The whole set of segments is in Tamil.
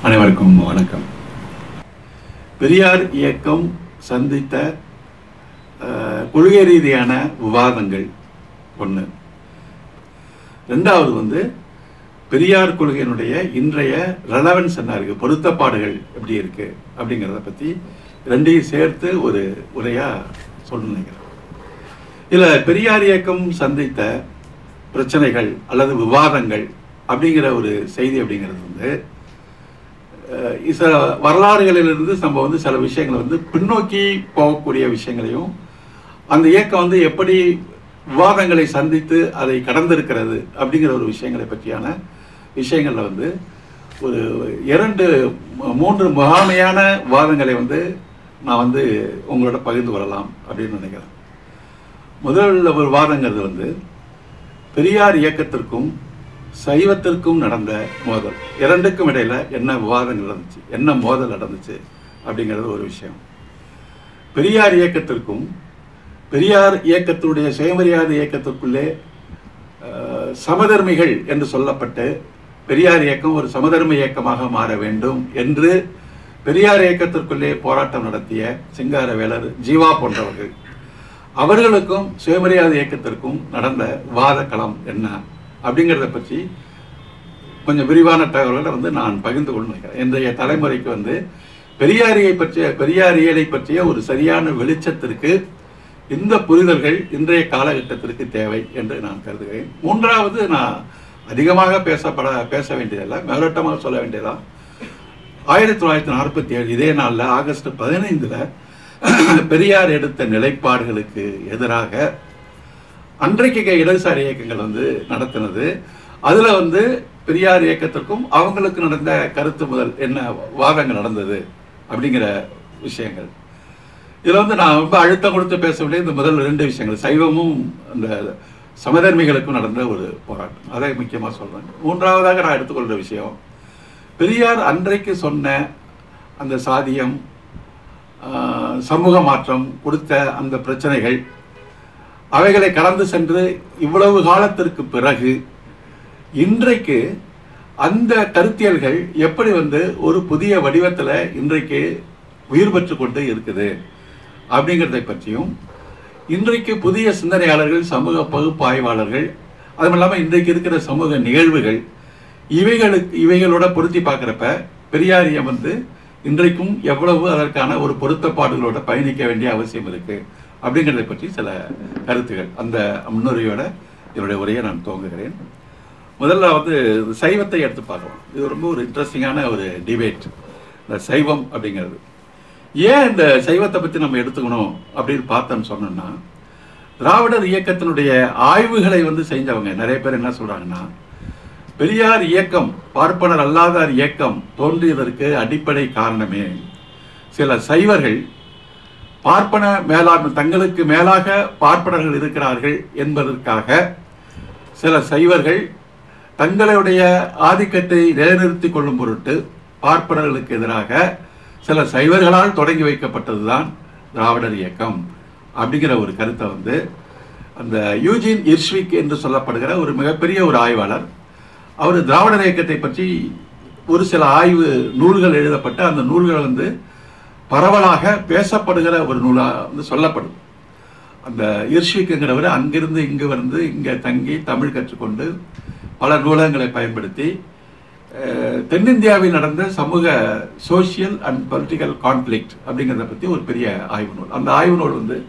அனைவருக்கும் வணக்கம் பெரியார் இயக்கம் சந்தித்த அஹ், கொள்கை ரீதியான விவாதங்கள் ஒன்று ரெண்டாவது வந்து பெரியார் கொள்கையினுடைய இன்றைய ரெலவன்ஸ் என்ன இருக்கு பொருத்தப்பாடுகள் எப்படி இருக்கு அப்படிங்கிறத பற்றி ரெண்டையும் சேர்த்து ஒரு உரையாக சொல்ல நினைக்கிறேன் இதில் பெரியார் இயக்கம் சந்தித்த பிரச்சனைகள் அல்லது விவாதங்கள் அப்படிங்கிற ஒரு செய்தி அப்படிங்கிறது வந்து அஹ், சில வரலாறுகளிலிருந்து நம்ம வந்து சில விஷயங்களை வந்து பின்னோக்கி போகக்கூடிய விஷயங்களையும் அந்த இயக்கம் வந்து எப்படி விவாதங்களை சந்தித்து அதை கடந்திருக்கிறது அப்படிங்கிற ஒரு விஷயங்களை பற்றியான விஷயங்களில் வந்து ஒரு இரண்டு மூ- மூன்று முகாமையான விவாதங்களை வந்து நான் வந்து உங்களோட பகிர்ந்து கொள்ளலாம் அப்படின்னு நினைக்கிறேன் முதல்ல ஒரு வாதங்கிறது வந்து பெரியார் இயக்கத்திற்கும் சைவத்திற்கும் நடந்த மோதல் இரண்டுக்கும் இடையில என்ன விவாதங்கள் நடந்துச்சு என்ன மோதல் நடந்துச்சு அப்படிங்கிறது ஒரு விஷயம் பெரியார் இயக்கத்திற்கும் பெரியார் இயக்கத்தினுடைய சுயமரியாதை இயக்கத்திற்குள்ளே அஹ், சமதர்மிகள் என்று சொல்லப்பட்டு பெரியார் இயக்கம் ஒரு சமதர்ம இயக்கமாக மாற வேண்டும் என்று பெரியார் இயக்கத்திற்குள்ளே போராட்டம் நடத்திய சிங்காரவேலர் ஜீவா போன்றவர்கள் அவர்களுக்கும் சுயமரியாதை இயக்கத்திற்கும் நடந்த வாத களம் என்ன அப்படிங்கிறத பற்றி கொஞ்சம் விரிவான தகவல்களை வந்து நான் பகிர்ந்து கொள்ள நினைக்கிறேன் இன்றைய தலைமுறைக்கு வந்து பெரியாரியை பற்றிய பெரியாரியலை பற்றிய ஒரு சரியான வெளிச்சத்திற்கு இந்த புரிதல்கள் இன்றைய காலகட்டத்திற்கு தேவை என்று நான் கருதுகிறேன் மூன்றாவது நான் அதிகமாக பேசப்பட பேச வேண்டியதில்லை மேலோட்டமாக சொல்ல வேண்டியதான் ஆயிரத்தி தொள்ளாயிரத்தி நாற்பத்தி ஏழு இதே நாளில் ஆகஸ்ட் பதினைந்தில் பெரியார் எடுத்த நிலைப்பாடுகளுக்கு எதிராக அன்றைக்கு இடதுசாரி இயக்கங்கள் வந்து நடத்தினது அதில் வந்து பெரியார் இயக்கத்திற்கும் அவங்களுக்கு நடந்த கருத்து முதல் என்ன வாதங்கள் நடந்தது அப்படிங்கிற விஷயங்கள் இதில் வந்து நான் ரொம்ப அழுத்தம் கொடுத்து பேசவில்லை இந்த முதல் ரெண்டு விஷயங்கள் சைவமும் அந்த சமதர்மிகளுக்கும் நடந்த ஒரு போராட்டம் அதை முக்கியமாக சொல்கிறேன் மூன்றாவதாக நான் எடுத்துக்கொள்கிற விஷயம் பெரியார் அன்றைக்கு சொன்ன அந்த சாதியம் ஆஹ், சமூக மாற்றம் கொடுத்த அந்த பிரச்சனைகள் அவைகளை கடந்து சென்று இவ்வளவு காலத்திற்கு பிறகு இன்றைக்கு அந்த கருத்தியல்கள் எப்படி வந்து ஒரு புதிய வடிவத்தில் இன்றைக்கு உயிர் பெற்று கொண்டு இருக்குது அப்படிங்கிறதை பற்றியும் இன்றைக்கு புதிய சிந்தனையாளர்கள் சமூக பகுப்பாய்வாளர்கள் அதுவும் இல்லாமல் இன்றைக்கு இருக்கிற சமூக நிகழ்வுகள் இவைகளுக்கு இவைகளோட பொருத்தி பார்க்குறப்ப பெரியாரியம் வந்து இன்றைக்கும் எவ்வளவு அதற்கான ஒரு பொருத்தப்பாடுகளோட பயணிக்க வேண்டிய அவசியம் இருக்கு அப்படிங்கிறதை பற்றி சில கருத்துகள் அந்த முன்னுரையோட என்னுடைய உரையை நான் துவங்குகிறேன் முதல்ல வந்து சைவத்தை எடுத்து பார்க்கலாம் இது ரொம்ப ஒரு இன்ட்ரெஸ்டிங்கான ஒரு டிபேட் இந்த சைவம் அப்படிங்கிறது ஏன் இந்த சைவத்தை பற்றி நம்ம எடுத்துக்கணும் அப்படின்னு பார்த்தோம்னு சொன்னோம்னா திராவிடர் இயக்கத்தினுடைய ஆய்வுகளை வந்து செஞ்சவங்க நிறைய பேர் என்ன சொல்றாங்கன்னா பெரியார் இயக்கம் பார்ப்பனர் அல்லாதார் இயக்கம் தோன்றியதற்கு அடிப்படை காரணமே சில சைவர்கள் பார்ப்பன மேலாண்மை தங்களுக்கு மேலாக பார்ப்பனர்கள் இருக்கிறார்கள் என்பதற்காக சில சைவர்கள் தங்களுடைய ஆதிக்கத்தை நிலைநிறுத்திக் கொள்ளும் பொருட்டு பார்ப்பனர்களுக்கு எதிராக சில சைவர்களால் தொடங்கி வைக்கப்பட்டதுதான் திராவிடர் இயக்கம் அப்படிங்கிற ஒரு கருத்தை வந்து அந்த யூஜின் இர்ஷ்விக் என்று சொல்லப்படுகிற ஒரு மிகப்பெரிய ஒரு ஆய்வாளர் அவர் திராவிடர் இயக்கத்தை பற்றி ஒரு சில ஆய்வு நூல்கள் எழுதப்பட்டு அந்த நூல்கள் வந்து பரவலாக பேசப்படுகிற ஒரு நூலாக வந்து சொல்லப்படுது அந்த இர்ஷ்விக்குங்கிறவர் அங்கிருந்து இங்கு வந்து இங்கே தங்கி தமிழ் கற்றுக்கொண்டு பல நூலகங்களை பயன்படுத்தி அஹ், தென்னிந்தியாவில் நடந்த சமூக சோஷியல் அண்ட் பொலிட்டிக்கல் கான்ஃப்ளிக்ட் அப்படிங்கிறத பற்றி ஒரு பெரிய ஆய்வு நூல் அந்த ஆய்வு நூல் வந்து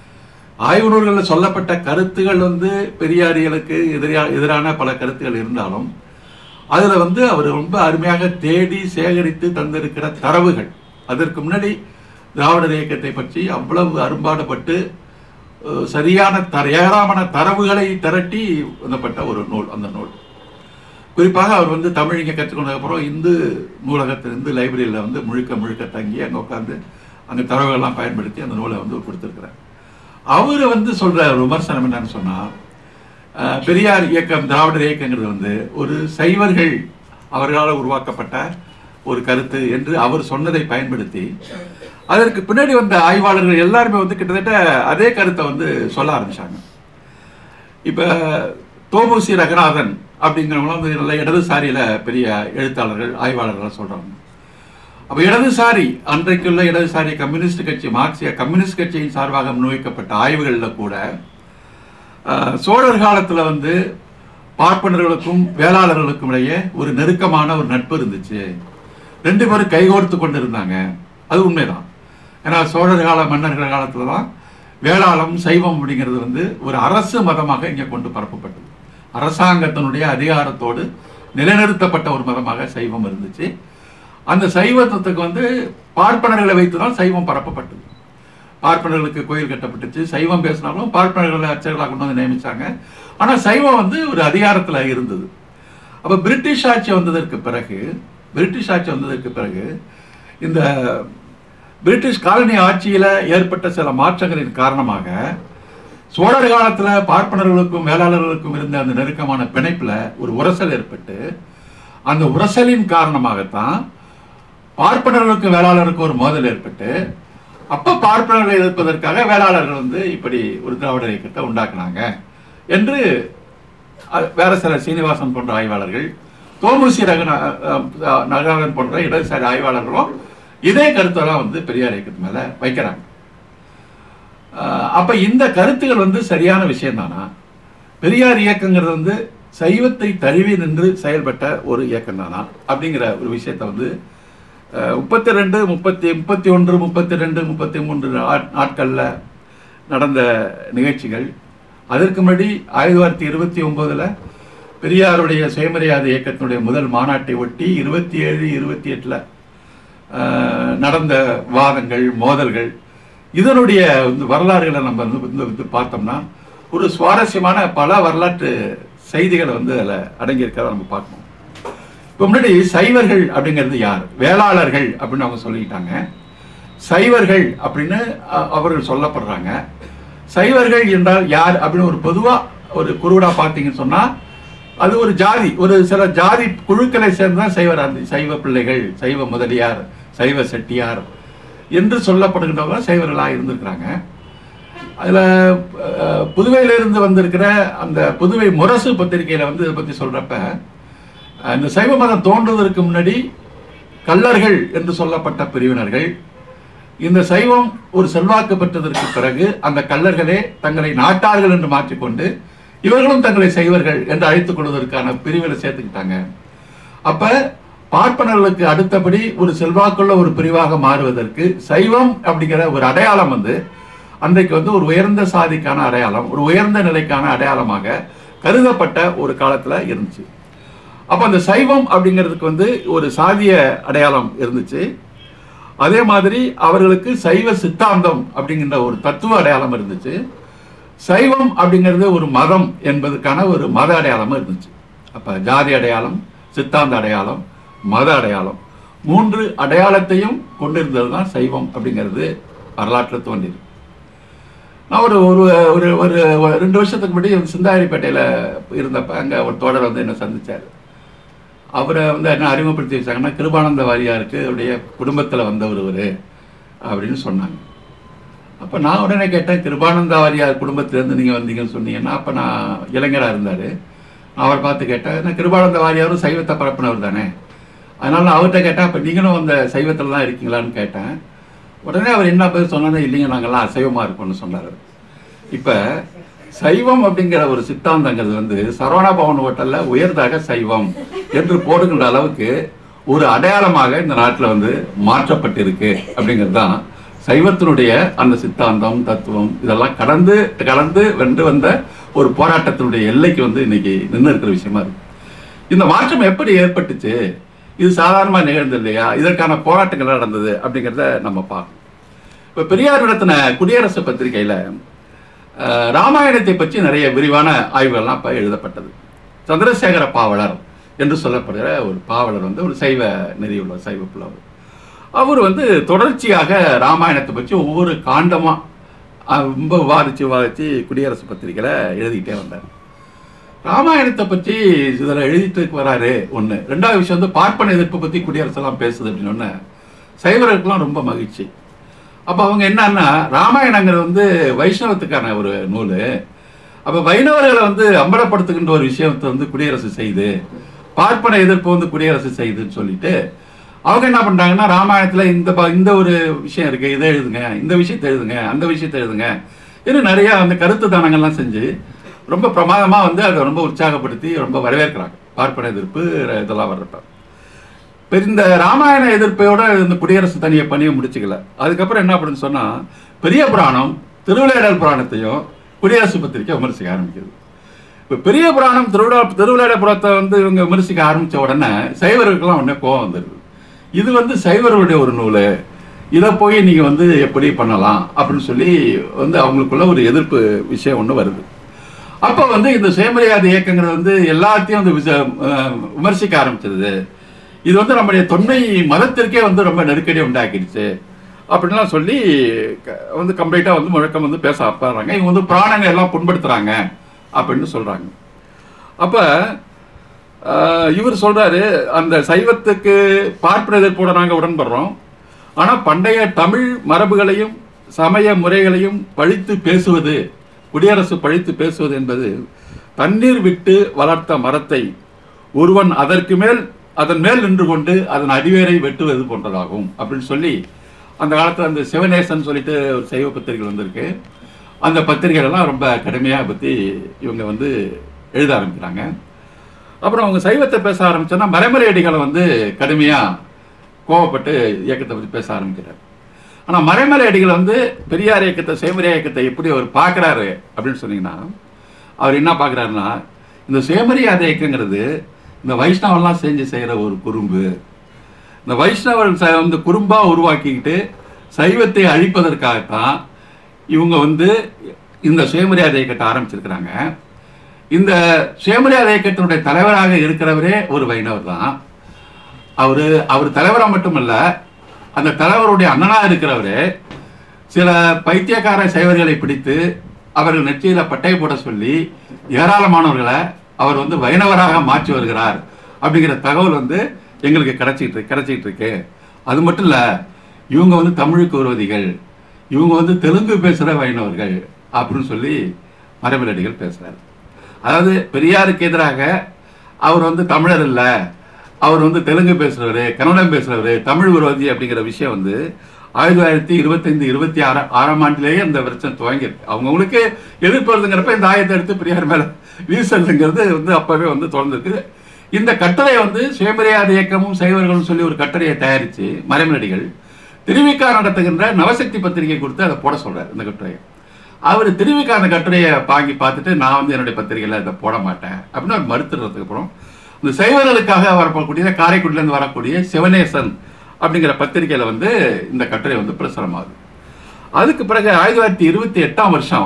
ஆய்வு நூல்களில் சொல்லப்பட்ட கருத்துகள் வந்து பெரியாரியலுக்கு எதிரா எதிரான பல கருத்துகள் இருந்தாலும் அதில் வந்து அவர் ரொம்ப அருமையாக தேடி சேகரித்து தந்திருக்கிற தரவுகள் அதற்கு முன்னாடி திராவிடர் இயக்கத்தை பற்றி அவ்வளவு அரும்பாடுபட்டு அஹ், சரியான தர ஏராளமான தரவுகளை திரட்டி வந்தப்பட்ட ஒரு நூல் அந்த நூல் குறிப்பாக அவர் வந்து தமிழ் இங்கே கற்றுக்கொண்டதுக்கப்புறம் இந்து நூலகத்தில் இந்து லைப்ரரியில் வந்து முழுக்க முழுக்க தங்கி அங்கே உட்காந்து அங்கே தரவுகள்லாம் பயன்படுத்தி அந்த நூலை வந்து கொடுத்துருக்கிறார் அவர் வந்து சொல்ற ஒரு விமர்சனம் என்னன்னு சொன்னா அஹ், பெரியார் இயக்கம் திராவிடர் இயக்கங்கிறது வந்து ஒரு சைவர்கள் அவர்களால் உருவாக்கப்பட்ட ஒரு கருத்து என்று அவர் சொன்னதை பயன்படுத்தி அதற்கு பின்னாடி வந்த ஆய்வாளர்கள் எல்லாருமே வந்து கிட்டத்தட்ட அதே கருத்தை வந்து சொல்ல ஆரம்பிச்சாங்க இப்ப தோமுசி ரகநாதன் அப்படிங்கிறவங்க வந்து நல்ல இடதுசாரியில பெரிய எழுத்தாளர்கள் ஆய்வாளர்கள் சொல்றாங்க அப்ப இடதுசாரி அன்றைக்குள்ள இடதுசாரி கம்யூனிஸ்ட் கட்சி மார்க்சிய கம்யூனிஸ்ட் கட்சியின் சார்பாக முன்வைக்கப்பட்ட ஆய்வுகளில் கூட அஹ், சோழர் காலத்துல வந்து பார்ப்பனர்களுக்கும் வேளாளர்களுக்கும் இடையே ஒரு நெருக்கமான ஒரு நட்பு இருந்துச்சு ரெண்டு பேரும் கைகோர்த்து கொண்டு இருந்தாங்க அது உண்மைதான் ஏன்னா சோழர் கால மன்னர்கள் காலத்துல தான் வேளாளம் சைவம் அப்படிங்கிறது வந்து ஒரு அரசு மதமாக இங்கே கொண்டு பரப்பப்பட்டது அரசாங்கத்தினுடைய அதிகாரத்தோடு நிலைநிறுத்தப்பட்ட ஒரு மதமாக சைவம் இருந்துச்சு அந்த சைவத்துக்கு வந்து பார்ப்பனர்களை வைத்து தான் சைவம் பரப்பப்பட்டது பார்ப்பனர்களுக்கு கோயில் கட்டப்பட்டுச்சு சைவம் பேசினாலும் பார்ப்பனர்களை அர்ச்சகர்களாக கொண்டு வந்து நியமிச்சாங்க ஆனா சைவம் வந்து ஒரு அதிகாரத்துல இருந்தது அப்ப பிரிட்டிஷ் ஆட்சி வந்ததற்கு பிறகு பிரிட்டிஷ் ஆட்சி வந்ததற்கு பிறகு இந்த பிரிட்டிஷ் காலனி ஆட்சியில ஏற்பட்ட சில மாற்றங்களின் காரணமாக சோழர் காலத்துல பார்ப்பனர்களுக்கும் வேளாளர்களுக்கும் இருந்த அந்த நெருக்கமான பிணைப்புல ஒரு உரசல் ஏற்பட்டு அந்த உரசலின் காரணமாகத்தான் பார்ப்பனர்களுக்கு வேளாளருக்கு ஒரு மோதல் ஏற்பட்டு அப்ப பார்ப்பனர்களை எதிர்ப்பதற்காக வேளாளர்கள் வந்து இப்படி ஒரு திராவிட இயக்கத்தை உண்டாக்குனாங்க என்று அஹ், வேற சில சீனிவாசன் போன்ற ஆய்வாளர்கள் தோமுசி ரகன அஹ், அஹ், நகரன் போன்ற இடதுசாரி ஆய்வாளர்களும் இதே கருத்தெல்லாம் வந்து பெரியார் இயக்கத்து மேல வைக்கிறாங்க அஹ், அப்ப இந்த கருத்துகள் வந்து சரியான விஷயம் தானா பெரியார் இயக்கங்கிறது வந்து சைவத்தை தழுவி நின்று செயல்பட்ட ஒரு இயக்கம் தானா அப்படிங்கிற ஒரு விஷயத்தை வந்து முப்பத்தி ரெண்டு முப்பத்தி முப்பத்தி ஒன்று முப்பத்தி ரெண்டு முப்பத்தி மூன்று நாட்களில் நடந்த நிகழ்ச்சிகள் அதற்கு முன்னாடி ஆயிரத்தி தொள்ளாயிரத்தி இருபத்தி ஒன்பதுல பெரியாருடைய சுயமரியாதை இயக்கத்தினுடைய முதல் மாநாட்டை ஒட்டி இருபத்தி ஏழு இருபத்தி எட்டில் நடந்த வாதங்கள் மோதல்கள் இதனுடைய வந்து வரலாறுகளை நம்ம வந்து வந்து வந்து பார்த்தோம்னா ஒரு சுவாரஸ்யமான பல வரலாற்று செய்திகளை வந்து அதில் அடங்கியிருக்கிறத நம்ம பார்க்கணும் இப்போ முன்னாடி சைவர்கள் அப்படிங்கிறது யார் வேளாளர்கள் அப்படின்னு அவங்க சொல்லிக்கிட்டாங்க சைவர்கள் அப்படின்னு அ- அவர்கள் சொல்லப்படுறாங்க சைவர்கள் என்றால் யார் அப்படின்னு ஒரு பொதுவா ஒரு குருடா பார்த்தீங்கன்னு சொன்னா அது ஒரு ஜாதி ஒரு சில ஜாதி குழுக்களை சேர்ந்துதான் சைவர் அந்த சைவ பிள்ளைகள் சைவ முதலியார் சைவ செட்டியார் என்று சொல்லப்படுகின்றவங்க சைவர்களாக இருந்திருக்கிறாங்க அதுல அஹ், புதுவையிலிருந்து வந்திருக்கிற அந்த புதுவை முரசு பத்திரிகையில வந்து இதை பத்தி சொல்றப்ப அஹ், இந்த சைவ மதம் தோன்றுவதற்கு முன்னாடி கள்ளர்கள் என்று சொல்லப்பட்ட பிரிவினர்கள் இந்த சைவம் ஒரு செல்வாக்கு பெற்றதற்கு பிறகு அந்த கள்ளர்களே தங்களை நாட்டார்கள் என்று மாற்றிக்கொண்டு இவர்களும் தங்களை சைவர்கள் என்று அழைத்துக் கொள்வதற்கான பிரிவில் சேர்த்துக்கிட்டாங்க அப்ப பார்ப்பனர்களுக்கு அடுத்தபடி ஒரு செல்வாக்குள்ள ஒரு பிரிவாக மாறுவதற்கு சைவம் அப்படிங்கிற ஒரு அடையாளம் வந்து அன்றைக்கு வந்து ஒரு உயர்ந்த சாதிக்கான அடையாளம் ஒரு உயர்ந்த நிலைக்கான அடையாளமாக கருதப்பட்ட ஒரு காலத்துல இருந்துச்சு அப்ப அந்த சைவம் அப்படிங்கிறதுக்கு வந்து ஒரு சாதிய அடையாளம் இருந்துச்சு அதே மாதிரி அவர்களுக்கு சைவ சித்தாந்தம் அப்படிங்கிற ஒரு தத்துவ அடையாளம் இருந்துச்சு சைவம் அப்படிங்கிறது ஒரு மதம் என்பதற்கான ஒரு மத அடையாளமும் இருந்துச்சு அப்ப ஜாதி அடையாளம் சித்தாந்த அடையாளம் மத அடையாளம் மூன்று அடையாளத்தையும் கொண்டிருந்தது தான் சைவம் அப்படிங்கிறது வரலாற்றில் தோன்றியது நான் ஒரு ஒரு ஒரு ஒரு ஒரு ரெண்டு வருஷத்துக்கு முன்னாடி சிந்தாரிப்பேட்டையில் இருந்தப்ப அங்கே ஒரு தோழர் வந்து என்னை சந்திச்சார் அவரை வந்து என்ன அறிமுகப்படுத்தி வச்சாங்கன்னா கிருபானந்த வாரியாருக்கு அவருடைய குடும்பத்தில் வந்தவர் இவர் அப்படின்னு சொன்னாங்க அப்போ நான் உடனே கேட்டேன் கிருபானந்த வாரியார் குடும்பத்திலேருந்து நீங்கள் வந்தீங்கன்னு சொன்னீங்கன்னா அப்போ நான் இளைஞராக இருந்தார் நான் அவரை பார்த்து கேட்டேன் என்ன கிருபானந்த வாரியாரும் சைவத்தை பரப்பினவர் தானே அதனால நான் அவர்கிட்ட கேட்டேன் அப்போ நீங்களும் அந்த சைவத்தில் தான் இருக்கீங்களான்னு கேட்டேன் உடனே அவர் என்ன பேர் சொன்னாரு இல்லைங்க நாங்கெல்லாம் அசைவமாக இருக்கோம்னு சொன்னார் இப்போ சைவம் அப்படிங்கிற ஒரு சித்தாந்தங்கிறது வந்து சரவணா பவன் ஹோட்டல்ல உயர்தாக சைவம் என்று போடுகின்ற அளவுக்கு ஒரு அடையாளமாக இந்த நாட்டில் வந்து மாற்றப்பட்டிருக்கு அப்படிங்கிறது தான் சைவத்தினுடைய அந்த சித்தாந்தம் தத்துவம் இதெல்லாம் கடந்து கடந்து வென்று வந்த ஒரு போராட்டத்தினுடைய எல்லைக்கு வந்து இன்னைக்கு நின்று இருக்கிற விஷயமா இருக்கு இந்த மாற்றம் எப்படி ஏற்பட்டுச்சு இது சாதாரணமாக நிகழ்ந்தது இல்லையா இதற்கான போராட்டங்கள் நடந்தது அப்படிங்கிறத நம்ம பார்க்கணும் இப்போ பெரியார் நடத்தின குடியரசு பத்திரிகையில் அஹ், ராமாயணத்தை பற்றி நிறைய விரிவான ஆய்வுகள்லாம் இப்போ எழுதப்பட்டது சந்திரசேகர பாவலர் என்று சொல்லப்படுகிற ஒரு பாவலர் வந்து ஒரு சைவ நெறியுள்ள சைவ புலவர் அவர் வந்து தொடர்ச்சியாக ராமாயணத்தை பற்றி ஒவ்வொரு காண்டமா அஹ், ரொம்ப விவாதிச்சு விவாதிச்சு குடியரசு பத்திரிகையில் எழுதிக்கிட்டே வந்தார் ராமாயணத்தை பற்றி இதில் எழுதிட்டு வராரு ஒன்று ரெண்டாவது விஷயம் வந்து பார்ப்பன எதிர்ப்பு பற்றி குடியரசெல்லாம் பேசுது அப்படின்னு ஒன்று சைவர்களுக்கெல்லாம் ரொம்ப மகிழ்ச்சி அப்போ அவங்க என்னன்னா ராமாயணங்கிறது வந்து வைஷ்ணவத்துக்கான ஒரு நூல் அப்போ வைணவர்களை வந்து அம்பலப்படுத்துகின்ற ஒரு விஷயத்தை வந்து குடியரசு செய்து பார்ப்பன எதிர்ப்பு வந்து குடியரசு செய்துன்னு சொல்லிட்டு அவங்க என்ன பண்றாங்கன்னா ராமாயணத்துல இந்த ப- இந்த ஒரு விஷயம் இருக்கு இதை எழுதுங்க இந்த விஷயத்தை எழுதுங்க அந்த விஷயத்தை எழுதுங்க இன்னும் நிறைய அந்த கருத்து தானங்கள்லாம் செஞ்சு ரொம்ப பிரமாதமா வந்து அதை ரொம்ப உற்சாகப்படுத்தி ரொம்ப வரவேற்கிறாங்க பார்ப்பன எதிர்ப்பு இதெல்லாம் வர்றப்ப இப்ப இந்த ராமாயண எதிர்ப்பையோட இந்த குடியரசு தனியை பணியை முடிச்சுக்கல அதுக்கப்புறம் என்ன பண்ணுன்னு சொன்னா பெரிய புராணம் திருவிளையாடல் புராணத்தையும் குடியரசு பத்திரிக்கை விமர்சிக்க ஆரம்பிக்குது இப்ப பெரிய புராணம் திருவிழா திருவிளையாட புறத்தை வந்து இவங்க விமர்சிக்க ஆரம்பிச்ச உடனே சைவர்களுக்கெல்லாம் உடனே கோவம் வந்துடுது இது வந்து சைவர்களுடைய ஒரு நூல் இதை போய் நீங்க வந்து எப்படி பண்ணலாம் அப்படின்னு சொல்லி வந்து அவங்களுக்குள்ள ஒரு எதிர்ப்பு விஷயம் ஒன்று வருது அப்போ வந்து இந்த சுயமரியாதை இயக்கங்கிறது வந்து எல்லாத்தையும் வந்து விச- அஹ் விமர்சிக்க ஆரம்பிச்சிருது இது வந்து நம்முடைய தொன்மை மதத்திற்கே வந்து ரொம்ப நெருக்கடி உண்டாக்கிடுச்சு அப்படின்லாம் சொல்லி க- வந்து கம்ப்ளீட்டாக வந்து முழக்கம் வந்து பேச ஆரம்பிறாங்க இவங்க வந்து புராணங்கள் எல்லாம் புண்படுத்துறாங்க அப்படின்னு சொல்றாங்க அப்ப ஆஹ், இவர் சொல்றாரு அந்த சைவத்துக்கு பார்ப்பன எதிர்ப்போட நாங்க உடன்படுறோம் ஆனா பண்டைய தமிழ் மரபுகளையும் சமய முறைகளையும் பழித்து பேசுவது குடியரசு பழித்து பேசுவது என்பது தண்ணீர் விட்டு வளர்த்த மரத்தை ஒருவன் அதற்கு மேல் அதன் மேல் நின்று கொண்டு அதன் அடிவேரை வெட்டுவது போன்றதாகும் அப்படின்னு சொல்லி அந்த காலத்துல அந்த சிவநேசன் சொல்லிட்டு ஒரு சைவ பத்திரிகை வந்திருக்கு அந்த பத்திரிகைகள் எல்லாம் ரொம்ப கடுமையாக பற்றி இவங்க வந்து எழுத ஆரம்பிக்கிறாங்க அப்புறம் அவங்க சைவத்தை பேச ஆரம்பிச்சோன்னா மறைமலை அடிகளை வந்து கடுமையாக கோவப்பட்டு இயக்கத்தை பற்றி பேச ஆரம்பிக்கிறார் ஆனால் மறைமலை அடிகள் வந்து பெரியார் இயக்கத்தை சுயமரியா இயக்கத்தை எப்படி அவர் பார்க்குறாரு அப்படின்னு சொன்னீங்கன்னா அவர் என்ன பார்க்குறாருன்னா இந்த சுயமரியாதை இயக்கங்கிறது இந்த வைஷ்ணவெல்லாம் செஞ்சு செய்கிற ஒரு குறும்பு இந்த வைஷ்ணவர் ச- வந்து குறும்பா உருவாக்கிக்கிட்டு சைவத்தை அழிப்பதற்காகத்தான் இவங்க வந்து இந்த சுயமரியாதை இயக்கத்தை ஆரம்பிச்சிருக்கிறாங்க இந்த சுயமரியாதை இயக்கத்தினுடைய தலைவராக இருக்கிறவரே ஒரு வைணவர் தான் அவரு அவர் தலைவரா மட்டுமல்ல அந்த தலைவருடைய அண்ணனா இருக்கிறவரு சில பைத்தியக்கார சைவர்களை பிடித்து அவர்கள் நெற்றியில பட்டை போட சொல்லி ஏராளமானவர்களை அவர் வந்து வைணவராக மாற்றி வருகிறார் அப்படிங்கிற தகவல் வந்து எங்களுக்கு கிடைச்சிட்டு இருக்கு கிடைச்சிட்டு இருக்கு அது மட்டும் இல்ல இவங்க வந்து தமிழுக்கு விரோதிகள் இவங்க வந்து தெலுங்கு பேசுற வைணவர்கள் அப்படின்னு சொல்லி மரபிலடிகள் பேசுறாரு அதாவது பெரியாருக்கு எதிராக அவர் வந்து தமிழர் இல்ல அவர் வந்து தெலுங்கு பேசுறவரு கன்னடம் பேசுறவரு தமிழ் விரோதி அப்படிங்கிற விஷயம் வந்து ஆயிரத்தி தொள்ளாயிரத்தி இருபத்தைந்து இருபத்தி ஆறு ஆறாம் ஆண்டிலேயே அந்த பிரச்சனை துவங்கியிருக்கு அவங்கவுங்களுக்கு எதிர்ப்பு வருதுங்கிறப்ப இந்த ஆயத்தை எடுத்து பெரியார் மேல வீசுறதுங்கிறது வந்து அப்பவே வந்து தொடர்ந்துருக்கு இந்த கட்டுரையை வந்து சுயமரியாதை இயக்கமும் சைவர்களும் சொல்லி ஒரு கட்டுரையை தயாரிச்சு மறைமலடிகள் திருவிக்கா நடத்துகின்ற நவசக்தி பத்திரிகை கொடுத்து அதை போட சொல்றாரு இந்த கட்டுரையை அவர் திருவிக்கா அந்த கட்டுரையை வாங்கி பார்த்துட்டு நான் வந்து என்னுடைய பத்திரிகையில் இதை போட மாட்டேன் அப்படின்னு அவர் மறுத்துறதுக்கு அப்புறம் இந்த சைவர்களுக்காக வரக்கூடிய காரைக்குடியிலேருந்து வரக்கூடிய சிவனேசன் அப்படிங்கிற பத்திரிகையில் வந்து இந்த கட்டுரை வந்து பிரசுரமாகுது அதுக்கு பிறகு ஆயிரத்தி தொள்ளாயிரத்தி இருபத்தி எட்டாம் வருஷம்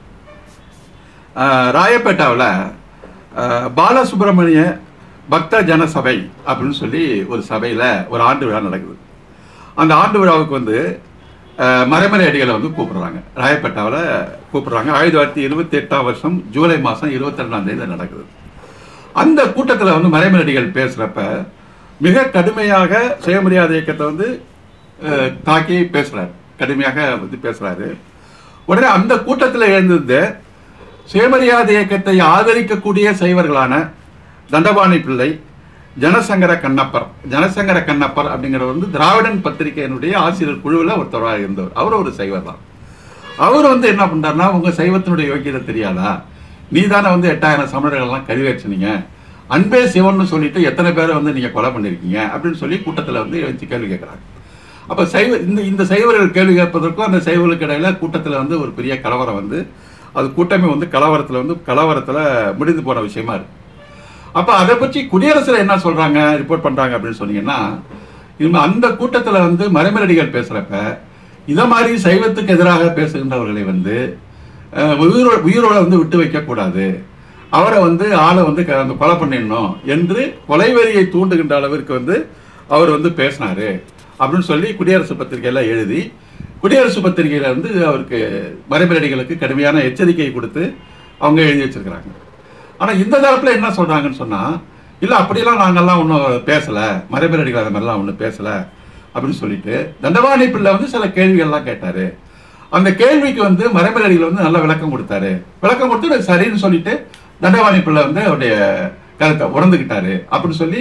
ஆஹ், ராயப்பேட்டாவில் ஆஹ், பாலசுப்ரமணிய பக்த ஜன சபை அப்படின்னு சொல்லி ஒரு சபையில் ஒரு ஆண்டு விழா நடக்குது அந்த ஆண்டு விழாவுக்கு வந்து அஹ், மறைமலை அடிகளை வந்து கூப்பிடுறாங்க ராயப்பேட்டாவில் கூப்பிடுறாங்க ஆயிரத்தி தொள்ளாயிரத்தி இருபத்தி எட்டாம் வருஷம் ஜூலை மாதம் இருபத்தி ரெண்டாம் தேதி நடக்குது அந்த கூட்டத்தில் வந்து மறைமலை அடிகள் பேசுகிறப்ப மிக கடுமையாக சுயமரியாதை இயக்கத்தை வந்து அஹ், தாக்கி பேசுறாரு கடுமையாக வந்து பேசுறாரு உடனே அந்த கூட்டத்தில் எழுந்தது சுயமரியாதை இயக்கத்தை ஆதரிக்கக்கூடிய சைவர்களான தண்டபாணி பிள்ளை ஜனசங்கர கண்ணப்பர் ஜனசங்கர கண்ணப்பர் அப்படிங்கிறவர் வந்து திராவிடன் பத்திரிகையினுடைய ஆசிரியர் குழுவில் ஒருத்தராக இருந்தவர் அவர் ஒரு சைவர் தான் அவர் வந்து என்ன பண்றாருன்னா உங்க சைவத்தினுடைய யோக்கியதை தெரியாதா நீ தானே வந்து எட்டாயிரம் சமணர்கள்லாம் கருவேற்றினீங்க அன்பே சிவன்னு சொல்லிட்டு எத்தனை பேரை வந்து நீங்க கொலை பண்ணிருக்கீங்க அப்படின்னு சொல்லி கூட்டத்தில் வந்து வச்சு கேள்வி கேட்குறாங்க அப்ப சைவ இந்த இந்த சைவர்கள் கேள்வி கேட்பதற்கும் அந்த சைவர்களுக்கு இடையில கூட்டத்தில் வந்து ஒரு பெரிய கலவரம் வந்து அது கூட்டமே வந்து கலவரத்தில் வந்து கலவரத்தில் முடிந்து போன விஷயமா இருக்கு அப்ப அதை பற்றி குடியரசுல என்ன சொல்றாங்க ரிப்போர்ட் பண்றாங்க அப்படின்னு சொன்னீங்கன்னா இவங்க அந்த கூட்டத்துல வந்து மறைமலடிகள் பேசுறப்ப இத மாதிரி சைவத்துக்கு எதிராக பேசுகின்றவர்களை வந்து அஹ், உயிரோ உயிரோட வந்து விட்டு வைக்க கூடாது அவரை வந்து ஆளை வந்து க- அந்த கொலை பண்ணிடணும் என்று கொலைவெறியை தூண்டுகின்ற அளவிற்கு வந்து அவர் வந்து பேசினாரு அப்படின்னு சொல்லி குடியரசு பத்திரிகையில எழுதி குடியரசு பத்திரிகையில வந்து அவருக்கு மறைமலடிகளுக்கு கடுமையான எச்சரிக்கை கொடுத்து அவங்க எழுதி வச்சிருக்கிறாங்க ஆனா இந்த தரப்புல என்ன சொல்றாங்கன்னு சொன்னா இல்ல அப்படியெல்லாம் நாங்கெல்லாம் ஒன்றும் பேசல மறைமலடிகள் அந்த மாதிரிலாம் ஒன்றும் பேசல அப்படின்னு சொல்லிட்டு தண்டபாணி பிள்ளை வந்து சில கேள்விகள்லாம் கேட்டாரு அந்த கேள்விக்கு வந்து மறைமலடிகள் வந்து நல்ல விளக்கம் கொடுத்தாரு விளக்கம் கொடுத்து சரின்னு சொல்லிட்டு தண்டபாணி பிள்ளை வந்து அவருடைய கருத்தை உணர்ந்துக்கிட்டாரு அப்படின்னு சொல்லி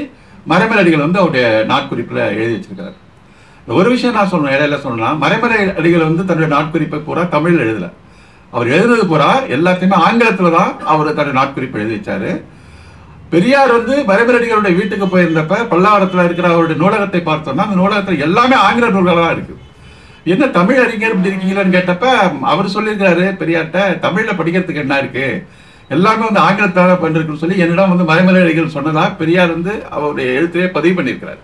மறைமலை அடிகள் வந்து அவருடைய நாட்குறிப்பில் எழுதி வச்சிருக்காரு இந்த ஒரு விஷயம் நான் சொல்லணும் இடையில சொல்லலாம் மறைமலை அடிகள் வந்து தன்னுடைய நாட்குறிப்பை பூரா தமிழில் எழுதல அவர் எழுதுனது பூரா எல்லாத்தையுமே ஆங்கிலத்தில் தான் அவர் தன்னுடைய நாட்குறிப்பு எழுதி வச்சாரு பெரியார் வந்து மறைமலடிகளுடைய வீட்டுக்கு போயிருந்தப்ப பல்லாவரத்தில் இருக்கிற அவருடைய நூலகத்தை பார்த்தோம்னா அந்த நூலகத்தில் எல்லாமே ஆங்கில நூல்களாக இருக்கு என்ன தமிழ் அறிஞர் இப்படி இருக்கீங்களான்னு கேட்டப்ப அவர் சொல்லியிருக்காரு பெரியார்ட்ட தமிழில் படிக்கிறதுக்கு என்ன இருக்கு எல்லாமே வந்து ஆங்கிலத்தால் பண்ணிருக்குன்னு சொல்லி என்னிடம் வந்து மறைமலடிகள் சொன்னதா பெரியார் வந்து அவருடைய எழுத்திலே பதிவு பண்ணியிருக்கிறார்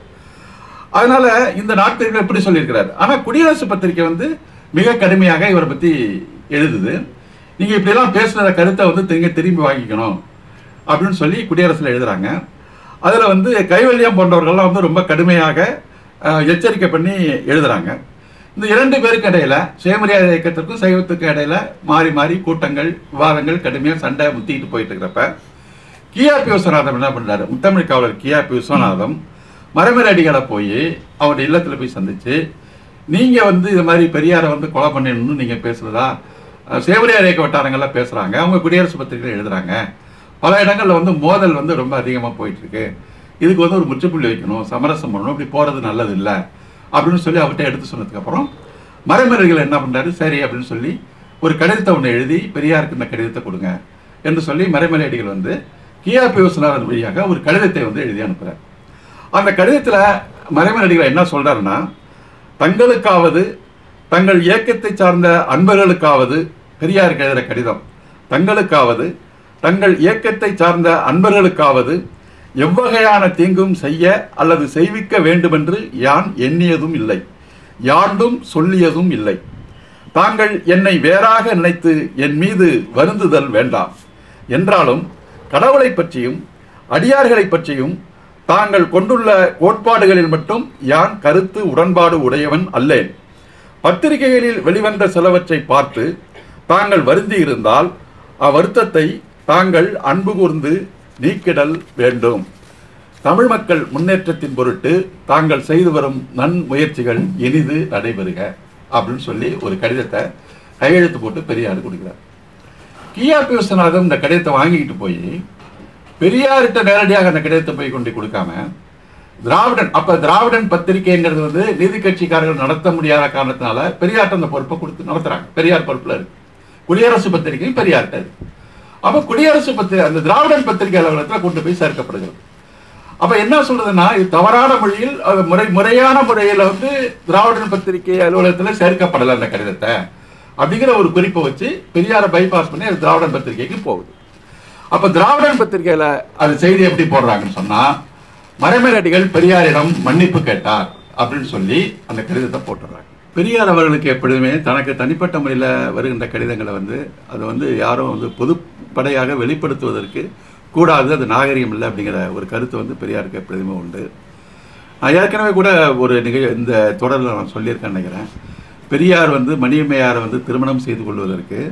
அதனால இந்த நாட்களில் எப்படி சொல்லியிருக்கிறார் ஆனா குடியரசு பத்திரிகை வந்து மிக கடுமையாக இவரை பத்தி எழுதுது நீங்க இப்படியெல்லாம் பேசுன கருத்தை வந்து நீங்க திரும்பி வாங்கிக்கணும் அப்படின்னு சொல்லி குடியரசுல எழுதுறாங்க அதுல வந்து கைவல்யம் போன்றவர்கள்லாம் வந்து ரொம்ப கடுமையாக அஹ், எச்சரிக்கை பண்ணி எழுதுறாங்க இந்த இரண்டு பேருக்கு இடையில சுயமரியாதை இயக்கத்திற்கும் சைவத்துக்கும் இடையில மாறி மாறி கூட்டங்கள் விவாதங்கள் கடுமையாக சண்டை முத்திக்கிட்டு போயிட்டு இருக்கிறப்ப கிஆர்பி விஸ்வநாதம் என்ன பண்றாரு முத்தமிழ் காவலர் கிஆர்பி விஸ்வநாதம் மரமர அடிகளை போய் அவருடைய இல்லத்துல போய் சந்திச்சு நீங்க வந்து இது மாதிரி பெரியாரை வந்து கொலை பண்ணிடணும்னு நீங்க பேசுறதா அஹ், சேவரியார் இயக்க வட்டாரங்கள்லாம் பேசுறாங்க அவங்க குடியரசு பத்திரிகையில் எழுதுறாங்க பல இடங்கள்ல வந்து மோதல் வந்து ரொம்ப அதிகமா போயிட்டு இருக்கு இதுக்கு வந்து ஒரு முற்றுப்புள்ளி வைக்கணும் சமரசம் பண்ணணும் இப்படி போறது நல்லது இல்லை அப்படின்னு சொல்லி அவர்கிட்ட எடுத்து சொன்னதுக்கு அப்புறம் மறைமறைகள் என்ன பண்றாரு சரி அப்படின்னு சொல்லி ஒரு கடிதத்தை ஒன்று எழுதி பெரியாருக்கு இந்த கடிதத்தை கொடுங்க என்று சொல்லி மறைமலை அடிகள் வந்து கிஆர்பி விஸ்வநாதன் வழியாக ஒரு கடிதத்தை வந்து எழுதி அனுப்புறார் அந்த கடிதத்துல மறைமலை அடிகள் என்ன சொல்றாருன்னா தங்களுக்காவது தங்கள் இயக்கத்தை சார்ந்த அன்பர்களுக்காவது பெரியாருக்கு எழுதுகிற கடிதம் தங்களுக்காவது தங்கள் இயக்கத்தை சார்ந்த அன்பர்களுக்காவது எவ்வகையான தீங்கும் செய்ய அல்லது செய்விக்க வேண்டுமென்று யான் எண்ணியதும் இல்லை யாண்டும் சொல்லியதும் இல்லை தாங்கள் என்னை வேறாக நினைத்து என் மீது வருந்துதல் வேண்டாம் என்றாலும் கடவுளை பற்றியும் அடியார்களை பற்றியும் தாங்கள் கொண்டுள்ள கோட்பாடுகளில் மட்டும் யான் கருத்து உடன்பாடு உடையவன் அல்லேன் பத்திரிகைகளில் வெளிவந்த சிலவற்றை பார்த்து தாங்கள் வருந்தி இருந்தால் அவ்வருத்தத்தை தாங்கள் அன்பு கூர்ந்து நீக்கிடல் வேண்டும் தமிழ் மக்கள் முன்னேற்றத்தின் பொருட்டு தாங்கள் செய்து வரும் நன்முயற்சிகள் இனிது நடைபெறுக அப்படின்னு சொல்லி ஒரு கடிதத்தை கையெழுத்து போட்டு பெரியார் கொடுக்கிறார் கிஆர்பி விஸ்வநாதன் இந்த கடிதத்தை வாங்கிக்கிட்டு போய் பெரியார்கிட்ட நேரடியாக அந்த கடிதத்தை போய் கொண்டு கொடுக்காம திராவிடன் அப்ப திராவிடன் பத்திரிகைங்கிறது வந்து நீதி கட்சிக்காரர்கள் நடத்த முடியாத காரணத்தினால பெரியார்ட்ட அந்த பொறுப்பை கொடுத்து நடத்துறாங்க பெரியார் பொறுப்புல இருக்கு குடியரசு பத்திரிகை பெரியார்ட்ட இருக்கு அப்ப குடியரசு பத்திரிகை அந்த திராவிடன் பத்திரிகை அலுவலகத்தில் கொண்டு போய் சேர்க்கப்படுகிறது அப்ப என்ன சொல்றதுன்னா இது தவறான மொழியில் அது முறை முறையான முறையில் வந்து திராவிடன் பத்திரிகை அலுவலகத்தில் சேர்க்கப்படலை அந்த கடிதத்தை அப்படிங்கிற ஒரு குறிப்பை வச்சு பெரியாரை பைபாஸ் பண்ணி அது திராவிடன் பத்திரிகைக்கு போகுது அப்ப திராவிடன் பத்திரிகையில அது செய்தி எப்படி போடுறாங்கன்னு சொன்னா மறைமலடிகள் பெரியாரிடம் மன்னிப்பு கேட்டார் அப்படின்னு சொல்லி அந்த கடிதத்தை போட்டுறாங்க பெரியார் அவர்களுக்கு எப்பொழுதுமே தனக்கு தனிப்பட்ட முறையில் வருகின்ற கடிதங்களை வந்து அது வந்து யாரும் வந்து பொதுப்படையாக வெளிப்படுத்துவதற்கு கூடாது அது நாகரிகம் இல்லை அப்படிங்கிற ஒரு கருத்து வந்து பெரியாருக்கு எப்பொழுதுமே உண்டு நான் ஏற்கனவே கூட ஒரு நிகழ் இந்த தொடரில் நான் சொல்லியிருக்கேன்னு நினைக்கிறேன் பெரியார் வந்து மணியம்மையாரை வந்து திருமணம் செய்து கொள்வதற்கு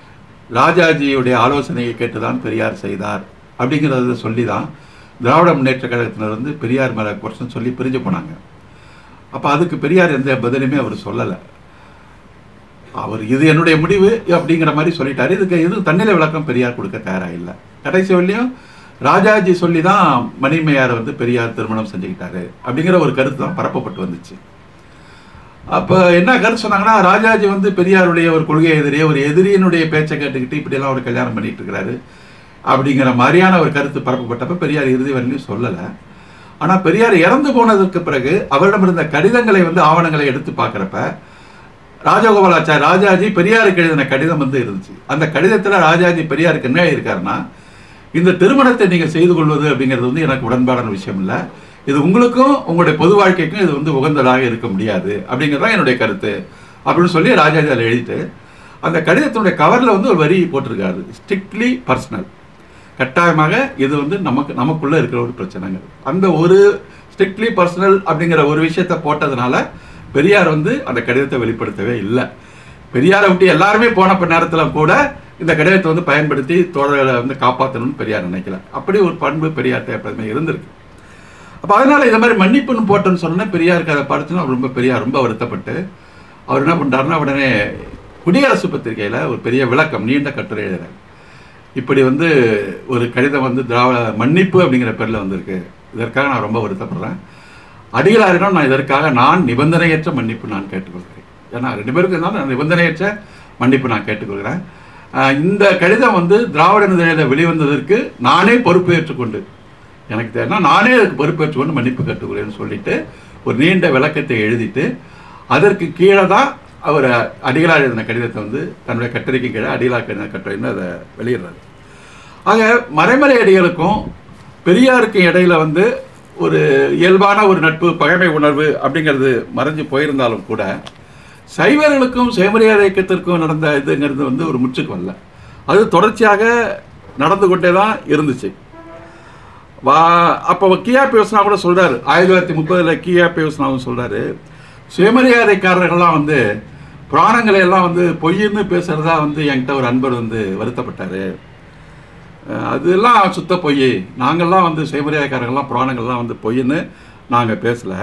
ராஜாஜியுடைய ஆலோசனையை கேட்டுதான் பெரியார் செய்தார் அப்படிங்கிறத சொல்லி தான் திராவிட முன்னேற்ற கழகத்தினர் வந்து பெரியார் மேலே கொஸ்டின் சொல்லி பிரிஞ்சு போனாங்க அப்போ அதுக்கு பெரியார் எந்த பதிலுமே அவர் சொல்லலை அவர் இது என்னுடைய முடிவு அப்படிங்கிற மாதிரி சொல்லிட்டாரு இதுக்கு எதுவும் தன்னிலை விளக்கம் பெரியார் கொடுக்க தயாராக இல்லை கடைசி வரையும் ராஜாஜி சொல்லி தான் மணிமையாரை வந்து பெரியார் திருமணம் செஞ்சுக்கிட்டாரு அப்படிங்கிற ஒரு கருத்து தான் பரப்பப்பட்டு வந்துச்சு அப்போ என்ன கருத்து சொன்னாங்கன்னா ராஜாஜி வந்து பெரியாருடைய ஒரு கொள்கை எதிரி ஒரு எதிரியினுடைய பேச்சை கேட்டுக்கிட்டு இப்படியெல்லாம் ஒரு கல்யாணம் பண்ணிட்டு இருக்கிறாரு அப்படிங்கிற மாதிரியான ஒரு கருத்து பரப்பப்பட்டப்ப பெரியார் இறுதி வரையிலும் சொல்லலை ஆனால் பெரியார் இறந்து போனதற்கு பிறகு அவரிடம் இருந்த கடிதங்களை வந்து ஆவணங்களை எடுத்து பார்க்குறப்ப ராஜகோபாலாச்சார் ராஜாஜி பெரியாருக்கு எழுதின கடிதம் வந்து இருந்துச்சு அந்த கடிதத்தில் ராஜாஜி பெரியாருக்கு என்ன எழுதியிருக்காருன்னா இந்த திருமணத்தை நீங்கள் செய்து கொள்வது அப்படிங்கிறது வந்து எனக்கு உடன்பாடான விஷயம் இல்லை இது உங்களுக்கும் உங்களுடைய பொது வாழ்க்கைக்கும் இது வந்து உகந்ததாக இருக்க முடியாது அப்படிங்கிறது தான் என்னுடைய கருத்து அப்படின்னு சொல்லி ராஜாஜி அதில் எழுதிட்டு அந்த கடிதத்தினுடைய கவரில் வந்து ஒரு வரி போட்டிருக்காரு ஸ்ட்ரிக்ட்லி பர்சனல் கட்டாயமாக இது வந்து நமக்கு நமக்குள்ள இருக்கிற ஒரு பிரச்சனைங்க அந்த ஒரு ஸ்ட்ரிக்ட்லி பர்சனல் அப்படிங்கிற ஒரு விஷயத்தை போட்டதுனால பெரியார் வந்து அந்த கடிதத்தை வெளிப்படுத்தவே இல்லை பெரியாரை விட்டு எல்லாருமே போன நேரத்தில் கூட இந்த கடிதத்தை வந்து பயன்படுத்தி தோழர்களை வந்து காப்பாற்றணும்னு பெரியார் நினைக்கல அப்படி ஒரு பண்பு பெரியார்ட்ட எப்போதுமே இருந்திருக்கு அப்போ அதனால இந்த மாதிரி மன்னிப்புன்னு போட்டேன்னு சொன்னோன்னே பெரியாருக்கு அதை படிச்சுன்னா ரொம்ப பெரியார் ரொம்ப வருத்தப்பட்டு அவர் என்ன பண்ணுறாருன்னா உடனே குடியரசு பத்திரிகையில் ஒரு பெரிய விளக்கம் நீண்ட கட்டுரை எழுதுறாரு இப்படி வந்து ஒரு கடிதம் வந்து திராவிட மன்னிப்பு அப்படிங்கிற பேரில் வந்திருக்கு இதற்காக நான் ரொம்ப வருத்தப்படுறேன் அடிகளாரிடம் நான் இதற்காக நான் நிபந்தனையற்ற மன்னிப்பு நான் கேட்டுக்கொள்கிறேன் ஏன்னா ரெண்டு பேருக்கு இருந்தாலும் நான் நிபந்தனையற்ற மன்னிப்பு நான் கேட்டுக்கொள்கிறேன் ஆஹ் இந்த கடிதம் வந்து திராவிட நிலையில வெளிவந்ததற்கு நானே பொறுப்பேற்றுக்கொண்டு எனக்கு தெரியும்னா நானே அதுக்கு பொறுப்பேற்றுக்கொண்டு மன்னிப்பு கேட்டுக்கொள்கிறேன்னு சொல்லிட்டு ஒரு நீண்ட விளக்கத்தை எழுதிட்டு அதற்கு கீழே தான் அவர் அடிகளார் எழுதின கடிதத்தை வந்து தன்னுடைய கட்டுரைக்கு கீழே அடிகளார் எழுதின கட்டுரைன்னு அதை வெளியிடுறாரு ஆக மறைமலை அடிகளுக்கும் பெரியாருக்கும் இடையில வந்து ஒரு இயல்பான ஒரு நட்பு பகைமை உணர்வு அப்படிங்கிறது மறைஞ்சு போயிருந்தாலும் கூட சைவர்களுக்கும் சுயமரியாதை இயக்கத்திற்கும் நடந்த இதுங்கிறது வந்து ஒரு முற்றுக்கு வரல அது தொடர்ச்சியாக நடந்து கொண்டே தான் இருந்துச்சு வா அப்போ கியா பேசுனா கூட சொல்றாரு ஆயிரத்தி தொள்ளாயிரத்தி முப்பதில் கியா பேசுனாவும் சொல்றாரு சுயமரியாதைக்காரர்கள்லாம் வந்து புராணங்களை எல்லாம் வந்து பொய்ன்னு பேசுறதா வந்து என்கிட்ட ஒரு அன்பர் வந்து வருத்தப்பட்டாரு அஹ் அதெல்லாம் சுத்த பொய் நாங்கள்லாம் வந்து சுயமரியாதைக்காரர்கள்லாம் புராணங்கள்லாம் வந்து பொய்ன்னு நாங்கள் பேசல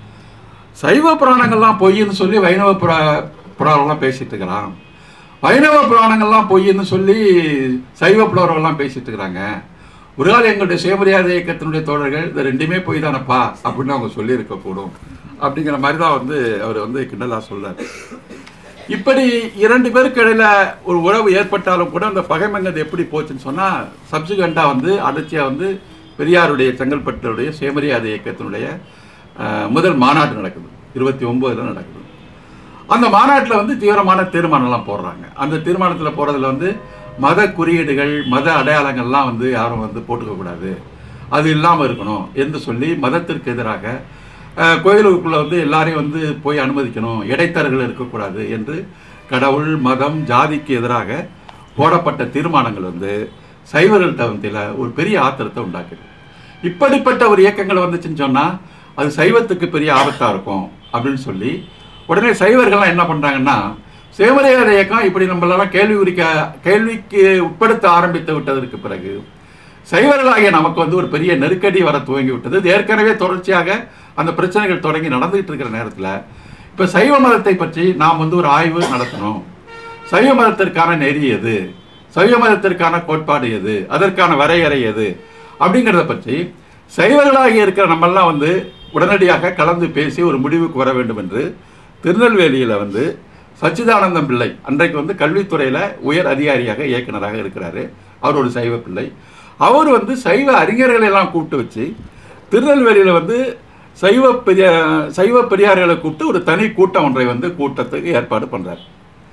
சைவ புராணங்கள்லாம் பொய்ன்னு சொல்லி வைணவ புரா புராணம்லாம் பேசிட்டு இருக்கிறான் வைணவ புராணங்கள்லாம் பொய்ன்னு சொல்லி சைவ புலவர்கள்லாம் பேசிட்டு இருக்கிறாங்க ஒரு நாள் எங்களுடைய சுயமரியாதை இயக்கத்தினுடைய தோழர்கள் இந்த ரெண்டுமே பொய் தானப்பா அப்படின்னு அவங்க சொல்லியிருக்கக்கூடும் அப்படிங்கிற மாதிரி தான் வந்து அவர் வந்து கிண்டலாக சொல்றாரு இப்படி இரண்டு பேருக்கு இடையில ஒரு உறவு ஏற்பட்டாலும் கூட அந்த பகைமங்கிறது எப்படி போச்சுன்னு சொன்னா சப்சிக்வெண்டா வந்து அடர்ச்சியா வந்து பெரியாருடைய செங்கல்பட்டுடைய சுயமரியாதை இயக்கத்தினுடைய அஹ், முதல் மாநாடு நடக்குது இருபத்தி ஒன்பதுல நடக்குது அந்த மாநாட்டில் வந்து தீவிரமான தீர்மானம்லாம் போடுறாங்க அந்த தீர்மானத்தில் போறதுல வந்து மத குறியீடுகள் மத அடையாளங்கள்லாம் வந்து யாரும் வந்து போட்டுக்க கூடாது அது இல்லாமல் இருக்கணும் என்று சொல்லி மதத்திற்கு எதிராக அஹ், கோயிலுக்குள்ள வந்து எல்லாரையும் வந்து போய் அனுமதிக்கணும் இடைத்தரகர்கள் இருக்கக்கூடாது என்று கடவுள் மதம் ஜாதிக்கு எதிராக போடப்பட்ட தீர்மானங்கள் வந்து சைவர்கள்ட்ட வந்து ஒரு பெரிய ஆத்திரத்தை உண்டாக்குது இப்படிப்பட்ட ஒரு இயக்கங்கள் வந்துச்சுன்னு சொன்னா அது சைவத்துக்கு பெரிய ஆபத்தா இருக்கும் அப்படின்னு சொல்லி உடனே சைவர்கள்லாம் என்ன பண்றாங்கன்னா சேவரையார் இயக்கம் இப்படி நம்மளெல்லாம் கேள்வி உரிக்க கேள்விக்கு உட்படுத்த ஆரம்பித்து விட்டதற்கு பிறகு சைவர்களாகிய நமக்கு வந்து ஒரு பெரிய நெருக்கடி வர துவங்கி விட்டது இது ஏற்கனவே தொடர்ச்சியாக அந்த பிரச்சனைகள் தொடங்கி நடந்துகிட்டு இருக்கிற நேரத்தில் இப்போ சைவ மதத்தை பற்றி நாம் வந்து ஒரு ஆய்வு நடத்தணும் சைவ மதத்திற்கான நெறி எது சைவ மதத்திற்கான கோட்பாடு எது அதற்கான வரையறை எது அப்படிங்கிறத பற்றி சைவர்களாகி இருக்கிற நம்மெல்லாம் வந்து உடனடியாக கலந்து பேசி ஒரு முடிவுக்கு வர வேண்டும் என்று திருநெல்வேலியில் வந்து சச்சிதானந்தம் பிள்ளை அன்றைக்கு வந்து கல்வித்துறையில் உயர் அதிகாரியாக இயக்குனராக இருக்கிறாரு அவர் ஒரு சைவ பிள்ளை அவர் வந்து சைவ அறிஞர்களை எல்லாம் கூப்பிட்டு வச்சு திருநெல்வேலியில் வந்து சைவ பெரிய சைவ பெரியார்களை கூப்பிட்டு ஒரு தனி கூட்டம் ஒன்றை வந்து கூட்டத்துக்கு ஏற்பாடு பண்றாரு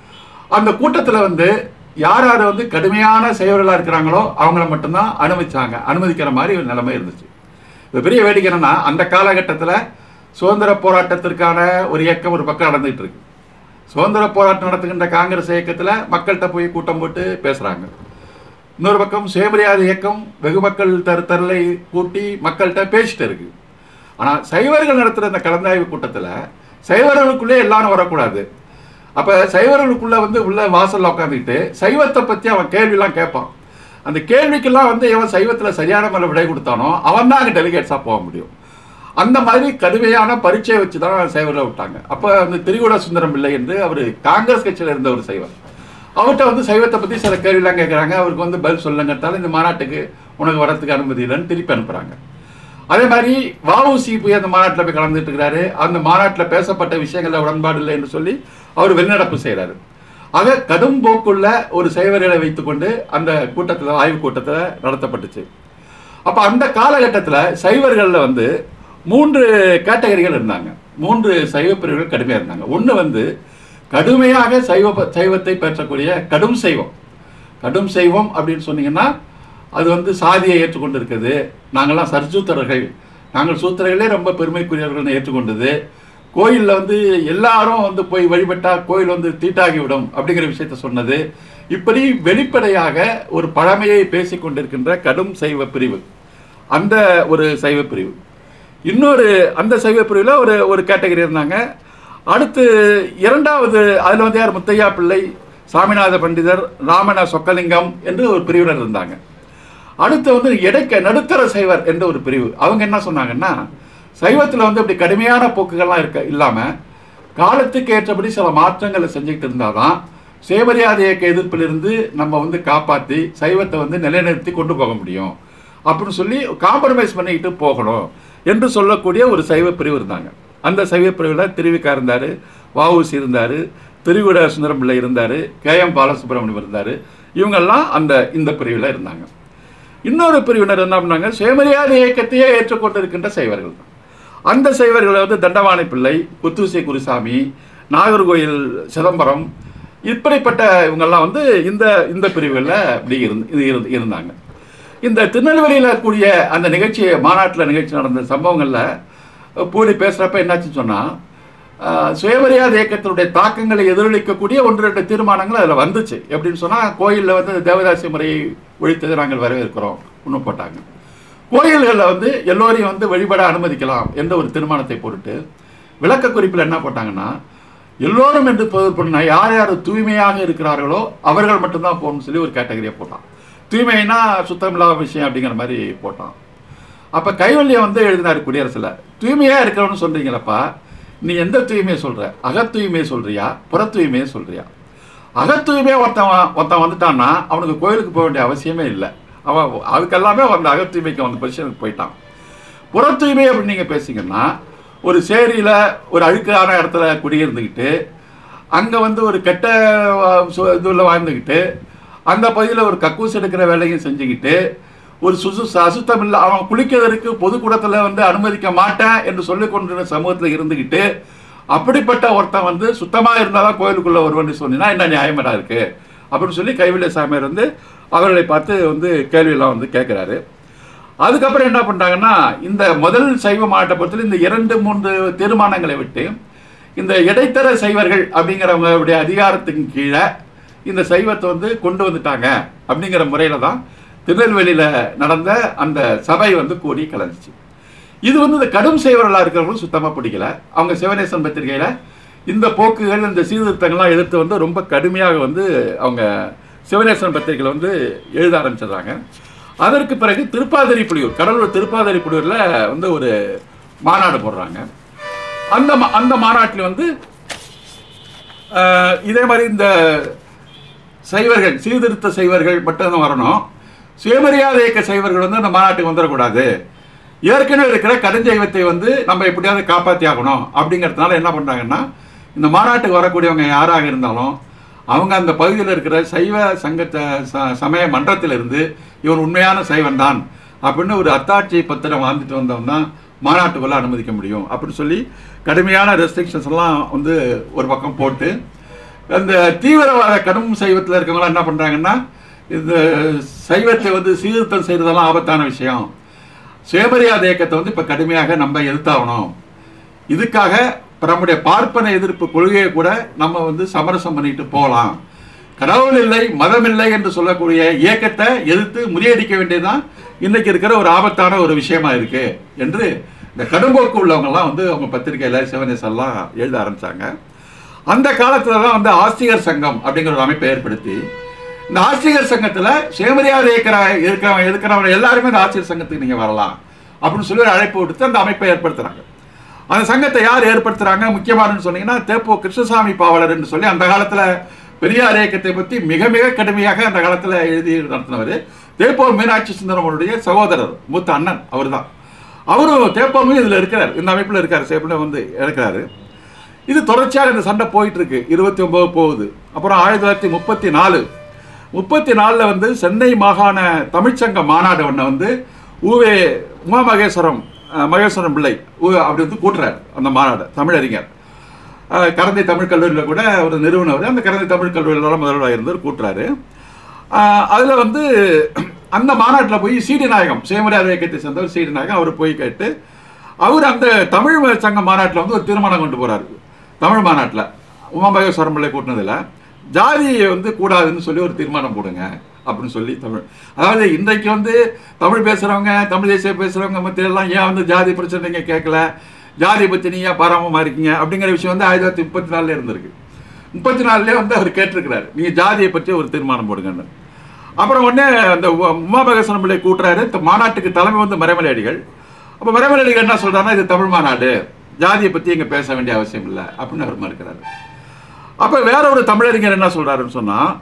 அந்த கூட்டத்தில் வந்து யார் யார் வந்து கடுமையான செயவர்களாக இருக்கிறாங்களோ அவங்கள மட்டும்தான் அனுமதிச்சாங்க அனுமதிக்கிற மாதிரி ஒரு நிலைமை இருந்துச்சு இது பெரிய வேடிக்கை என்னன்னா அந்த காலகட்டத்தில் சுதந்திர போராட்டத்திற்கான ஒரு இயக்கம் ஒரு பக்கம் நடந்துகிட்டு இருக்கு சுதந்திர போராட்டம் நடத்துகின்ற காங்கிரஸ் இயக்கத்தில் மக்கள்கிட்ட போய் கூட்டம் போட்டு பேசுகிறாங்க இன்னொரு பக்கம் சுயமரியாதை இயக்கம் வெகு மக்கள் தரு தரலை கூட்டி மக்கள்கிட்ட பேசிட்டு இருக்கு ஆனால் சைவர்கள் நடத்துகிற இந்த கலந்தாய்வு கூட்டத்தில் சைவர்களுக்குள்ளே எல்லாரும் வரக்கூடாது அப்போ சைவர்களுக்குள்ள வந்து உள்ள வாசல்ல உட்காந்துக்கிட்டு சைவத்தை பற்றி அவன் கேள்விலாம் கேட்பான் அந்த கேள்விக்கெல்லாம் வந்து எவன் சைவத்தில் சரியான முறையில் விடை கொடுத்தானோ அவன் தான் அங்கே டெலிகேட்ஸாக போக முடியும் அந்த மாதிரி கடுமையான பரீட்சையை வச்சு தான் சைவரை விட்டாங்க அப்போ அந்த திரிகுட சுந்தரம் பிள்ளை என்று அவர் காங்கிரஸ் கட்சியில் இருந்த ஒரு சைவர் அவர்கிட்ட வந்து சைவத்தை பற்றி சில கேள்விலாம் கேட்குறாங்க அவருக்கு வந்து பதில் சொல்லுங்கட்டாலும் இந்த மாநாட்டுக்கு உனக்கு வரத்துக்கு அனுமதி இல்லைன்னு திருப்பி அனுப்புகிறாங்க அதே மாதிரி வஉசி போய் அந்த மாநாட்டில் போய் கலந்துட்டு இருக்கிறாரு அந்த மாநாட்டில் பேசப்பட்ட விஷயங்கள்ல உடன்பாடு இல்லை என்று சொல்லி அவர் வெளிநடப்பு செய்கிறாரு ஆக கடும் போக்குள்ள ஒரு சைவர்களை வைத்துக்கொண்டு அந்த கூட்டத்தில் ஆய்வு கூட்டத்தில் நடத்தப்பட்டுச்சு அப்போ அந்த காலகட்டத்தில் சைவர்களில் வந்து மூன்று கேட்டகரிகள் இருந்தாங்க மூன்று சைவ பிரிவுகள் கடுமையாக இருந்தாங்க ஒன்று வந்து கடுமையாக சைவ சைவத்தை பெற்றக்கூடிய கடும் சைவம் கடும் சைவம் அப்படின்னு சொன்னீங்கன்னா அது வந்து சாதியை ஏற்றுக்கொண்டு இருக்குது நாங்கள்லாம் சர்சூத்திரர்கள் நாங்கள் சூத்திரர்களே ரொம்ப பெருமைக்குரியவர்கள் ஏற்றுக்கொண்டது கோயிலில் வந்து எல்லாரும் வந்து போய் வழிபட்டா கோயில் வந்து தீட்டாகிவிடும் அப்படிங்கிற விஷயத்த சொன்னது இப்படி வெளிப்படையாக ஒரு பழமையை பேசிக் கொண்டிருக்கின்ற கடும் சைவ பிரிவு அந்த ஒரு சைவ பிரிவு இன்னொரு அந்த சைவ பிரிவில் ஒரு ஒரு கேட்டகரி இருந்தாங்க அடுத்து இரண்டாவது அதில் வந்து யார் முத்தையா பிள்ளை சாமிநாத பண்டிதர் ராமண சொக்கலிங்கம் என்று ஒரு பிரிவினர் இருந்தாங்க அடுத்து வந்து இடைக்க நடுத்தர சைவர் என்ற ஒரு பிரிவு அவங்க என்ன சொன்னாங்கன்னா சைவத்தில் வந்து அப்படி கடுமையான போக்குகள்லாம் இருக்க இல்லாமல் காலத்துக்கு ஏற்றபடி சில மாற்றங்களை செஞ்சுக்கிட்டு இருந்தாதான் சேமரியாதை இயக்க எதிர்ப்பிலிருந்து நம்ம வந்து காப்பாற்றி சைவத்தை வந்து நிலைநிறுத்தி கொண்டு போக முடியும் அப்படின்னு சொல்லி காம்ப்ரமைஸ் பண்ணிக்கிட்டு போகணும் என்று சொல்லக்கூடிய ஒரு சைவ பிரிவு இருந்தாங்க அந்த சைவ பிரிவில் திருவிக்கா இருந்தார் வஉசி இருந்தார் திருவிட சுந்தரம் பிள்ளை இருந்தார் கே எம் பாலசுப்ரமணியம் இருந்தார் இவங்கெல்லாம் அந்த இந்த பிரிவில் இருந்தாங்க இன்னொரு பிரிவினர் என்ன பண்ணாங்க சுயமரியாதை இயக்கத்தையே ஏற்றுக்கொண்டிருக்கின்ற சைவர்கள் தான் அந்த சைவர்களை வந்து தண்டவாணி பிள்ளை குத்தூசி குருசாமி நாகர்கோயில் சிதம்பரம் இப்படிப்பட்ட இவங்கெல்லாம் வந்து இந்த இந்த பிரிவுகளில் இப்படி இருந்து இது இருந்து இருந்தாங்க இந்த திருநெல்வேலியில் கூடிய அந்த நிகழ்ச்சி மாநாட்டில் நிகழ்ச்சி நடந்த சம்பவங்களில் பூரி பேசுகிறப்ப என்னாச்சுன்னு சொன்னால் சுயமரியாதை இயக்கத்தினுடைய தாக்கங்களை எதிரொலிக்கக்கூடிய ஒன்று ரெண்டு தீர்மானங்கள் அதில் வந்துச்சு எப்படின்னு சொன்னால் கோயிலில் வந்து தேவதாசி முறையை ஒழித்ததை நாங்கள் வரவேற்கிறோம் ஒன்று போட்டாங்க கோயில்களில் வந்து எல்லோரையும் வந்து வழிபட அனுமதிக்கலாம் என்ற ஒரு தீர்மானத்தை பொருட்டு விளக்க குறிப்பில் என்ன போட்டாங்கன்னா எல்லோரும் என்று பொது பண்ண யார் யார் தூய்மையாக இருக்கிறார்களோ அவர்கள் மட்டும்தான் போகணும்னு சொல்லி ஒரு கேட்டகரியை போட்டான் தூய்மைனா சுத்தமில்லாத விஷயம் அப்படிங்கிற மாதிரி போட்டான் அப்போ கைவல்யம் வந்து எழுதினார் குடியரசில் தூய்மையாக இருக்கிறவன்னு சொல்கிறீங்களப்பா நீ எந்த தூய்மையை சொல்கிற அகத்தூய்மையை சொல்கிறியா புற தூய்மையை சொல்கிறியா அகத்தூய்மையாக ஒருத்தன் ஒருத்தன் வந்துட்டான்னா அவனுக்கு கோயிலுக்கு போக வேண்டிய அவசியமே இல்லை அவன் அதுக்கெல்லாமே அந்த அகத்தூய்மைக்கு அந்த பொசிஷனுக்கு போயிட்டான் புற தூய்மை அப்படின்னு நீங்கள் பேசிங்கன்னா ஒரு சேரியில் ஒரு அழுக்கான இடத்துல குடியிருந்துக்கிட்டு அங்கே வந்து ஒரு கெட்ட இதில் வாழ்ந்துக்கிட்டு அந்த பகுதியில் ஒரு கக்கூஸ் எடுக்கிற வேலையும் செஞ்சுக்கிட்டு ஒரு சுசு அசுத்தம் இல்லை அவன் குளிக்கிறதற்கு பொதுக்கூடத்தில் வந்து அனுமதிக்க மாட்டேன் என்று சொல்லி கொண்டிருந்த சமூகத்தில் இருந்துக்கிட்டு அப்படிப்பட்ட ஒருத்தன் வந்து சுத்தமாக இருந்தால் தான் கோயிலுக்குள்ளே வருவன்னு சொன்னீங்கன்னா என்ன நியாயமடா இருக்குது அப்படின்னு சொல்லி கைவில்லை சாமியார் வந்து அவர்களை பார்த்து வந்து கேள்வியெல்லாம் வந்து கேட்குறாரு அதுக்கப்புறம் என்ன பண்ணுறாங்கன்னா இந்த முதல் சைவ மாவட்ட பொறுத்தவரை இந்த இரண்டு மூன்று தீர்மானங்களை விட்டு இந்த இடைத்தர சைவர்கள் அப்படிங்கிறவங்களுடைய அதிகாரத்துக்கு கீழே இந்த சைவத்தை வந்து கொண்டு வந்துட்டாங்க அப்படிங்கிற முறையில் தான் திருநெல்வேலியில் நடந்த அந்த சபை வந்து கூடி கலந்துச்சு இது வந்து இந்த கடும் சைவர்களாக இருக்கிறவங்களும் சுத்தமாக பிடிக்கல அவங்க சிவநேசன் பத்திரிகையில் இந்த போக்குகள் இந்த சீர்திருத்தங்கள்லாம் எதிர்த்து வந்து ரொம்ப கடுமையாக வந்து அவங்க சிவநேசன் பத்திரிகையில் வந்து எழுத ஆரம்பிச்சிடுறாங்க அதற்கு பிறகு திருப்பாதிரி புலியூர் கடலூர் திருப்பாதிரி புலியூரில் வந்து ஒரு மாநாடு போடுறாங்க அந்த அந்த மாநாட்டில் வந்து இதே மாதிரி இந்த சைவர்கள் சீர்திருத்த சைவர்கள் மட்டும் வரணும் சுயமரியாதை இயக்க சைவர்கள் வந்து அந்த மாநாட்டுக்கு வந்துடக்கூடாது ஏற்கனவே இருக்கிற கடுஞ்சைவத்தை வந்து நம்ம எப்படியாவது காப்பாற்றி ஆகணும் அப்படிங்கிறதுனால என்ன பண்ணுறாங்கன்னா இந்த மாநாட்டுக்கு வரக்கூடியவங்க யாராக இருந்தாலும் அவங்க அந்த பகுதியில் இருக்கிற சைவ சங்கத்தை ச சமய மன்றத்திலிருந்து இவன் உண்மையான சைவன் தான் அப்படின்னு ஒரு அத்தாட்சி பத்திரம் வாழ்ந்துட்டு வந்தவன் தான் மாநாட்டுக்குள்ளே அனுமதிக்க முடியும் அப்படின்னு சொல்லி கடுமையான ரெஸ்ட்ரிக்ஷன்ஸ் எல்லாம் வந்து ஒரு பக்கம் போட்டு அந்த தீவிரவாத கடும் சைவத்தில் இருக்கவங்களாம் என்ன பண்ணுறாங்கன்னா இந்த சைவத்தை வந்து சீர்திருத்தம் செய்கிறதெல்லாம் ஆபத்தான விஷயம் சுயமரியாதை இயக்கத்தை வந்து இப்போ கடுமையாக நம்ம எதிர்த்தாகணும் இதுக்காக இப்போ நம்முடைய பார்ப்பன எதிர்ப்பு கொள்கையை கூட நம்ம வந்து சமரசம் பண்ணிட்டு போகலாம் கடவுள் இல்லை மதம் இல்லை என்று சொல்லக்கூடிய இயக்கத்தை எதிர்த்து முறியடிக்க வேண்டியதுதான் இன்னைக்கு இருக்கிற ஒரு ஆபத்தான ஒரு விஷயமா இருக்கு என்று இந்த கடும்போக்கு உள்ளவங்கெல்லாம் வந்து அவங்க பத்திரிகையில் சிவனேசெல்லாம் எழுத ஆரம்பிச்சாங்க அந்த காலத்தில் தான் வந்து ஆஸ்திகர் சங்கம் அப்படிங்கிற ஒரு அமைப்பை ஏற்படுத்தி இந்த ஆசிரியர் சங்கத்தில் சுயமரியாதை இருக்கிற இருக்கிறவங்க இருக்கிறவங்க எல்லாருமே இந்த ஆசிரியர் சங்கத்துக்கு நீங்கள் வரலாம் அப்படின்னு சொல்லி ஒரு அழைப்பு விடுத்து அந்த அமைப்பை ஏற்படுத்துகிறாங்க அந்த சங்கத்தை யார் ஏற்படுத்துகிறாங்க முக்கியமானு சொன்னீங்கன்னா தேப்போ கிருஷ்ணசாமி பாவலர் என்று சொல்லி அந்த காலத்தில் பெரியார் இயக்கத்தை பற்றி மிக மிக கடுமையாக அந்த காலத்தில் எழுதி நடத்தினவர் தேப்போ மீனாட்சி சுந்தரம் அவருடைய சகோதரர் மூத்த அண்ணன் அவர் தான் அவரும் தேப்போவும் இதில் இருக்கிறார் இந்த அமைப்பில் இருக்கார் சேப்பில் வந்து இருக்கிறாரு இது தொடர்ச்சியாக இந்த சண்டை போயிட்டு இருக்கு இருபத்தி ஒன்பது போகுது அப்புறம் ஆயிரத்தி தொள்ளாயிரத்தி முப்பத்தி நாலு முப்பத்தி நாலில் வந்து சென்னை மாகாண தமிழ்ச்சங்க மாநாடு ஒன்று வந்து ஊவே உமா மகேஸ்வரம் மகேஸ்வரம் பிள்ளை ஊ அப்படி வந்து கூட்டுறார் அந்த மாநாடு தமிழறிஞர் கரந்தை தமிழ் கல்லூரியில் கூட ஒரு நிறுவனர் அந்த கரந்தை தமிழ் கல்லூரியில் முதல்வராக இருந்தவர் கூட்டுறாரு அதில் வந்து அந்த மாநாட்டில் போய் சீடி நாயகம் சுயமரியாதை இயக்கத்தை சேர்ந்தவர் சீடி நாயகம் அவர் போய் கேட்டு அவர் அந்த தமிழ் சங்க மாநாட்டில் வந்து ஒரு தீர்மானம் கொண்டு போகிறார் தமிழ் மாநாட்டில் உமா மகேஸ்வரம் பிள்ளை கூட்டினதில் ஜாதியை வந்து கூடாதுன்னு சொல்லி ஒரு தீர்மானம் போடுங்க அப்படின்னு சொல்லி தமிழ் அதாவது இன்றைக்கு வந்து தமிழ் பேசுகிறவங்க தமிழ் தேசிய பேசுகிறவங்க மத்தியெல்லாம் ஏன் வந்து ஜாதி பிரச்சனைங்க கேட்கல ஜாதி பற்றி நீங்கள் பாராமமாக இருக்கீங்க அப்படிங்கிற விஷயம் வந்து ஆயிரத்தி தொள்ளாயிரத்தி முப்பத்தி நாலுல இருந்திருக்கு முப்பத்தி நாலுலேயே வந்து அவர் கேட்டிருக்கிறார் நீங்கள் ஜாதியை பற்றி ஒரு தீர்மானம் போடுங்கன்னு அப்புறம் உடனே அந்த உமா மகேஸ்வரம் பிள்ளை கூட்டுறாரு இந்த மாநாட்டுக்கு தலைமை வந்து மறைமலை அடிகள் அப்போ மறைமலை அடிகள் என்ன சொல்கிறாருன்னா இது தமிழ் மாநாடு ஜாதியை பற்றி இங்கே பேச வேண்டிய அவசியம் இல்லை அப்படின்னு அவர் மறுக்கிறாரு அப்போ வேற ஒரு தமிழறிஞர் என்ன சொல்கிறாருன்னு சொன்னால்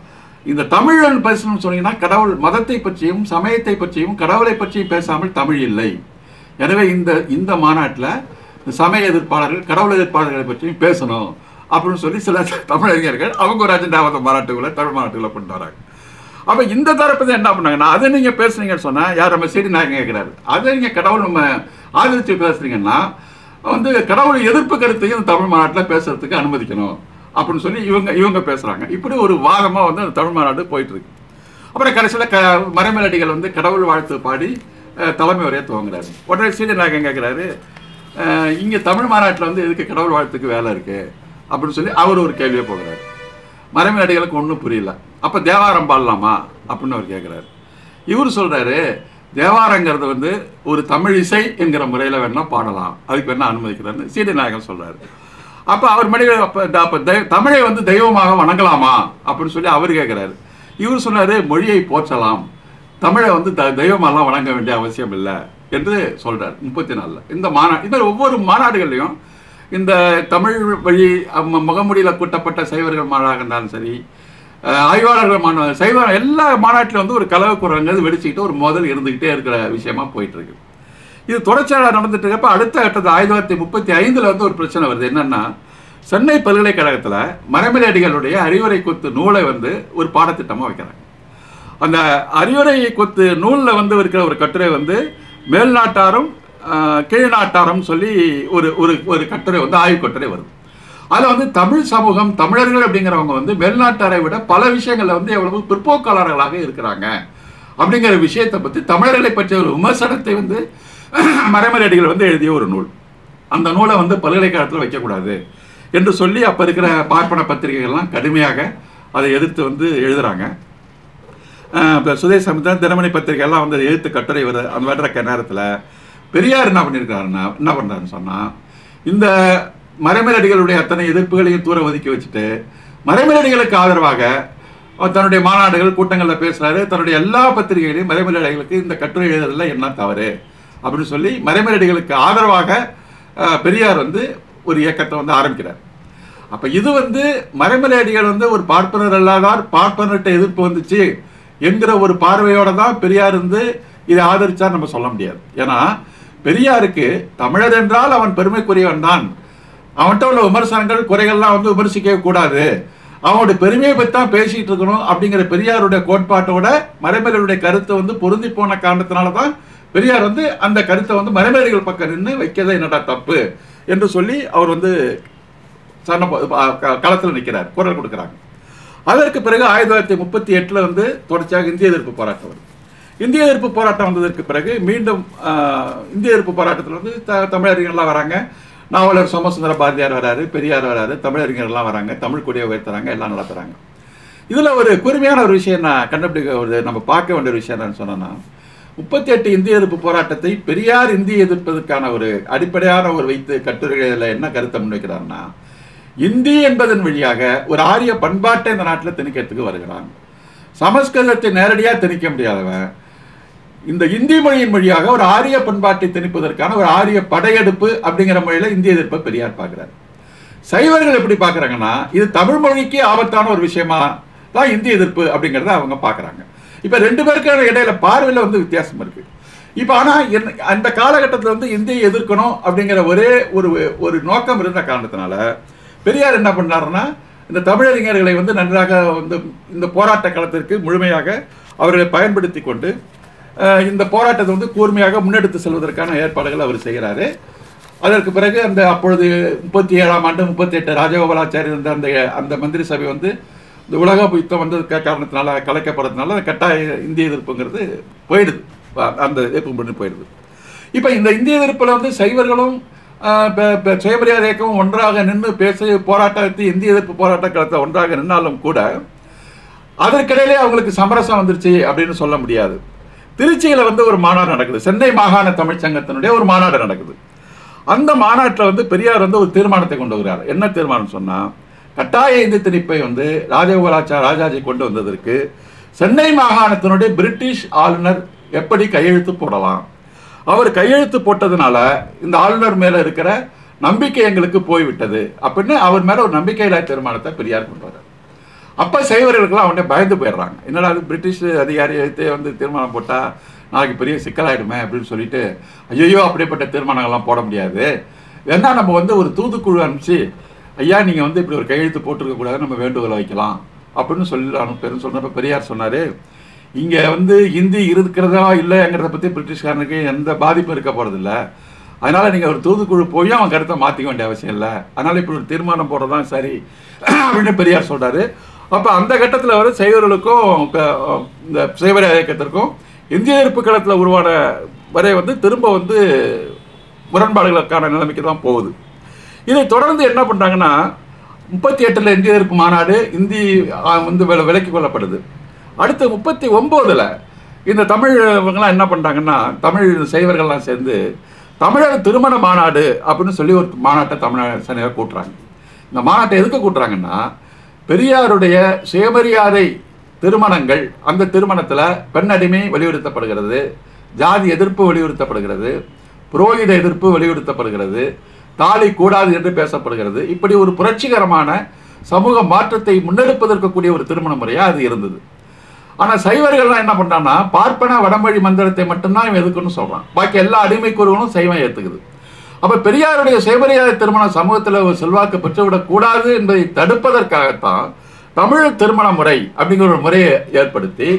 இந்த தமிழன் பேசணும்னு சொன்னீங்கன்னா கடவுள் மதத்தை பற்றியும் சமயத்தை பற்றியும் கடவுளை பற்றியும் பேசாமல் தமிழ் இல்லை எனவே இந்த இந்த மாநாட்டில் சமய எதிர்ப்பாளர்கள் கடவுள் எதிர்ப்பாளர்களை பற்றியும் பேசணும் அப்படின்னு சொல்லி சில தமிழறிஞர்கள் அவங்க ஒரு அஜெண்டாவது மாநாட்டுக்குள்ள தமிழ் மாநாட்டுக்குள்ள கொண்டு வராங்க அப்போ இந்த தரப்பு தான் என்ன பண்ணாங்கன்னா அதை நீங்கள் பேசுனீங்கன்னு சொன்னால் யார் நம்ம சரி நாயகம் கேட்குறாரு அதை நீங்கள் கடவுள் நம்ம ஆதரித்து பேசுறீங்கன்னா வந்து கடவுள் எதிர்ப்பு கருத்தையும் இந்த தமிழ் மாநாட்டில் பேசுறதுக்கு அனுமதிக்கணும் அப்படின்னு சொல்லி இவங்க இவங்க பேசுகிறாங்க இப்படி ஒரு வாதமாக வந்து அந்த தமிழ் மாநாடு போயிட்டு இருக்கு அப்புறம் கடைசியில் க மறைமலடிகள் வந்து கடவுள் வாழ்த்து பாடி அஹ், தலைமை உரையை துவங்குறாரு உடனே சீனியநாயகம் கேட்குறாரு இங்கே தமிழ் மாநாட்டில் வந்து எதுக்கு கடவுள் வாழ்த்துக்கு வேலை இருக்கு அப்படின்னு சொல்லி அவர் ஒரு கேள்வியை போகிறாரு மறைமலடிகளுக்கு ஒன்றும் புரியல அப்போ தேவாரம் பாடலாமா அப்படின்னு அவர் கேட்குறாரு இவர் சொல்றாரு தேவாரங்கிறது வந்து ஒரு தமிழ் இசை என்கிற முறையில் வேணா பாடலாம் அதுக்கு வேணா அனுமதிக்கிறாருன்னு சீனியநாயகம் சொல்றாரு அப்போ அவர் மணி அப்போ அப்போ தமிழை வந்து தெய்வமாக வணங்கலாமா அப்படின்னு சொல்லி அவர் கேட்குறாரு இவர் சொன்னாரு மொழியை போற்றலாம் தமிழை வந்து த தெய்வமெல்லாம் வணங்க வேண்டிய அவசியம் இல்லை என்று சொல்றார் முப்பத்தி நாலில் இந்த மாநா இந்த ஒவ்வொரு மாநாடுகள்லையும் இந்த தமிழ் வழி அம்ம- முகமூடியில கூட்டப்பட்ட சைவர்கள் மாநாடாக இருந்தாலும் சரி அஹ், ஆய்வாளர்கள் மாநாடு சைவ எல்லா மாநாட்டிலும் வந்து ஒரு கலவை குரங்கிறது வெடிச்சுக்கிட்டு ஒரு மோதல் இருந்துக்கிட்டே இருக்கிற விஷயமா போயிட்டு இருக்கு இது தொடர்ச்சியாக நடந்துட்டு இருக்கப்ப அடுத்த கட்டத்தில் ஆயிரத்தி தொள்ளாயிரத்தி முப்பத்தி ஐந்தில் வந்து ஒரு பிரச்சனை வருது என்னன்னா சென்னை பல்கலைக்கழகத்தில் மறைமலையடிகளுடைய அறிவுரை கொத்து நூலை வந்து ஒரு பாடத்திட்டமாக வைக்கிறாங்க அந்த அறிவுரை கொத்து நூலில் வந்து இருக்கிற ஒரு கட்டுரை வந்து மேல்நாட்டாரும் ஆஹ், கீழ்நாட்டாரும் சொல்லி ஒரு ஒரு ஒரு கட்டுரை வந்து ஆய்வு கட்டுரை வருது அதில் வந்து தமிழ் சமூகம் தமிழர்கள் அப்படிங்கிறவங்க வந்து மேல்நாட்டாரை விட பல விஷயங்களில் வந்து எவ்வளவு பிற்போக்காளர்களாக இருக்கிறாங்க அப்படிங்கிற விஷயத்தை பற்றி தமிழர்களை பற்றிய ஒரு விமர்சனத்தை வந்து மறைமலையடிகள் வந்து எழுதிய ஒரு நூல் அந்த நூலை வந்து பல்கலைக்கழகத்தில் வைக்கக்கூடாது என்று சொல்லி அப்போ இருக்கிற பார்ப்பன பத்திரிகைகள்லாம் கடுமையாக அதை எதிர்த்து வந்து எழுதுறாங்க இப்போ சுதேச சமுத்திரம் தினமணி பத்திரிகை எல்லாம் வந்து எழுத்து கட்டுரை வர அந்த வர்ற நேரத்தில் பெரியார் என்ன பண்ணியிருக்காருன்னா என்ன பண்ணுறாருன்னு சொன்னால் இந்த மறைமலடிகளுடைய அத்தனை எதிர்ப்புகளையும் தூர ஒதுக்கி வச்சுட்டு மறைமலடிகளுக்கு ஆதரவாக அவர் தன்னுடைய மாநாடுகள் கூட்டங்களில் பேசுறாரு தன்னுடைய எல்லா பத்திரிகைகளையும் மறைமலடிகளுக்கு இந்த கட்டுரை எழுதுறதுல என்ன தவறு அப்படின்னு சொல்லி மறைமலடிகளுக்கு ஆதரவாக அஹ், பெரியார் வந்து ஒரு இயக்கத்தை வந்து ஆரம்பிக்கிறார் அப்ப இது வந்து மறைமலையடிகள் வந்து ஒரு பார்ப்பனர் அல்லாதார் பார்ப்பனர்கிட்ட எதிர்ப்பு வந்துச்சு என்கிற ஒரு பார்வையோட தான் பெரியார் வந்து இதை ஆதரிச்சா நம்ம சொல்ல முடியாது ஏன்னா பெரியாருக்கு தமிழர் என்றால் அவன் பெருமைக்குரியவன் தான் அவன்கிட்ட உள்ள விமர்சனங்கள் குறைகள்லாம் வந்து விமர்சிக்கவே கூடாது அவனுடைய பெருமையை பற்றி தான் பேசிட்டு இருக்கணும் அப்படிங்கிற பெரியாருடைய கோட்பாட்டோட மறைமலையுடைய கருத்தை வந்து பொருந்தி போன காரணத்தினால தான் பெரியார் வந்து அந்த கருத்தை வந்து மறைமலைகள் பக்கம் நின்று வைக்கிறதே என்னடா தப்பு என்று சொல்லி அவர் வந்து சரண களத்தில் நிற்கிறார் குரல் கொடுக்குறாங்க அதற்கு பிறகு ஆயிரத்தி தொள்ளாயிரத்தி முப்பத்தி எட்டில் வந்து தொடர்ச்சியாக இந்திய எதிர்ப்பு போராட்டம் வருது இந்திய எதிர்ப்பு போராட்டம் வந்ததற்கு பிறகு மீண்டும் ஆஹ், இந்திய எதிர்ப்பு போராட்டத்தில் வந்து த தமிழறிஞர்கள்லாம் வராங்க நாவலர் சோமசுந்தர பாரதியார் வராரு பெரியார் வராரு தமிழறிஞர்கள்லாம் வராங்க தமிழ் கொடியை உயர்த்துறாங்க எல்லாம் நடத்துறாங்க இதுல ஒரு கூர்மையான ஒரு விஷயம் நான் கண்டுபிடிக்க ஒரு நம்ம பார்க்க வேண்டிய ஒரு விஷயம் என்னன்னு சொன்னேன்னா முப்பத்தி எட்டு இந்திய எதிர்ப்பு போராட்டத்தை பெரியார் இந்திய எதிர்ப்பதற்கான ஒரு அடிப்படையான ஒரு வைத்து கட்டுரைகளில் என்ன கருத்தை முன்வைக்கிறார்னா இந்தி என்பதன் வழியாக ஒரு ஆரிய பண்பாட்டை இந்த நாட்டில் திணிக்கிறதுக்கு வருகிறான் சமஸ்கிருதத்தை நேரடியாக திணிக்க முடியாதவன் இந்த இந்தி மொழியின் வழியாக ஒரு ஆரிய பண்பாட்டை திணிப்பதற்கான ஒரு ஆரிய படையெடுப்பு அப்படிங்கிற முறையில் இந்திய எதிர்ப்பை பெரியார் பார்க்கிறார் சைவர்கள் எப்படி பார்க்கறாங்கன்னா இது தமிழ் மொழிக்கு ஆபத்தான ஒரு விஷயமா தான் இந்திய எதிர்ப்பு அப்படிங்கிறத அவங்க பார்க்கறாங்க இப்போ ரெண்டு பேருக்கான இடையில பார்வையில் வந்து வித்தியாசம் இருக்கு இப்போ ஆனால் என்ன அந்த காலகட்டத்தில் வந்து இந்தியை எதிர்க்கணும் அப்படிங்கிற ஒரே ஒரு ஒரு நோக்கம் இருந்த காரணத்தினால பெரியார் என்ன பண்ணாருன்னா இந்த தமிழறிஞர்களை வந்து நன்றாக வந்து இந்த போராட்ட களத்திற்கு முழுமையாக அவர்களை பயன்படுத்தி கொண்டு அஹ், இந்த போராட்டத்தை வந்து கூர்மையாக முன்னெடுத்து செல்வதற்கான ஏற்பாடுகள் அவர் செய்கிறாரு அதற்கு பிறகு அந்த அப்பொழுது முப்பத்தி ஏழாம் ஆண்டு முப்பத்தி எட்டு ராஜகோபாலாச்சாரி இருந்த அந்த அந்த மந்திரி சபை வந்து இந்த உலக யுத்தம் வந்தது காரணத்தினால கலைக்கப்படுறதுனால அந்த கட்டாய இந்திய எதிர்ப்புங்கிறது போயிடுது அ- அந்த எதிர்ப்பு பண்ணி போயிடுது இப்போ இந்த இந்திய எதிர்ப்பில் வந்து சைவர்களும் ஆஹ், ப- ப- சுயமரியாதை இயக்கமும் ஒன்றாக நின்று பேச போராட்டத்தை இந்திய எதிர்ப்பு போராட்ட களத்தை ஒன்றாக நின்னாலும் கூட அதற்கிடையிலே அவங்களுக்கு சமரசம் வந்துருச்சு அப்படின்னு சொல்ல முடியாது திருச்சியில வந்து ஒரு மாநாடு நடக்குது சென்னை மாகாண தமிழ்ச் சங்கத்தினுடைய ஒரு மாநாடு நடக்குது அந்த மாநாட்டில் வந்து பெரியார் வந்து ஒரு தீர்மானத்தை கொண்டு வருகிறார் என்ன தீர்மானம் சொன்னா கட்டாய இந்தி திணிப்பை வந்து ராஜகோபாலாச்சார் ராஜாஜி கொண்டு வந்ததற்கு சென்னை மாகாணத்தினுடைய பிரிட்டிஷ் ஆளுநர் எப்படி கையெழுத்து போடலாம் அவர் கையெழுத்து போட்டதுனால இந்த ஆளுநர் மேல இருக்கிற நம்பிக்கை எங்களுக்கு போய்விட்டது அப்படின்னு அவர் மேல ஒரு நம்பிக்கையில்லா தீர்மானத்தை பெரியார் கொண்டு வர்றார் அப்ப சைவர்களுக்கெல்லாம் உடனே பயந்து போயிடுறாங்க என்னடா அது பிரிட்டிஷ் அதிகாரி வைத்து வந்து தீர்மானம் போட்டா நாளைக்கு பெரிய சிக்கலாயிடுமே அப்படின்னு சொல்லிட்டு ஐயோ அப்படிப்பட்ட தீர்மானங்கள்லாம் போட முடியாது வேணா நம்ம வந்து ஒரு தூதுக்குழு அனுப்பிச்சு ஐயா நீங்க வந்து இப்படி ஒரு கையெழுத்து போட்டிருக்க கூடாது நம்ம வேண்டுகோளை வைக்கலாம் அப்படின்னு சொல்லி அனுப்புறேன்னு சொன்னப்ப பெரியார் சொன்னாரு இங்க வந்து இந்தி இருக்கிறதா இல்லைங்கிறத பத்தி பிரிட்டிஷ்காரனுக்கு எந்த பாதிப்பும் இருக்க போறதில்ல அதனால நீங்க ஒரு தூதுக்குழு போய் அவன் கருத்தை மாத்திக்க வேண்டிய அவசியம் இல்லை அதனால இப்படி ஒரு தீர்மானம் போடுறதான் சரி அப்படின்னு பெரியார் சொல்றாரு அப்ப அந்த கட்டத்துல வந்து சைவர்களுக்கும் க- இந்த சைவர இயக்கத்திற்கும் இந்திய எதிர்ப்பு களத்தில் உருவான வரை வந்து திரும்ப வந்து முரண்பாடுகளுக்கான நிலைமைக்கு தான் போகுது இதை தொடர்ந்து என்ன பண்றாங்கன்னா முப்பத்தி எட்டுல இந்திய எதிர்ப்பு மாநாடு இந்தி ஆ, வந்து வில- விலக்கிக் கொள்ளப்படுது அடுத்து முப்பத்தி ஒம்போதுல இந்த தமிழ் இவங்கெல்லாம் என்ன பண்றாங்கன்னா தமிழ் சைவர்கள்லாம் சேர்ந்து தமிழர் திருமண மாநாடு அப்படின்னு சொல்லி ஒரு மாநாட்டை தமிழ் சனியாக கூட்டுறாங்க இந்த மாநாட்டை எதுக்கு கூட்டுறாங்கன்னா பெரியாருடைய சுயமரியாதை திருமணங்கள் அந்த திருமணத்துல பெண் அடிமை வலியுறுத்தப்படுகிறது ஜாதி எதிர்ப்பு வலியுறுத்தப்படுகிறது புரோகித எதிர்ப்பு வலியுறுத்தப்படுகிறது தாலி கூடாது என்று பேசப்படுகிறது இப்படி ஒரு புரட்சிகரமான சமூக மாற்றத்தை முன்னெடுப்பதற்கு கூடிய ஒரு திருமண முறையா அது இருந்தது ஆனா சைவர்கள்லாம் என்ன பண்றான்னா பார்ப்பன வடமொழி மந்திரத்தை மட்டும்தான் இவன் எதுக்குன்னு சொல்றான் பாக்கி எல்லா அடிமை கூறுகளும் சைவம் ஏத்துக்குது அப்ப பெரியாருடைய சுயமரியாதை திருமணம் சமூகத்துல ஒரு செல்வாக்கு பெற்றுவிடக் கூடாது என்பதை தடுப்பதற்காகத்தான் தமிழ் திருமண முறை அப்படிங்கிற ஒரு முறையை ஏற்படுத்தி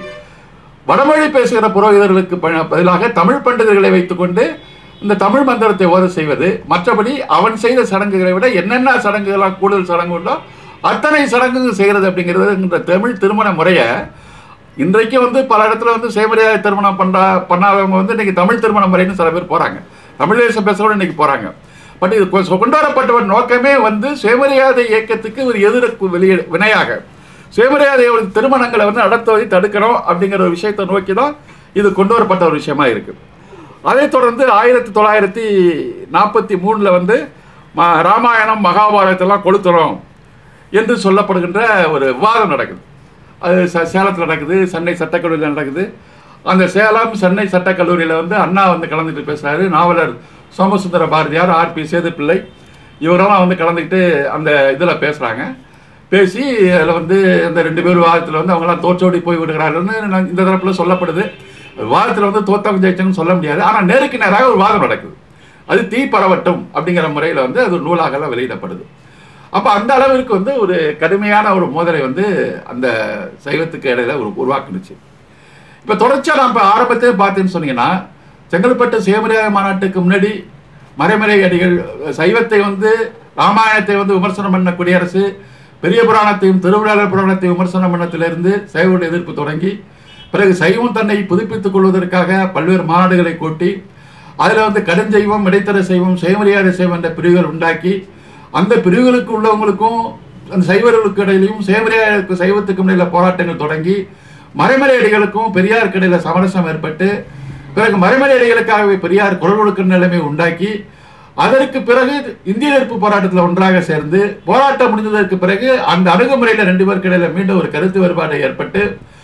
வடமொழி பேசுகிற புரோகிதர்களுக்கு ப- பதிலாக தமிழ் பண்டிதர்களை வைத்துக்கொண்டு இந்த தமிழ் மந்திரத்தை ஓத செய்வது மற்றபடி அவன் செய்த சடங்குகளை விட என்னென்ன சடங்குகளாக கூடுதல் சடங்கு உண்டோ அத்தனை சடங்கு செய்கிறது அப்படிங்கிறது இந்த தமிழ் திருமண முறையை இன்றைக்கு வந்து பல இடத்துல வந்து சேமரியாதை திருமணம் பண்ணா பண்ணாதவங்க வந்து இன்னைக்கு தமிழ் திருமண முறைன்னு சில பேர் போறாங்க தமிழ் தேசம் பேசுறவங்க இன்னைக்கு போறாங்க பட் இது கொ- கொண்டு வரப்பட்ட நோக்கமே வந்து சுயமரியாதை இயக்கத்துக்கு ஒரு எதிர்ப்பு வெளியே வினையாக சுயமரியாதை திருமணங்களை வந்து நடத்துவதை தடுக்கணும் அப்படிங்கிற ஒரு விஷயத்தை நோக்கி தான் இது கொண்டு வரப்பட்ட ஒரு விஷயமா இருக்கு அதைத் தொடர்ந்து ஆயிரத்தி தொள்ளாயிரத்தி நாற்பத்தி மூணில் வந்து ம- ராமாயணம் மகாபாரதத்தெல்லாம் கொளுத்துறோம் என்று சொல்லப்படுகின்ற ஒரு விவாதம் நடக்குது அது ச சேலத்தில் நடக்குது சென்னை சட்டக்கல்லூரியில் நடக்குது அந்த சேலம் சென்னை சட்டக்கல்லூரியில் வந்து அண்ணா வந்து கலந்துட்டு பேசுறாரு நாவலர் சோமசுந்தர பாரதியார் ஆர்பி சேதுப்பிள்ளை இவரெல்லாம் வந்து கலந்துக்கிட்டு அந்த இதில் பேசுகிறாங்க பேசி அதில் வந்து அந்த ரெண்டு பேர் விவாதத்தில் வந்து அவங்களாம் தோற்றோடி போய் விடுகிறார்கள்னு நான் இந்த தரப்புல சொல்லப்படுது விவாதத்தில் வந்து தோத்தவங்க ஜெயிச்சவங்க சொல்ல முடியாது ஆனால் நேருக்கு நேராக ஒரு வாதம் நடக்குது அது தீ பரவட்டும் அப்படிங்கிற முறையில் வந்து அது நூலாகலாம் வெளியிடப்படுது அப்போ அந்த அளவிற்கு வந்து ஒரு கடுமையான ஒரு மோதலை வந்து அந்த சைவத்துக்கு இடையில ஒரு உருவாக்குனுச்சு இப்போ தொடர்ச்சியாக நான் இப்போ ஆரம்பத்திலே பார்த்தேன்னு சொன்னீங்கன்னா செங்கல்பட்டு சுயமரியாதை மாநாட்டுக்கு முன்னாடி மறைமலை அடிகள் சைவத்தை வந்து ராமாயணத்தை வந்து விமர்சனம் பண்ண குடியரசு பெரிய புராணத்தையும் திருவிழாளர் புராணத்தையும் விமர்சனம் பண்ணத்திலிருந்து சைவனுடைய எதிர்ப்பு தொடங்கி பிறகு சைவம் தன்னை புதுப்பித்துக் கொள்வதற்காக பல்வேறு மாநாடுகளை கூட்டி அதில் வந்து கடுஞ்சைவம் இடைத்தர சைவம் சுயமரியாதை சைவம் என்ற பிரிவுகள் உண்டாக்கி அந்த பிரிவுகளுக்கு உள்ளவங்களுக்கும் அந்த சைவர்களுக்கு இடையிலையும் சுயமரியாதை சைவத்துக்கு இடையில போராட்டங்கள் தொடங்கி மறைமலை அடிகளுக்கும் பெரியாருக்கு இடையில சமரசம் ஏற்பட்டு பிறகு மறைமலை அடிகளுக்காகவே பெரியார் குரல் கொடுக்கிற நிலைமை உண்டாக்கி அதற்கு பிறகு இந்திய எதிர்ப்பு போராட்டத்தில் ஒன்றாக சேர்ந்து போராட்டம் முடிந்ததற்கு பிறகு அந்த அணுகுமுறையில ரெண்டு பேருக்கு இடையில மீண்டும் ஒரு கருத்து வேறுபாடு ஏற்பட்டு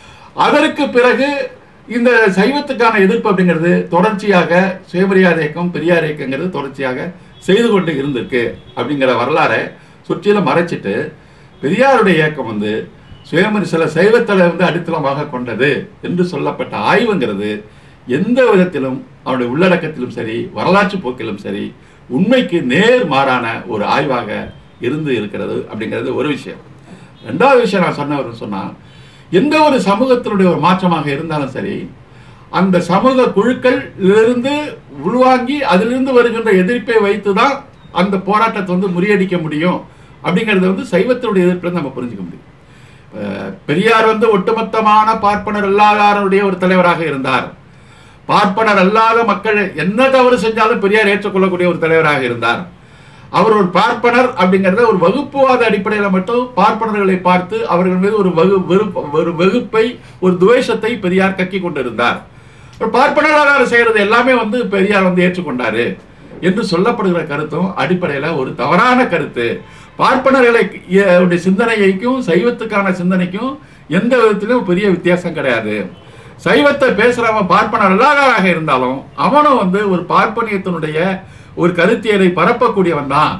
அதற்கு பிறகு இந்த சைவத்துக்கான எதிர்ப்பு அப்படிங்கிறது தொடர்ச்சியாக சுயமரியாதை இயக்கம் பெரியார் இயக்கங்கிறது தொடர்ச்சியாக செய்து கொண்டு இருந்திருக்கு அப்படிங்கிற வரலாறை சுற்றிலும் மறைச்சிட்டு பெரியாருடைய இயக்கம் வந்து சுயமரி சில சைவத்தலை வந்து அடித்தளமாக கொண்டது என்று சொல்லப்பட்ட ஆய்வுங்கிறது எந்த விதத்திலும் அவருடைய உள்ளடக்கத்திலும் சரி வரலாற்று போக்கிலும் சரி உண்மைக்கு நேர் மாறான ஒரு ஆய்வாக இருந்து இருக்கிறது அப்படிங்கிறது ஒரு விஷயம் ரெண்டாவது விஷயம் நான் சொன்னவர் சொன்னா எந்த ஒரு சமூகத்தினுடைய ஒரு மாற்றமாக இருந்தாலும் சரி அந்த சமூக குழுக்கள் இருந்து உள்வாங்கி அதிலிருந்து வருகின்ற எதிர்ப்பை வைத்து தான் அந்த போராட்டத்தை வந்து முறியடிக்க முடியும் அப்படிங்கிறத வந்து சைவத்தினுடைய எதிர்ப்பில் நம்ம புரிஞ்சுக்க முடியும் அஹ் பெரியார் வந்து ஒட்டுமொத்தமான பார்ப்பனர் அல்லாதாருடைய ஒரு தலைவராக இருந்தார் பார்ப்பனர் அல்லாத மக்கள் என்ன தவறு செஞ்சாலும் பெரியார் ஏற்றுக்கொள்ளக்கூடிய ஒரு தலைவராக இருந்தார் அவர் ஒரு பார்ப்பனர் அப்படிங்கிறத ஒரு வகுப்புவாத அடிப்படையில் மட்டும் பார்ப்பனர்களை பார்த்து அவர்கள் மீது ஒரு வகு வெறுப்பு ஒரு வெகுப்பை ஒரு துவேஷத்தை பெரியார் கக்கி கொண்டிருந்தார் ஒரு பார்ப்பனராக செய்யறது எல்லாமே வந்து பெரியார் வந்து ஏற்றுக்கொண்டாரு என்று சொல்லப்படுகிற கருத்தும் அடிப்படையில் ஒரு தவறான கருத்து பார்ப்பனர்களை எ- உடைய சிந்தனைக்கும் சைவத்துக்கான சிந்தனைக்கும் எந்த விதத்திலும் பெரிய வித்தியாசம் கிடையாது சைவத்தை பேசுறவன் பார்ப்பனர் அல்லாதவராக இருந்தாலும் அவனும் வந்து ஒரு பார்ப்பனியத்தினுடைய ஒரு கருத்தியலை பரப்பக்கூடியவன் தான்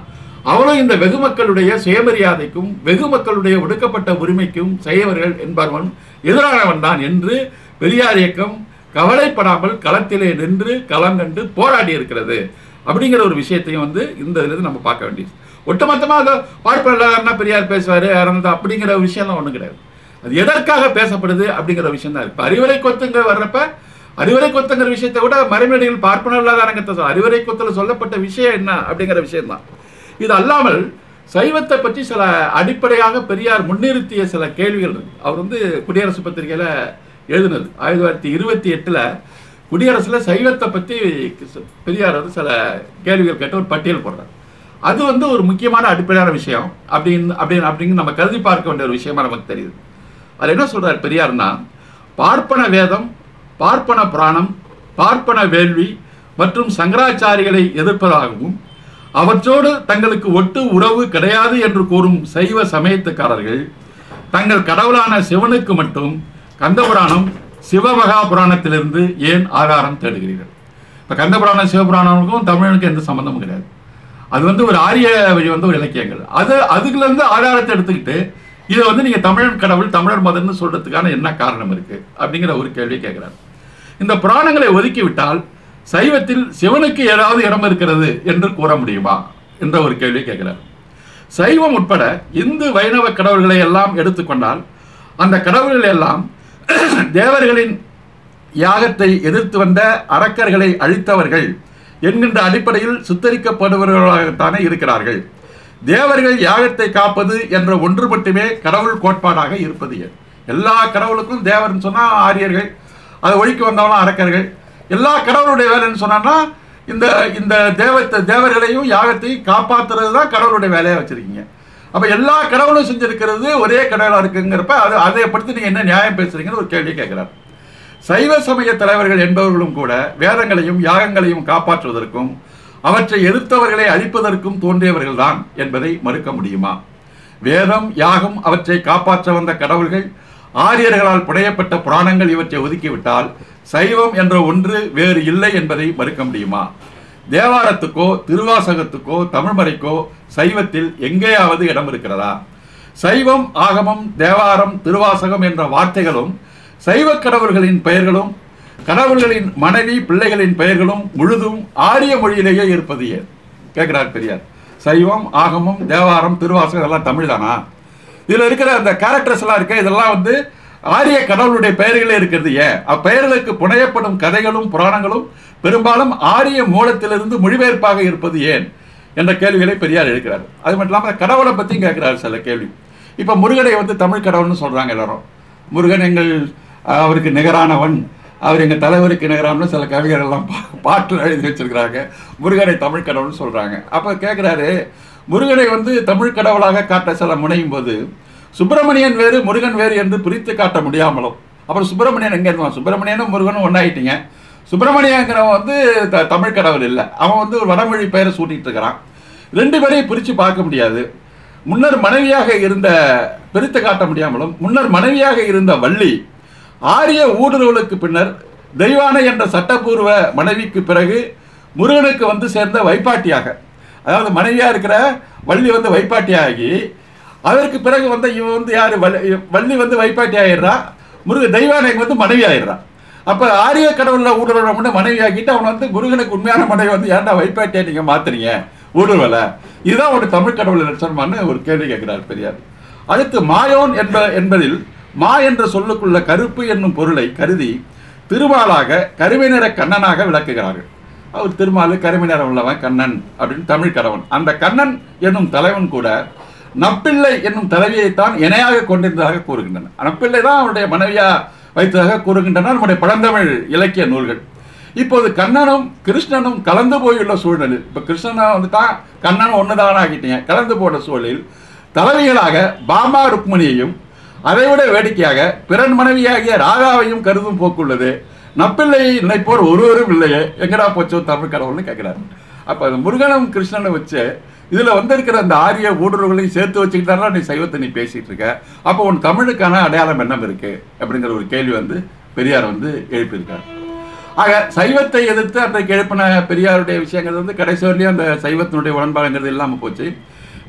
அவளும் இந்த வெகு மக்களுடைய சுயமரியாதைக்கும் வெகு மக்களுடைய ஒடுக்கப்பட்ட உரிமைக்கும் செய்யவர்கள் என்பவன் எதிரானவன் தான் என்று பெரியார் இயக்கம் கவலைப்படாமல் களத்திலே நின்று களம் கண்டு போராடி இருக்கிறது அப்படிங்கிற ஒரு விஷயத்தையும் வந்து இந்த இதிலிருந்து நம்ம பார்க்க வேண்டியது ஒட்டுமொத்தமாக பார்ப்பனா பெரியார் பேசுவாரு இறந்தது அப்படிங்கிற விஷயம்லாம் ஒன்றும் கிடையாது அது எதற்காக பேசப்படுது அப்படிங்கிற விஷயம் தான் இப்போ அறிவுரை கொத்துங்க வர்றப்ப அறிவுரை கொத்துங்கிற விஷயத்தை விட மறைமேடையில் பார்ப்பனர்லாதாரங்கத்தை சொல்ல அறிவுரை கொத்தில் சொல்லப்பட்ட விஷயம் என்ன அப்படிங்கிற விஷயம் தான் இது அல்லாமல் சைவத்தை பற்றி சில அடிப்படையாக பெரியார் முன்னிறுத்திய சில கேள்விகள் இருக்கு அவர் வந்து குடியரசு பத்திரிகையில் எழுதினது ஆயிரத்தி தொள்ளாயிரத்தி இருபத்தி எட்டில் குடியரசில் சைவத்தை பற்றி பெரியார் வந்து சில கேள்விகள் கேட்டு ஒரு பட்டியல் போடுறார் அது வந்து ஒரு முக்கியமான அடிப்படையான விஷயம் அப்படின்னு அப்படின்னு அப்படின்னு நம்ம கருதி பார்க்க வேண்டிய ஒரு விஷயமா நமக்கு தெரியுது அதில் என்ன சொல்றார் பெரியார்னா பார்ப்பன வேதம் பார்ப்பன புராணம் பார்ப்பன வேள்வி மற்றும் சங்கராச்சாரிகளை எதிர்ப்பதாகவும் அவற்றோடு தங்களுக்கு ஒட்டு உறவு கிடையாது என்று கூறும் சைவ சமயத்துக்காரர்கள் தங்கள் கடவுளான சிவனுக்கு மட்டும் கந்தபுராணம் சிவமகா புராணத்திலிருந்து ஏன் ஆதாரம் தேடுகிறீர்கள் இப்போ கந்தபுராணம் சிவபுராணமுக்கும் தமிழனுக்கும் எந்த சம்பந்தமும் கிடையாது அது வந்து ஒரு ஆரிய வழி வந்து ஒரு இலக்கியங்கள் அது அதுல இருந்து ஆதாரத்தை எடுத்துக்கிட்டு இதை வந்து நீங்க தமிழன் கடவுள் தமிழர் மதம்னு சொல்றதுக்கான என்ன காரணம் இருக்கு அப்படிங்கிற ஒரு கேள்வி கேட்கிறார் இந்த புராணங்களை ஒதுக்கி விட்டால் சைவத்தில் சிவனுக்கு ஏதாவது இடம் இருக்கிறது என்று கூற முடியுமா என்ற ஒரு கேள்வி கேட்கிறார் சைவம் உட்பட இந்து வைணவ கடவுள்களை எல்லாம் எடுத்துக்கொண்டால் அந்த கடவுள்கள் எல்லாம் தேவர்களின் யாகத்தை எதிர்த்து வந்த அரக்கர்களை அழித்தவர்கள் என்கின்ற அடிப்படையில் சுத்தரிக்கப்படுபவர்களாகத்தானே இருக்கிறார்கள் தேவர்கள் யாகத்தை காப்பது என்ற ஒன்று மட்டுமே கடவுள் கோட்பாடாக இருப்பது ஏன் எல்லா கடவுளுக்கும் தேவர்னு சொன்னா ஆரியர்கள் அதை ஒழிக்க வந்தவங்களும் அரக்கர்கள் எல்லா கடவுளுடைய வேலைன்னு சொன்னா இந்த இந்த தேவத்தை தேவர்களையும் யாகத்தையும் காப்பாத்துறது தான் கடவுளுடைய வேலையா வச்சிருக்கீங்க அப்ப எல்லா கடவுளும் செஞ்சிருக்கிறது ஒரே கடவுளா இருக்குங்கிறப்ப அது அதை படுத்து நீங்க என்ன நியாயம் பேசுறீங்கன்னு ஒரு கேள்வி கேட்கிறார் சைவ சமய தலைவர்கள் என்பவர்களும் கூட வேதங்களையும் யாகங்களையும் காப்பாற்றுவதற்கும் அவற்றை எதிர்த்தவர்களை அழிப்பதற்கும் தோன்றியவர்கள்தான் என்பதை மறுக்க முடியுமா வேதம் யாகம் அவற்றை காப்பாற்ற வந்த கடவுள்கள் ஆரியர்களால் புனையப்பட்ட புராணங்கள் இவற்றை ஒதுக்கிவிட்டால் சைவம் என்ற ஒன்று வேறு இல்லை என்பதை மறுக்க முடியுமா தேவாரத்துக்கோ திருவாசகத்துக்கோ தமிழ்மறைக்கோ சைவத்தில் எங்கேயாவது இடம் இருக்கிறதா சைவம் ஆகமம் தேவாரம் திருவாசகம் என்ற வார்த்தைகளும் சைவ கடவுள்களின் பெயர்களும் கடவுள்களின் மனைவி பிள்ளைகளின் பெயர்களும் முழுதும் ஆரிய மொழியிலேயே இருப்பது ஏன் கேட்கிறார் பெரியார் சைவம் ஆகமம் தேவாரம் திருவாசகம் இதெல்லாம் தமிழ் தானா இதுல இருக்கிற அந்த கேரக்டர்ஸ் எல்லாம் இருக்க இதெல்லாம் வந்து ஆரிய கடவுளுடைய பெயர்களே இருக்கிறது ஏன் அப்பெயர்களுக்கு புனையப்படும் கதைகளும் புராணங்களும் பெரும்பாலும் ஆரிய மூலத்திலிருந்து மொழிபெயர்ப்பாக இருப்பது ஏன் என்ற கேள்விகளை பெரியார் எழுக்கிறார் அது மட்டும் இல்லாமல் கடவுளை பற்றியும் கேட்கிறார் சில கேள்வி இப்போ முருகனை வந்து தமிழ் கடவுள்னு சொல்றாங்க எல்லாரும் முருகன் எங்கள் அஹ், அவருக்கு நிகரானவன் அவர் எங்கள் தலைவருக்கு நிகரானவன் சில கவிஞர்கள் எல்லாம் பா- பாட்டில் எழுதி வச்சிருக்கிறாங்க முருகனை தமிழ் கடவுள்னு சொல்றாங்க அப்போ கேட்குறாரு முருகனை வந்து தமிழ் கடவுளாக காட்ட சில முனையும் போது சுப்பிரமணியன் வேறு முருகன் வேறு என்று பிரித்து காட்ட முடியாமலும் அப்புறம் சுப்பிரமணியன் எங்கே இருந்தான் சுப்பிரமணியனும் முருகனும் ஒன்றாயிட்டீங்க சுப்பிரமணியங்கிறவன் வந்து த- தமிழ் கடவுள் இல்லை அவன் வந்து ஒரு வடமொழி பெயரை சூட்டிட்டு இருக்கிறான் ரெண்டு பேரையும் பிரித்து பார்க்க முடியாது முன்னர் மனைவியாக இருந்த பிரித்து காட்ட முடியாமலும் முன்னர் மனைவியாக இருந்த வள்ளி ஆரிய ஊடுருவலுக்கு பின்னர் தெய்வானை என்ற சட்டப்பூர்வ மனைவிக்கு பிறகு முருகனுக்கு வந்து சேர்ந்த வைப்பாட்டியாக அதாவது மனைவியா இருக்கிற வள்ளி வந்து வைப்பாட்டியாகி அதற்கு பிறகு வந்து இவன் வந்து யாரு வள்ளி வள்ளி வந்து வைப்பாட்டி ஆயிடுறா முருக தெய்வானை வந்து மனைவி ஆயிடுறான் அப்ப ஆரிய கடவுள்ல ஊடுருவ மனைவி ஆக்கிட்டு அவன் வந்து முருகனுக்கு உண்மையான மனைவி வந்து ஏன்டா வைப்பாட்டியா நீங்க மாத்துறீங்க ஊடுருவல இதுதான் ஒரு தமிழ் கடவுள் லட்சணமானு ஒரு கேள்வி கேட்கிறார் பெரியார் அடுத்து மாயோன் என்ப என்பதில் மா என்ற சொல்லுக்குள்ள கருப்பு என்னும் பொருளை கருதி திருமாலாக கருமை நிற கண்ணனாக விளக்குகிறார்கள் அவர் திருமாலு கருமை நிறம் உள்ளவன் கண்ணன் அப்படின்னு தமிழ் கடவுள் அந்த கண்ணன் என்னும் தலைவன் கூட நப்பிள்ளை என்னும் தலைவியைத்தான் இணையாக கொண்டிருந்ததாக கூறுகின்றன நப்பிள்ளை தான் அவருடைய மனைவியா வைத்ததாக கூறுகின்றன நம்முடைய பழந்தமிழ் இலக்கிய நூல்கள் இப்போது கண்ணனும் கிருஷ்ணனும் கலந்து போயுள்ள சூழலில் இப்ப கிருஷ்ணனா வந்துட்டான் கண்ணனும் ஒண்ணுதான் ஆகிட்டீங்க கலந்து போன சூழலில் தலைவிகளாக பாமா ருக்மணியையும் அதைவிட வேடிக்கையாக பிறன் மனைவியாகிய ராகாவையும் கருதும் போக்குள்ளது நப்பிள்ளையை நினைப்போர் ஒருவரும் இல்லையே எங்கடா போச்சோ தமிழ் கடவுள்னு கேட்கிறாரு அப்ப அந்த முருகனும் கிருஷ்ணனும் வச்சு இதுல வந்திருக்கிற அந்த ஆரிய ஊடுருவங்களையும் சேர்த்து வச்சுக்கிட்டாரா நீ சைவத்தை நீ பேசிட்டு இருக்க அப்போ உன் தமிழுக்கான அடையாளம் என்ன இருக்கு அப்படிங்கிற ஒரு கேள்வி வந்து பெரியார் வந்து எழுப்பியிருக்கார் ஆக சைவத்தை எதிர்த்து அன்றைக்கு எழுப்பின பெரியாருடைய விஷயங்கள் வந்து கடைசி வரலையும் அந்த சைவத்தினுடைய உடன்பாடுங்கிறது இல்லாமல் போச்சு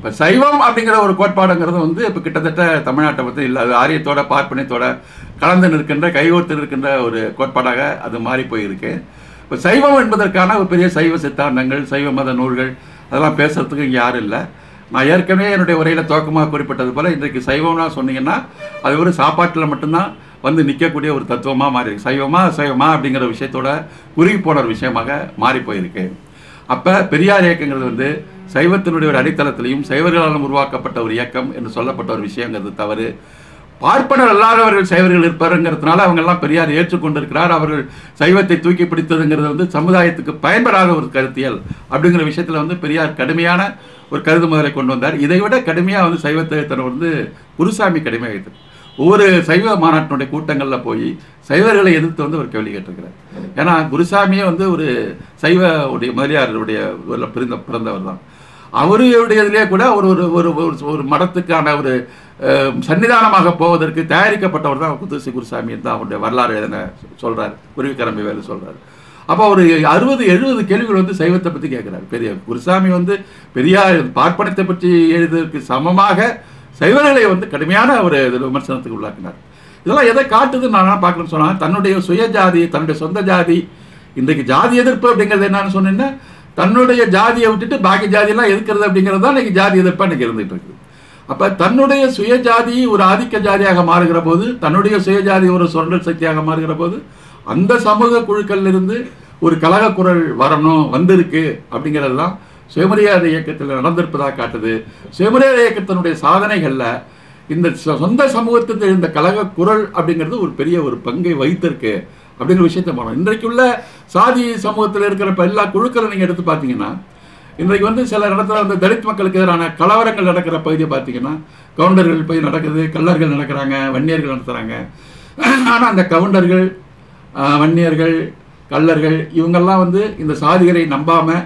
இப்போ சைவம் அப்படிங்கிற ஒரு கோட்பாடுங்கிறது வந்து இப்போ கிட்டத்தட்ட தமிழ்நாட்டை பற்றி இல்லை அது ஆரியத்தோட பார்ப்பனியத்தோட கலந்து நிற்கின்ற கைகோர்த்து நிற்கின்ற ஒரு கோட்பாடாக அது மாறி போயிருக்கு இப்போ சைவம் என்பதற்கான ஒரு பெரிய சைவ சித்தாந்தங்கள் சைவ மத நூல்கள் அதெல்லாம் பேசுறதுக்கு இங்கே யாரும் இல்லை நான் ஏற்கனவே என்னுடைய உரையில் துவக்கமாக குறிப்பிட்டது போல் இன்றைக்கு சைவம்னா சொன்னீங்கன்னா அது ஒரு சாப்பாட்டில் மட்டும்தான் வந்து நிற்கக்கூடிய ஒரு தத்துவமாக மாறி இருக்கு சைவமா சைவமா அப்படிங்கிற விஷயத்தோட குறுகி போன ஒரு விஷயமாக மாறி போயிருக்கு அப்போ பெரியார் இயக்கங்கிறது வந்து சைவத்தினுடைய ஒரு அடித்தளத்திலையும் சைவர்களால் உருவாக்கப்பட்ட ஒரு இயக்கம் என்று சொல்லப்பட்ட ஒரு விஷயங்கிறது தவறு பார்ப்பனர் அல்லாதவர்கள் சைவர்கள் இருப்பாருங்கிறதுனால அவங்க எல்லாம் பெரியார் ஏற்றுக்கொண்டிருக்கிறார் அவர்கள் சைவத்தை தூக்கி பிடித்ததுங்கிறது வந்து சமுதாயத்துக்கு பயன்படாத ஒரு கருத்தியல் அப்படிங்கிற விஷயத்துல வந்து பெரியார் கடுமையான ஒரு கருது முதலை கொண்டு வந்தார் இதை விட கடுமையா வந்து சைவத்தை தன்னை வந்து குருசாமி கடுமையாக வைத்தார் ஒவ்வொரு சைவ மாநாட்டினுடைய கூட்டங்களில் போய் சைவர்களை எதிர்த்து வந்து ஒரு கேள்வி கேட்டிருக்கிறார் ஏன்னா குருசாமியே வந்து ஒரு சைவ உடைய முதலியாருடைய ஊர்ல பிறந்த பிறந்தவர் தான் அவருடைய இதுலேயே கூட ஒரு ஒரு ஒரு ஒரு- ஒரு மடத்துக்கான ஒரு அஹ், சன்னிதானமாக போவதற்கு தயாரிக்கப்பட்டவர் தான் குத்துசி குருசாமி தான் அவருடைய வரலாறு எழுதின சொல்றார் குருவிக்கரம்பி வேலு சொல்றாரு அப்போ ஒரு அறுபது எழுபது கேள்விகள் வந்து சைவத்தை பற்றி கேட்குறாரு பெரிய குருசாமி வந்து பெரியார் பார்ப்பனத்தை பற்றி எழுதுவதற்கு சமமாக சைவர்களை வந்து கடுமையான ஒரு இதுல விமர்சனத்துக்கு உள்ளாக்கினார் இதெல்லாம் எதை காட்டுதுன்னு நான் பார்க்கணும்னு சொன்னா தன்னுடைய சுய ஜாதி தன்னுடைய சொந்த ஜாதி இன்றைக்கு ஜாதி எதிர்ப்பு அப்படிங்கிறது என்னன்னு சொன்னீங்கன்னா தன்னுடைய ஜாதியை விட்டுட்டு பாக்கி ஜாதியெல்லாம் எதிர்க்கிறது அப்படிங்கிறது தான் இன்னைக்கு ஜாதி எதிர்ப்பாக இன்னைக்கு இருந்துட்டு இருக்குது அப்ப தன்னுடைய சுய ஜாதி ஒரு ஆதிக்க ஜாதியாக மாறுகிற போது தன்னுடைய சுய ஜாதி ஒரு சுரண்டல் சக்தியாக மாறுகிற போது அந்த சமூக குழுக்கள்ல இருந்து ஒரு கலக குரல் வரணும் வந்திருக்கு அப்படிங்கிறது தான் சுயமரியாதை இயக்கத்தில் நடந்திருப்பதாக காட்டுது சுயமரியாதை இயக்கத்தினுடைய சாதனைகள்ல இந்த சொ- சொந்த சமூகத்தில் இந்த கலக குரல் அப்படிங்கிறது ஒரு பெரிய ஒரு பங்கை வகித்திருக்கு அப்படிங்கிற விஷயத்தை பார்க்கணும் இன்றைக்குள்ள சாதி சமூகத்தில் இருக்கிற இப்ப எல்லா குழுக்களை நீங்க எடுத்து பார்த்தீங்கன்னா இன்றைக்கு வந்து சில இடத்துல வந்து தலித் மக்களுக்கு எதிரான கலவரங்கள் நடக்கிற பகுதியை பார்த்தீங்கன்னா கவுண்டர்கள் போய் நடக்குது கல்லர்கள் நடக்கிறாங்க வன்னியர்கள் நடத்துகிறாங்க ஆனால் அந்த கவுண்டர்கள் ஆஹ், வன்னியர்கள் கல்லர்கள் இவங்கெல்லாம் வந்து இந்த சாதிகளை நம்பாமல்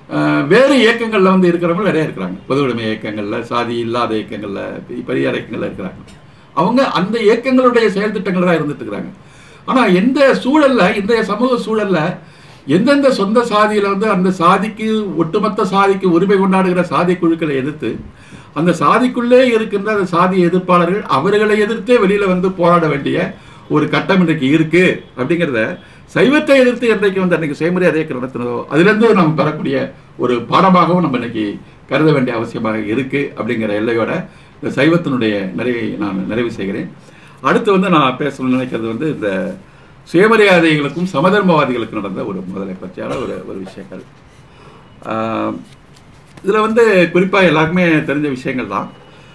வேறு இயக்கங்களில் வந்து இருக்கிறவங்க நிறைய இருக்கிறாங்க பொது உடைமை இயக்கங்களில் சாதி இல்லாத இயக்கங்களில் பெரிய இயக்கங்களில் இருக்கிறாங்க அவங்க அந்த இயக்கங்களுடைய செயல் திட்டங்கள் தான் இருந்துட்டு இருக்கிறாங்க ஆனால் எந்த சூழல்ல இன்றைய சமூக சூழல்ல எந்தெந்த சொந்த சாதியில வந்து அந்த சாதிக்கு ஒட்டுமொத்த சாதிக்கு உரிமை கொண்டாடுகிற சாதி குழுக்களை எதிர்த்து அந்த சாதிக்குள்ளே இருக்கின்ற அந்த சாதி எதிர்ப்பாளர்கள் அவர்களை எதிர்த்தே வெளியில வந்து போராட வேண்டிய ஒரு கட்டம் இன்றைக்கு இருக்கு அப்படிங்கிறத சைவத்தை எதிர்த்து என்றைக்கு வந்து அன்னைக்கு செய்முறை இயக்கம் நடத்தினதோ அதிலிருந்து நம்ம பெறக்கூடிய ஒரு பாடமாகவும் நம்ம இன்னைக்கு கருத வேண்டிய அவசியமாக இருக்கு அப்படிங்கிற எல்லையோட இந்த சைவத்தினுடைய நிறைவை நான் நிறைவு செய்கிறேன் அடுத்து வந்து நான் பேசணும்னு நினைக்கிறது வந்து இந்த சுயமரியாதைகளுக்கும் சமதர்மவாதிகளுக்கும் நடந்த ஒரு முதலை பற்றியான ஒரு ஒரு விஷயங்கள் ஆஹ் இதுல வந்து குறிப்பா எல்லாருக்குமே தெரிஞ்ச விஷயங்கள் தான்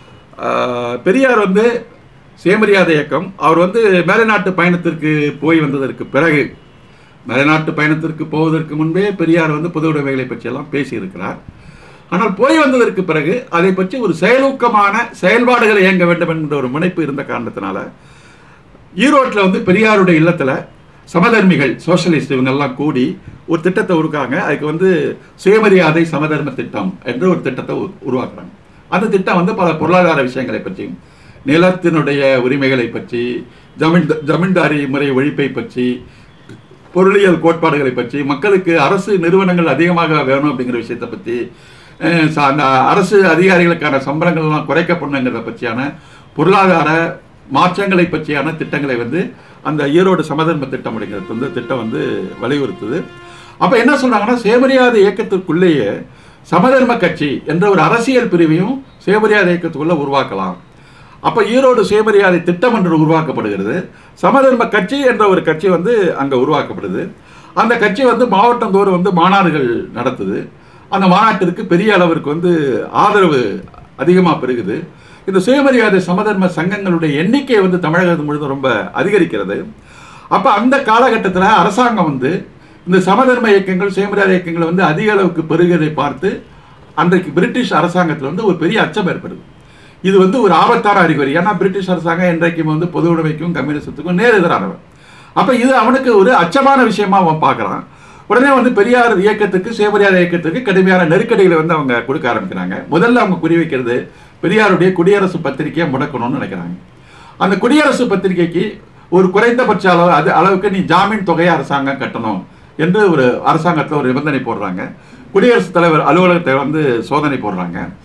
ஆஹ் பெரியார் வந்து சுயமரியாதை இயக்கம் அவர் வந்து மேலைநாட்டு பயணத்திற்கு போய் வந்ததற்கு பிறகு மேலைநாட்டு பயணத்திற்கு போவதற்கு முன்பே பெரியார் வந்து பொது உடைமைகளை பற்றியெல்லாம் பேசியிருக்கிறார் ஆனால் போய் வந்ததற்கு பிறகு அதை பற்றி ஒரு செயலூக்கமான செயல்பாடுகளை இயங்க வேண்டும் என்ற ஒரு முனைப்பு இருந்த காரணத்தினால ஈரோட்டில் வந்து பெரியாருடைய இல்லத்தில் சமதர்மிகள் சோஷலிஸ்ட் இவங்கெல்லாம் கூடி ஒரு திட்டத்தை உருக்காங்க அதுக்கு வந்து சுயமரியாதை சமதர்ம திட்டம் என்ற ஒரு திட்டத்தை உரு- உருவாக்குறாங்க அந்த திட்டம் வந்து பல பொருளாதார விஷயங்களை பற்றியும் நிலத்தினுடைய உரிமைகளை பற்றி ஜமீன் ஜமீன்தாரி முறை ஒழிப்பை பற்றி பொருளியல் கோட்பாடுகளை பற்றி மக்களுக்கு அரசு நிறுவனங்கள் அதிகமாக வேணும் அப்படிங்கிற விஷயத்தை பற்றி அஹ், ச- அந்த அரசு அதிகாரிகளுக்கான சம்பளங்கள்லாம் குறைக்கப்படணுங்கிறத பற்றியான பொருளாதார மாற்றங்களை பற்றியான திட்டங்களை வந்து அந்த ஈரோடு சமதர்ம திட்டம் அப்படிங்கிறது வந்து திட்டம் வந்து வலியுறுத்துது அப்போ என்ன சொல்றாங்கன்னா சுயமரியாதை இயக்கத்திற்குள்ளேயே சமதர்ம கட்சி என்ற ஒரு அரசியல் பிரிவையும் சுயமரியாதை இயக்கத்துக்குள்ள உருவாக்கலாம் அப்ப ஈரோடு சுயமரியாதை திட்டம் என்று உருவாக்கப்படுகிறது சமதர்ம கட்சி என்ற ஒரு கட்சி வந்து அங்க உருவாக்கப்படுது அந்த கட்சி வந்து மாவட்டம் தோறும் வந்து மாநாடுகள் நடத்துது அந்த மாநாட்டிற்கு பெரிய அளவிற்கு வந்து ஆதரவு அதிகமாக பெருகுது இந்த சுயமரியாதை சமதர்ம சங்கங்களுடைய எண்ணிக்கை வந்து தமிழகம் முழுவதும் ரொம்ப அதிகரிக்கிறது அப்ப அந்த காலகட்டத்தில் அரசாங்கம் வந்து இந்த சமதர்ம இயக்கங்கள் சுயமரியாதை இயக்கங்கள் வந்து அதிக அளவுக்கு பெருகுவதை பார்த்து அன்றைக்கு பிரிட்டிஷ் அரசாங்கத்தில் வந்து ஒரு பெரிய அச்சம் ஏற்படுது இது வந்து ஒரு ஆபத்தான அறிகுறி ஏன்னா பிரிட்டிஷ் அரசாங்கம் இன்றைக்கும் வந்து பொது உடைமைக்கும் கம்யூனிசத்துக்கும் நேர் எதிரானவன் அப்ப இது அவனுக்கு ஒரு அச்சமான விஷயமா அவன் பார்க்கறான் உடனே வந்து பெரியார் இயக்கத்துக்கு சுயமரியாதை இயக்கத்துக்கு கடுமையான நெருக்கடிகளை வந்து அவங்க கொடுக்க ஆரம்பிக்கிறாங்க முதல்ல அவங்க குறிவைக்கிறது பெரியாருடைய குடியரசு பத்திரிகையை முடக்கணும்னு நினைக்கிறாங்க அந்த குடியரசு பத்திரிகைக்கு ஒரு குறைந்தபட்ச அளவு அது அளவுக்கு நீ ஜாமீன் தொகையை அரசாங்கம் கட்டணும் என்று ஒரு அரசாங்கத்தில் ஒரு நிபந்தனை போடுறாங்க குடியரசுத் தலைவர் அலுவலகத்தை வந்து சோதனை போடுறாங்க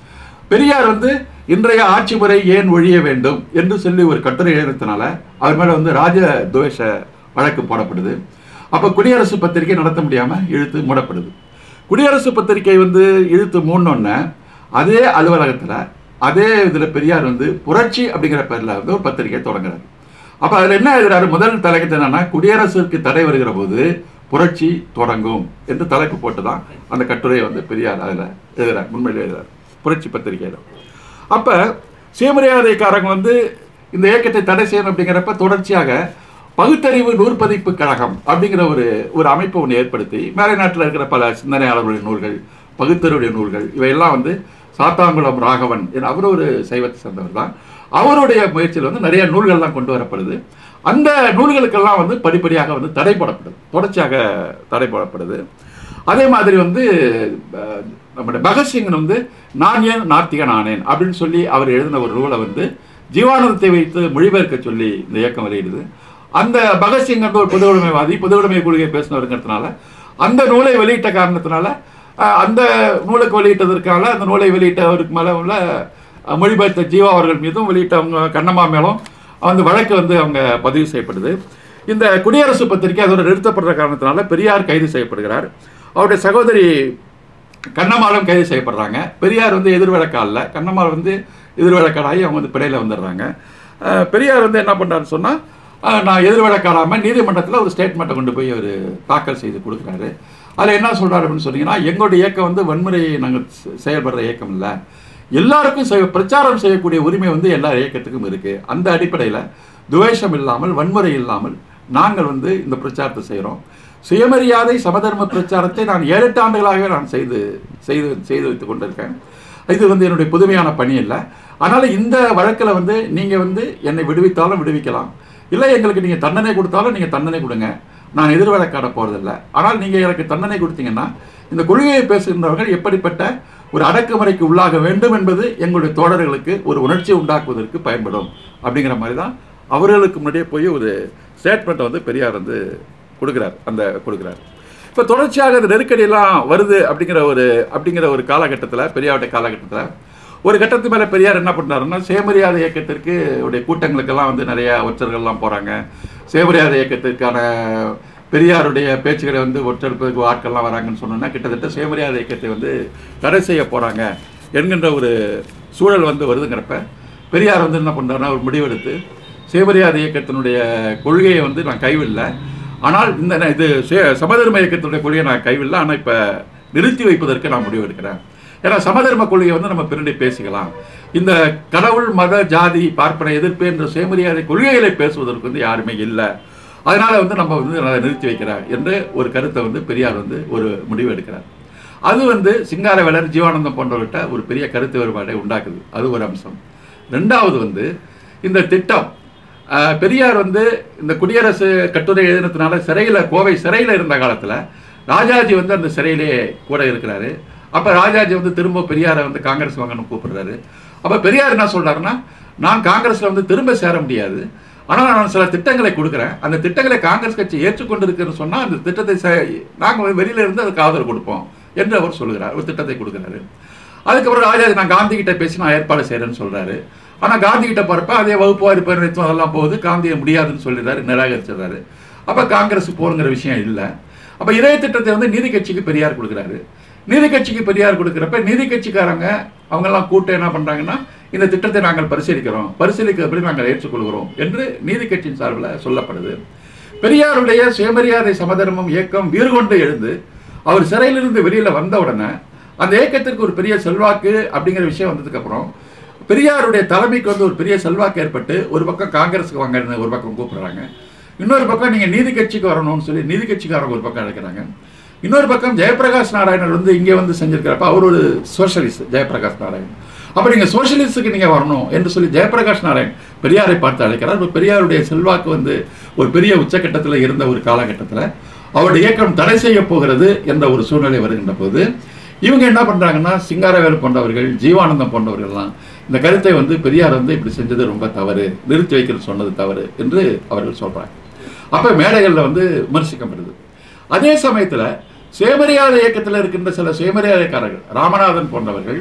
பெரியார் வந்து இன்றைய ஆட்சி முறை ஏன் ஒழிய வேண்டும் என்று சொல்லி ஒரு கட்டுரை எழுதினதுனால அவர் மேல வந்து ராஜ துவேஷ வழக்கு போடப்படுது அப்ப குடியரசு பத்திரிகை நடத்த முடியாம இழுத்து மூடப்படுது குடியரசு பத்திரிகை வந்து இழுத்து மூடனோடனே அதே அலுவலகத்துல அதே இதுல பெரியார் வந்து புரட்சி அப்படிங்கிற பேர்ல வந்து ஒரு பத்திரிகை தொடங்குறாரு அப்ப அதுல என்ன எழுதுறாரு முதல் தலைப்பு என்னன்னா குடியரசுக்கு தடை வருகிற போது புரட்சி தொடங்கும் என்று தலைப்பு போட்டு தான் அந்த கட்டுரையை வந்து பெரியார் அதுல எழுதுறார் உண்மையில எழுதுறார் புரட்சி பத்திரிகையில அப்ப சுயமரியாதைக்காரங்க வந்து இந்த இயக்கத்தை தடை செய்யணும் அப்படிங்கிறப்ப தொடர்ச்சியாக பகுத்தறிவு நூற்பதிப்பு கழகம் அப்படிங்கிற ஒரு ஒரு அமைப்பை ஒன்று ஏற்படுத்தி மேலை நாட்டில் இருக்கிற பல சிந்தனையாளர்களுடைய நூல்கள் பகுத்தறிவுடைய நூல்கள் இவையெல்லாம் வந்து சாத்தாங்குளம் ராகவன் என அவர் ஒரு சைவத்தை சேர்ந்தவர் தான் அவருடைய முயற்சியில் வந்து நிறைய நூல்கள்லாம் கொண்டு வரப்படுது அந்த நூல்களுக்கெல்லாம் வந்து படிப்படியாக வந்து தடை போடப்படுது தொடர்ச்சியாக தடை போடப்படுது அதே மாதிரி வந்து அஹ், நம்முடைய பகத்சிங் வந்து நான் ஏன் நாத்திகன் ஆனேன் அப்படின்னு சொல்லி அவர் எழுதின ஒரு நூலை வந்து ஜீவானந்தத்தை வைத்து மொழிபெயர்க்க சொல்லி இந்த இயக்கம் வெளியிடுது அந்த பகத்சிங் வந்து ஒரு பொது உடைமைவாதி பொது உடைமை கொள்கையை பேசினவருங்கிறதுனால அந்த நூலை வெளியிட்ட காரணத்தினால அஹ், அந்த நூலுக்கு வெளியிட்டதற்கான அந்த நூலை வெளியிட்டவருக்கு மேலே உள்ள அஹ், மொழிபெயர்த்த ஜீவா அவர்கள் மீதும் வெளியிட்டவங்க கண்ணம்மா மேலும் வந்து வழக்கு வந்து அவங்க பதிவு செய்யப்படுது இந்த குடியரசு பத்திரிகை அதோட நிறுத்தப்படுற காரணத்தினால பெரியார் கைது செய்யப்படுகிறார் அவருடைய சகோதரி கண்ணம்மாளும் கைது செய்யப்படுறாங்க பெரியார் வந்து எதிர்வழக்கால கண்ணம்மாள் வந்து எதிர்வழக்காடாகி அவங்க வந்து பிணையில் வந்துடுறாங்க அஹ் பெரியார் வந்து என்ன பண்ணுறாருன்னு சொன்னால் நான் எதிர்வழக்காடாமல் நீதிமன்றத்தில் ஒரு ஸ்டேட்மெண்ட்டை கொண்டு போய் அவர் தாக்கல் செய்து கொடுக்குறாரு அதில் என்ன சொல்றாரு அப்படின்னு சொன்னீங்கன்னா எங்களுடைய இயக்கம் வந்து வன்முறையை நாங்கள் செயல்படுற இயக்கம் இல்லை எல்லாருக்கும் செய் பிரச்சாரம் செய்யக்கூடிய உரிமை வந்து எல்லா இயக்கத்துக்கும் இருக்கு அந்த அடிப்படையில் துவேஷம் இல்லாமல் வன்முறை இல்லாமல் நாங்கள் வந்து இந்த பிரச்சாரத்தை செய்கிறோம் சுயமரியாதை சமதர்ம பிரச்சாரத்தை நான் ஏழு எட்டு ஆண்டுகளாகவே நான் செய்து செய்து செய்து வைத்துக் கொண்டிருக்கேன் இது வந்து என்னுடைய புதுமையான பணி இல்லை அதனால் இந்த வழக்கில் வந்து நீங்கள் வந்து என்னை விடுவித்தாலும் விடுவிக்கலாம் இல்லை எங்களுக்கு நீங்கள் தண்டனை கொடுத்தாலும் நீங்கள் தண்டனை கொடுங்க நான் எதிர்வழக்காட போகிறதில்ல ஆனால் நீங்கள் எனக்கு தண்டனை கொடுத்தீங்கன்னா இந்த கொள்கையை பேசுகின்றவர்கள் எப்படிப்பட்ட ஒரு அடக்குமுறைக்கு உள்ளாக வேண்டும் என்பது எங்களுடைய தோழர்களுக்கு ஒரு உணர்ச்சி உண்டாக்குவதற்கு பயன்படும் அப்படிங்கிற மாதிரி தான் அவர்களுக்கு முன்னாடியே போய் ஒரு ஸ்டேட்மெண்ட்டை வந்து பெரியார் வந்து கொடுக்குறார் அந்த கொடுக்குறார் இப்போ தொடர்ச்சியாக இந்த நெருக்கடியெல்லாம் வருது அப்படிங்கிற ஒரு அப்படிங்கிற ஒரு காலகட்டத்தில் பெரியாருடைய காலகட்டத்தில் ஒரு கட்டத்து மேலே பெரியார் என்ன பண்ணாருன்னா சுயமரியாதை இயக்கத்திற்கு உடைய கூட்டங்களுக்கெல்லாம் வந்து நிறைய ஒற்றர்கள்லாம் போகிறாங்க சுயமரியாதை இயக்கத்திற்கான பெரியாருடைய பேச்சுக்களை வந்து ஒற்றெடுப்பதற்கு ஆட்கள்லாம் வராங்கன்னு சொன்னோன்னா கிட்டத்தட்ட சுயமரியாதை இயக்கத்தை வந்து தடை செய்ய போகிறாங்க என்கின்ற ஒரு சூழல் வந்து வருதுங்கிறப்ப பெரியார் வந்து என்ன பண்ணுறாருன்னா ஒரு முடிவெடுத்து சுயமரியாதை இயக்கத்தினுடைய கொள்கையை வந்து நான் கைவிடல ஆனால் இந்த ந- இது சுய- சமதர்ம இயக்கத்தினுடைய கொள்கையை நான் கைவிடல ஆனால் இப்போ நிறுத்தி வைப்பதற்கு நான் முடிவு எடுக்கிறேன் ஏன்னா சமதர்ம கொள்கையை வந்து நம்ம பின்னாடி பேசிக்கலாம் இந்த கடவுள் மத ஜாதி பார்ப்பன எதிர்ப்பு என்ற சுயமரியாதை கொள்கைகளை பேசுவதற்கு வந்து யாருமே இல்லை அதனால வந்து நம்ம வந்து அதை நிறுத்தி வைக்கிறேன் என்று ஒரு கருத்தை வந்து பெரியார் வந்து ஒரு முடிவு எடுக்கிறார் அது வந்து சிங்காரவேலர் ஜீவானந்தம் போன்றவர்கிட்ட ஒரு பெரிய கருத்து வேறுபாடை உண்டாக்குது அது ஒரு அம்சம் ரெண்டாவது வந்து இந்த திட்டம் அஹ், பெரியார் வந்து இந்த குடியரசு கட்டுரை எழுதினதுனால சிறையில் கோவை சிறையில் இருந்த காலத்தில் ராஜாஜி வந்து அந்த சிறையிலே கூட இருக்கிறாரு அப்போ ராஜாஜி வந்து திரும்ப பெரியாரை வந்து காங்கிரஸ் வாங்கன்னு கூப்பிடுறாரு அப்போ பெரியார் என்ன சொல்றாருன்னா நான் காங்கிரஸில் வந்து திரும்ப சேர முடியாது ஆனால் நான் சில திட்டங்களை கொடுக்குறேன் அந்த திட்டங்களை காங்கிரஸ் கட்சி ஏற்றுக்கொண்டிருக்குன்னு சொன்னால் அந்த திட்டத்தை நாங்கள் வெளியில இருந்து அதுக்கு ஆதரவு கொடுப்போம் என்று அவர் சொல்லுகிறார் ஒரு திட்டத்தை கொடுக்குறாரு அதுக்கப்புறம் ராஜாஜி நான் காந்தி கிட்ட பேசி நான் ஏற்பாடு செய்கிறேன்னு சொல்றாரு ஆனால் காந்தி கிட்ட போகிறப்ப அதே வகுப்புவாரி பேரணித்துவம் அதெல்லாம் போகுது காந்தியை முடியாதுன்னு சொல்லிடுறாரு நிராகரிச்சிடுறாரு அப்போ காங்கிரஸ் போருங்கிற விஷயம் இல்லை அப்போ இதே திட்டத்தை வந்து நீதி கட்சிக்கு பெரியார் கொடுக்குறாரு நீதி கட்சிக்கு பெரியார் கொடுக்குறப்ப நீதி கட்சிக்காரங்க அவங்கெல்லாம் கூட்டம் என்ன பண்ணுறாங்கன்னா இந்த திட்டத்தை நாங்கள் பரிசீலிக்கிறோம் பரிசீலிக்கிறபடி நாங்கள் ஏற்றுக்கொள்கிறோம் என்று நீதி கட்சியின் சார்பில் சொல்லப்படுது பெரியாருடைய சுயமரியாதை சமதர்மம் இயக்கம் வீர்கொண்டு எழுந்து அவர் சிறையிலிருந்து வெளியில வந்த உடனே அந்த இயக்கத்திற்கு ஒரு பெரிய செல்வாக்கு அப்படிங்கிற விஷயம் வந்ததுக்கு அப்புறம் பெரியாருடைய தலைமைக்கு வந்து ஒரு பெரிய செல்வாக்கு ஏற்பட்டு ஒரு பக்கம் காங்கிரஸுக்கு வாங்கன்னு ஒரு பக்கம் கூப்பிடுறாங்க இன்னொரு பக்கம் நீங்க நீதி கட்சிக்கு வரணும்னு சொல்லி நீதி கட்சிக்காரங்க ஒரு பக்கம் அழைக்கிறாங்க இன்னொரு பக்கம் ஜெயபிரகாஷ் நாராயணன் வந்து இங்கே வந்து செஞ்சிருக்கிறப்ப அவர் ஒரு சோஷலிஸ்ட் ஜெயபிரகாஷ் நாராயணன் அப்ப நீங்க சோஷலிஸ்டுக்கு நீங்க வரணும் என்று சொல்லி ஜெயபிரகாஷ் நாராயண் பெரியாரை பார்த்து அழைக்கிறார் இப்ப பெரியாருடைய செல்வாக்கு வந்து ஒரு பெரிய உச்சக்கட்டத்தில் இருந்த ஒரு காலகட்டத்தில் அவருடைய இயக்கம் தடை செய்ய போகிறது என்ற ஒரு சூழ்நிலை வருகின்ற போது இவங்க என்ன பண்றாங்கன்னா சிங்காரவேலு போன்றவர்கள் ஜீவானந்தம் போன்றவர்கள்லாம் இந்த கருத்தை வந்து பெரியார் வந்து இப்படி செஞ்சது ரொம்ப தவறு நிறுத்தி வைக்கிறது சொன்னது தவறு என்று அவர்கள் சொல்றாங்க அப்ப மேடைகள்ல வந்து விமர்சிக்கப்படுது அதே சமயத்துல சுயமரியாதை இயக்கத்தில் இருக்கின்ற சில சுயமரியாதைக்காரர்கள் ராமநாதன் போன்றவர்கள்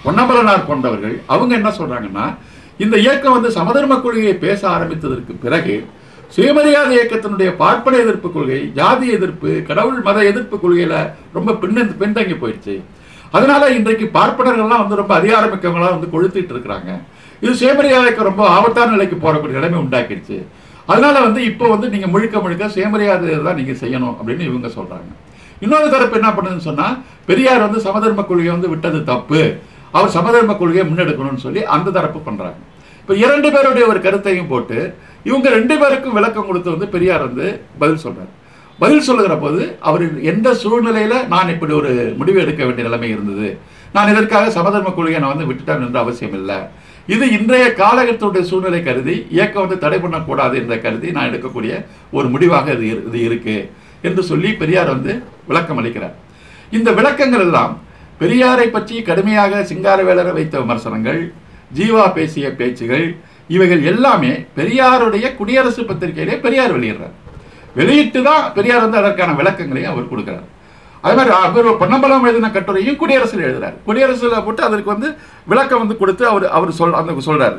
பொன்னம்பலனார் போன்றவர்கள் அவங்க என்ன சொல்றாங்கன்னா இந்த இயக்கம் வந்து சமதர்ம கொள்கையை பேச ஆரம்பித்ததற்கு பிறகு சுயமரியாதை இயக்கத்தினுடைய பார்ப்பன எதிர்ப்பு கொள்கை ஜாதி எதிர்ப்பு கடவுள் மத எதிர்ப்பு கொள்கையில ரொம்ப பின்ன பின்தங்கி போயிடுச்சு அதனால இன்றைக்கு பார்ப்பனர்கள்லாம் வந்து ரொம்ப அதிகாரமிக்கவங்களா வந்து கொளுத்திட்டு இருக்கிறாங்க இது சுயமரியாதைக்கு ரொம்ப ஆபத்தான நிலைக்கு போறக்கூடிய நிலைமை உண்டாக்கிடுச்சு அதனால வந்து இப்போ வந்து நீங்க முழுக்க முழுக்க சுயமரியாதை தான் நீங்க செய்யணும் அப்படின்னு இவங்க சொல்றாங்க இன்னொரு தரப்பு என்ன பண்ணுதுன்னு சொன்னா பெரியார் வந்து சமதர்ம கொள்கையை வந்து விட்டது தப்பு அவர் சமதர்ம கொள்கையை முன்னெடுக்கணும்னு சொல்லி அந்த தரப்பு பண்றாங்க இப்போ இரண்டு பேருடைய ஒரு கருத்தையும் போட்டு இவங்க ரெண்டு பேருக்கும் விளக்கம் கொடுத்து வந்து பெரியார் வந்து பதில் சொல்றாரு பதில் சொல்லுகிற போது அவர் எந்த சூழ்நிலையில நான் இப்படி ஒரு முடிவு எடுக்க வேண்டிய நிலைமை இருந்தது நான் இதற்காக சமதர்ம கொள்கையை நான் வந்து விட்டுட்டேன் என்ற அவசியம் இல்லை இது இன்றைய காலகட்டத்துடைய சூழ்நிலை கருதி இயக்கம் வந்து தடை பண்ணக்கூடாது என்ற கருதி நான் எடுக்கக்கூடிய ஒரு முடிவாக இது இரு- இது இருக்கு என்று சொல்லி பெரியார் வந்து விளக்கம் அளிக்கிறார் இந்த விளக்கங்கள் எல்லாம் பெரியாரை பற்றி கடுமையாக சிங்காரவேலரை வைத்த விமர்சனங்கள் ஜீவா பேசிய பேச்சுகள் இவைகள் எல்லாமே பெரியாருடைய குடியரசு பத்திரிகையிலே பெரியார் வெளியிடுறார் வெளியிட்டு தான் பெரியார் வந்து அதற்கான விளக்கங்களையும் அவர் கொடுக்கிறார் அதே மாதிரி அவர் பொன்னம்பலம் எழுதின கட்டுரையும் குடியரசில் எழுதுறார் குடியரசுல போட்டு அதற்கு வந்து விளக்கம் வந்து கொடுத்து அவர் அவர் சொல் அந்த சொல்றாரு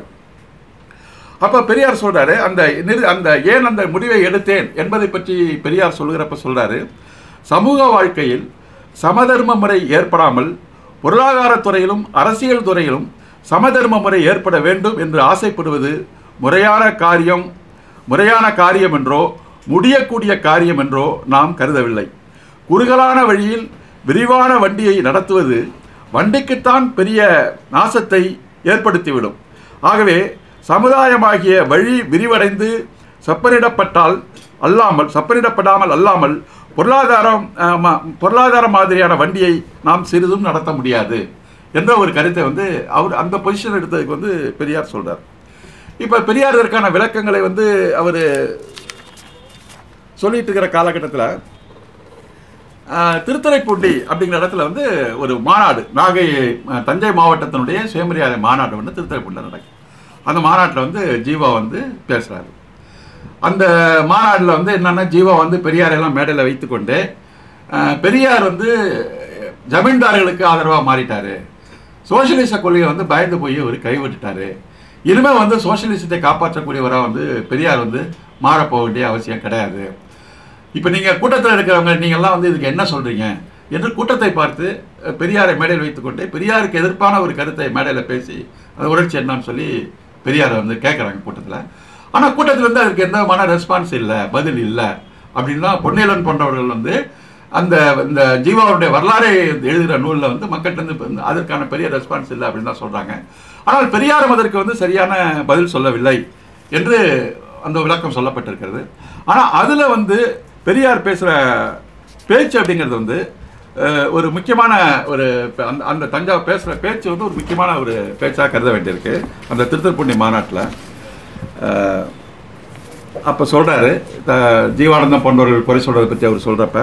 அப்ப பெரியார் சொல்றாரு அந்த நிறு- அந்த ஏன் அந்த முடிவை எடுத்தேன் என்பதை பற்றி பெரியார் சொல்கிறப்ப சொல்றாரு சமூக வாழ்க்கையில் சமதர்ம முறை ஏற்படாமல் பொருளாதாரத் துறையிலும் அரசியல் துறையிலும் சமதர்ம முறை ஏற்பட வேண்டும் என்று ஆசைப்படுவது முறையான காரியம் முறையான காரியம் என்றோ முடியக்கூடிய காரியம் என்றோ நாம் கருதவில்லை குறுகலான வழியில் விரிவான வண்டியை நடத்துவது வண்டிக்குத்தான் பெரிய நாசத்தை ஏற்படுத்திவிடும் ஆகவே சமுதாயமாகிய வழி விரிவடைந்து செப்பனிடப்பட்டால் அல்லாமல் செப்பனிடப்படாமல் அல்லாமல் பொருளாதாரம் அஹ், ம- பொருளாதார மாதிரியான வண்டியை நாம் சிறிதும் நடத்த முடியாது என்ற ஒரு கருத்தை வந்து அவர் அந்த பொசிஷன் எடுத்ததுக்கு வந்து பெரியார் சொல்றார் இப்போ பெரியார் இதற்கான விளக்கங்களை வந்து அவர் சொல்லிட்டு இருக்கிற காலகட்டத்தில் ஆஹ், திருத்துறைப்பூண்டி அப்படிங்கிற இடத்துல வந்து ஒரு மாநாடு நாகை ஆஹ், தஞ்சை மாவட்டத்தினுடைய சுயமரியாதை மாநாடு வந்து திருத்துறைப்பூண்டில் நடக்கும் அந்த மாநாட்டில் வந்து ஜீவா வந்து பேசுகிறாரு அந்த மாநாட்டில் வந்து என்னன்னா ஜீவா வந்து பெரியார் எல்லாம் மேடையில் வைத்துக்கொண்டு ஆஹ், பெரியார் வந்து ஜமீன்தார்களுக்கு ஆதரவாக மாறிட்டாரு சோசியலிச கொள்கையை வந்து பயந்து போய் அவர் கைவிட்டுட்டாரு இனிமேல் வந்து சோசியலிசத்தை காப்பாற்றக்கூடியவராக வந்து பெரியார் வந்து மாறப்போக வேண்டிய அவசியம் கிடையாது இப்போ நீங்கள் கூட்டத்தில் இருக்கிறவங்க நீங்கள்லாம் வந்து இதுக்கு என்ன சொல்கிறீங்க என்று கூட்டத்தை பார்த்து அஹ், பெரியாரை மேடையில் வைத்துக்கொண்டு பெரியாருக்கு எதிர்ப்பான ஒரு கருத்தை மேடையில் பேசி அந்த உணர்ச்சி என்னன்னு சொல்லி பெரியாரை வந்து கேட்குறாங்க கூட்டத்தில் ஆனால் கூட்டத்தில் வந்து அதுக்கு எந்த விதமான ரெஸ்பான்ஸ் இல்லை பதில் இல்லை அப்படின்னா பொன்னியலன் போன்றவர்கள் வந்து அந்த இந்த ஜீவாவுடைய வரலாறை எழுதுகிற நூலில் வந்து மக்கள்கிட்ட இருந்து இப்ப அதற்கான பெரிய ரெஸ்பான்ஸ் இல்லை அப்படின்னு தான் சொல்கிறாங்க ஆனால் பெரியாரும் அதற்கு வந்து சரியான பதில் சொல்லவில்லை என்று அந்த விளக்கம் சொல்லப்பட்டிருக்கிறது ஆனால் அதில் வந்து பெரியார் பேசுகிற பேச்சு அப்படிங்கிறது வந்து அஹ், ஒரு முக்கியமான ஒரு ப- அந்த அந்த தஞ்சாவூர் பேசுகிற பேச்சு வந்து ஒரு முக்கியமான ஒரு பேச்சாக கருத வேண்டியிருக்கு அந்த திருத்தற்பூண்டி மாநாட்டில் அப்போ சொல்கிறாரு ஜீவானந்தம் போன்றவர்கள் குறை சொல்கிறத பற்றி அவர் சொல்கிறப்ப